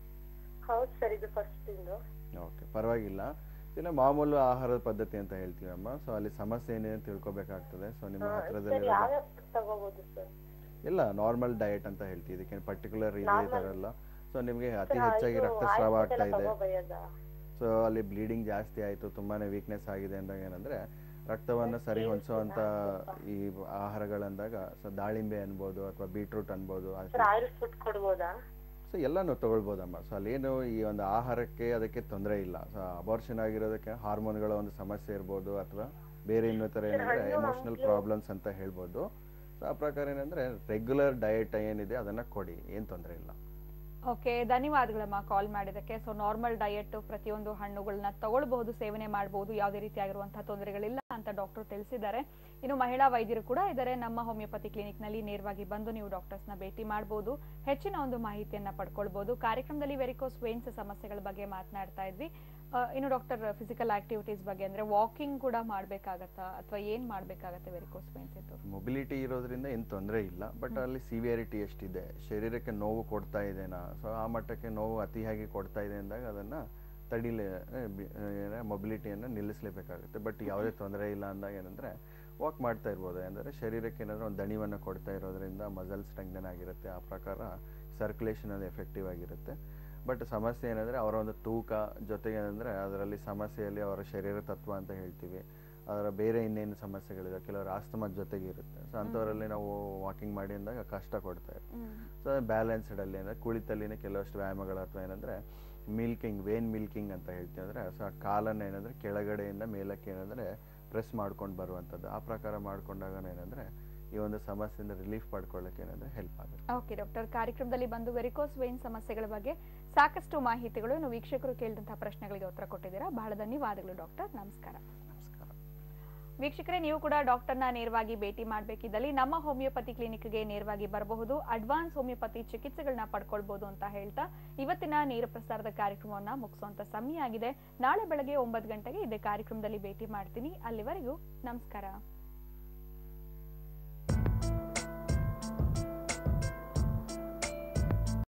ಹೌದು ಸರ್ ಇದು ಫಸ್ಟ್ ಇಂದು ಓಕೆ ಪರವಾಗಿಲ್ಲ ಇಲ್ಲ ಮಾಮೂಲು ಆಹಾರದ ಪದ್ಧತಿ ಅಂತ ಹೇಳ್ತೀವಮ್ಮ ಸೊ ಅಲ್ಲಿ ಸಮಸ್ಯೆ ಏನಿದೆ ಅಂತ ತಿಳ್ಕೊಬೇಕಾಗ್ತದೆ ಸೊ ನಿಮ್ಮ ಸರ್ ಹತ್ರದಲ್ಲಿ ಯಾವ್ಯಾವ ಫುಡ್ ತಗೋಬಹುದು ಸರ್ ಇಲ್ಲ ನಾರ್ಮಲ್ ಡಯಟ್ ಅಂತ ಹೇಳ್ತೀವಿ ಇದಕ್ಕೆ ಪರ್ಟಿಕ್ಯುಲರ್ ಇದೆ ಈ ಥರ ಎಲ್ಲ ಸೊ ನಿಮಗೆ ಅತಿ Sir, ಹೆಚ್ಚಾಗಿ ಇದು ರಕ್ತಸ್ರಾವ ಆಯುರ್ವೇದ ಆಗ್ತಾ ಇದೆ ತಗೋಬೋದಾ? ಸೊ ಅಲ್ಲಿ ಬ್ಲೀಡಿಂಗ್ ಜಾಸ್ತಿ ಆಯಿತು ತುಂಬಾನೇ ವೀಕ್ನೆಸ್ ಆಗಿದೆ ಅಂದಾಗ ಏನಂದ್ರೆ ರಕ್ತವನ್ನು ಸರಿ ಹೊಂದಿಸುವಂತ ಈ ಆಹಾರಗಳಂದಾಗ ಸೊ ದಾಳಿಂಬೆ ಅನ್ಬೋದು ಅಥವಾ ಬೀಟ್ರೂಟ್ ಅನ್ಬೋದು ಸರ್ ಆಯಿಲ್ ಫುಡ್ ಕೊಡ್ಬೋದಾ ಸೊ ಎಲ್ಲನೂ ತಗೊಳ್ಬೋದಮ್ಮ ಸೊ ಅಲ್ಲೇನು ಈ ಒಂದು ಆಹಾರಕ್ಕೆ ಅದಕ್ಕೆ ತೊಂದರೆ ಇಲ್ಲ ಸೊ ಅಬಾರ್ಷನ್ ಆಗಿರೋದಕ್ಕೆ ಹಾರ್ಮೋನ್ಗಳ ಒಂದು ಸಮಸ್ಯೆ ಇರ್ಬೋದು ಅಥವಾ ಬೇರೆ ಇನ್ನಿತರ ಏನಂದ್ರೆ ಹಣ್ಣು ಎಮೋಷನಲ್ ಹಂಪ್ಲು- ಪ್ರಾಬ್ಲಮ್ಸ್ ಅಂತ ಹೇಳ್ಬೋದು ಸೊ ಆ ಪ್ರಕಾರ ಏನಂದ್ರೆ ರೆಗ್ಯುಲರ್ ಡಯಟ್ ಏನಿದೆ ಅದನ್ನ ಕೊಡಿ ಏನು ತೊಂದರೆ ಇಲ್ಲ ಓಕೆ ಧನ್ಯವಾದಗಳಮ್ಮ ಕಾಲ್ ಮಾಡಿದಕ್ಕೆ ಸೊ ನಾರ್ಮಲ್ ಡಯಟ್ ಪ್ರತಿಯೊಂದು ಹಣ್ಣುಗಳನ್ನ ತಗೊಳ್ಬಹುದು ಸೇವನೆ ಮಾಡಬಹುದು ಯಾವುದೇ ರೀತಿಯಾಗಿರುವಂತಹ ತೊಂದರೆಗಳಿಲ್ಲ ಅಂತ ಡಾಕ್ಟರ್ ತಿಳಿಸಿದ್ದಾರೆ ಇನ್ನು ಮಹಿಳಾ ವೈದ್ಯರು ಕೂಡ ಇದ್ದಾರೆ ನಮ್ಮ ಹೋಮಿಯೋಪತಿ ಕ್ಲಿನಿಕ್ ನಲ್ಲಿ ನೇರವಾಗಿ ಬಂದು ನೀವು ಡಾಕ್ಟರ್ಸ್ ನ ಭೇಟಿ ಮಾಡಬಹುದು ಹೆಚ್ಚಿನ ಒಂದು ಮಾಹಿತಿಯನ್ನ ಪಡ್ಕೊಳ್ಬಹುದು ಕಾರ್ಯಕ್ರಮದಲ್ಲಿ ವೆರಿಕೋಸ್ ವೇನ್ಸ್ ಸಮಸ್ಯೆಗಳ ಬಗ್ಗೆ ಮಾತನಾಡ್ತಾ ಇದ್ವಿ ಆ, ಇನ್ನು ಡಾಕ್ಟರ್ ಫಿಸಿಕಲ್ ಆಕ್ಟಿವಿಟೀಸ್ ಬಗ್ಗೆ ಅಂದ್ರೆ ವಾಕಿಂಗ್ ಕೂಡ ಮಾಡ್ಬೇಕಾಗತ್ತಾ ಅಥವಾ ಏನ್ ಮಾಡ್ಬೇಕಾಗತ್ತೆ ವೆರಿಕೋಸ್ ವೇನ್ಸ್ ಇದ್ದು ಮೊಬಿಲಿಟಿ ಇರೋದ್ರಿಂದ ಏನು ತೊಂದರೆ ಇಲ್ಲ ಬಟ್ ಅಲ್ಲಿ ಸಿವಿಯಾರಿಟಿ ಎಷ್ಟಿದೆ ಶರೀರಕ್ಕೆ ನೋವು ಕೊಡ್ತಾ ಇದೆನಾ ಸೊ ಆ ಮಟ್ಟಕ್ಕೆ ನೋವು ಅತಿಯಾಗಿ ಕೊಡ್ತಾ ಇದೆ ಅಂದಾಗ ಅದನ್ನ ತಡಿಲೇ ಮೊಬಿಲಿಟಿಯನ್ನು ನಿಲ್ಲಿಸಲೇಬೇಕಾಗುತ್ತೆ ಬಟ್ ಯಾವುದೇ ತೊಂದರೆ ಇಲ್ಲ ಅಂದಾಗ ಏನಂದ್ರೆ ವಾಕ್ ಮಾಡ್ತಾ ಇರ್ಬೋದು ಅಂದರೆ ಶರೀರಕ್ಕೆ ಏನಾದರೂ ಒಂದು ದಣಿವನ್ನು ಕೊಡ್ತಾ ಇರೋದ್ರಿಂದ ಮಸಲ್ ಸ್ಟ್ರೆಂಗ್ದನ್ ಆಗಿರುತ್ತೆ ಆ ಪ್ರಕಾರ ಸರ್ಕ್ಯುಲೇಷನ್ ಅದು ಎಫೆಕ್ಟಿವ್ ಆಗಿರುತ್ತೆ ಬಟ್ ಸಮಸ್ಯೆ ಏನಂದರೆ ಅವರ ಒಂದು ತೂಕ ಜೊತೆಗೆ ಏನಂದರೆ ಅದರಲ್ಲಿ ಸಮಸ್ಯೆಯಲ್ಲಿ ಅವರ ಶರೀರ ತತ್ವ ಅಂತ ಹೇಳ್ತೀವಿ ಅದರ ಬೇರೆ ಇನ್ನೇನು ಸಮಸ್ಯೆಗಳಿದೆ ಕೆಲವರು ಆಸ್ತಮದ ಜೊತೆಗೆ ಇರುತ್ತೆ ಸೊ ಅಂಥವರಲ್ಲಿ ನಾವು ವಾಕಿಂಗ್ ಮಾಡಿ ಅಂದಾಗ ಕಷ್ಟ ಕೊಡ್ತಾ ಇರುತ್ತೆ ಸೊ ಬ್ಯಾಲೆನ್ಸ್ಡ್ ಅಲ್ಲಿ ಅಂದರೆ ಕುಳಿತಲ್ಲಿನೇ ಕೆಲವಷ್ಟು ವ್ಯಾಯಾಮಗಳು ಅಥವಾ ಏನಂದರೆ ಮಿಲ್ಕಿಂಗ್ ವೇನ್ ಮಿಲ್ಕಿಂಗ್ ಅಂತ ಹೇಳ್ತೀವಿ ಅಂದರೆ ಸೊ ಆ ಕಾಲನ್ನು ಏನಂದರೆ ಕೆಳಗಡೆಯಿಂದ ಮೇಲಕ್ಕೆ ಏನಂದರೆ ಪ್ರೆಸ್ ಮಾಡ್ಕೊಂಡು ಬರುವಂಥದ್ದು ಆ ಪ್ರಕಾರ ಮಾಡ್ಕೊಂಡಾಗ ಏನಂದರೆ ಈ ಒಂದು ಸಮಸ್ಯೆಯಿಂದ ರಿಲೀಫ್ ಪಡ್ಕೊಳ್ಳೋಕೆ ಏನಂದರೆ ಹೆಲ್ಪ್ ಆಗುತ್ತೆ ಓಕೆ ಡಾಕ್ಟರ್ ಕಾರ್ಯಕ್ರಮದಲ್ಲಿ ಬಂದು ವೆರಿಕೋಸ್ ವೇನ್ ಸಮಸ್ಯೆಗಳ ಬಗ್ಗೆ ಸಾಕಷ್ಟು ಮಾಹಿತಿಗಳು ಇನ್ನು ವೀಕ್ಷಕರು ಕೇಳಿದಂತಹ ಪ್ರಶ್ನೆಗಳಿಗೆ ಉತ್ತರ ಕೊಟ್ಟಿದ್ದೀರಾ ಬಹಳ ಧನ್ಯವಾದಗಳು ಡಾಕ್ಟರ್ ನಮಸ್ಕಾರ ವೀಕ್ಷಕರೇ ನೀವು ಕೂಡ ಡಾಕ್ಟರ್ನ ನೇರವಾಗಿ ಭೇಟಿ ಮಾಡಬೇಕಿದ್ದಲ್ಲಿ ನಮ್ಮ ಹೋಮಿಯೋಪತಿ ಕ್ಲಿನಿಕ್ಗೆ ನೇರವಾಗಿ ಬರಬಹುದು ಅಡ್ವಾನ್ಸ್ ಹೋಮಿಯೋಪತಿ ಚಿಕಿತ್ಸೆಗಳನ್ನ ಪಡ್ಕೊಳ್ಬಹುದು ಅಂತ ಹೇಳ್ತಾ ಇವತ್ತಿನ ನೇರ ಪ್ರಸಾರದ ಕಾರ್ಯಕ್ರಮವನ್ನ ಮುಗಿಸುವಂತ ಸಮಯ ಆಗಿದೆ ನಾಳೆ ಬೆಳಗ್ಗೆ ಒಂಬತ್ತು ಗಂಟೆಗೆ ಇದೇ ಕಾರ್ಯಕ್ರಮದಲ್ಲಿ ಭೇಟಿ ಮಾಡ್ತೀನಿ ಅಲ್ಲಿವರೆಗೂ ನಮಸ್ಕಾರ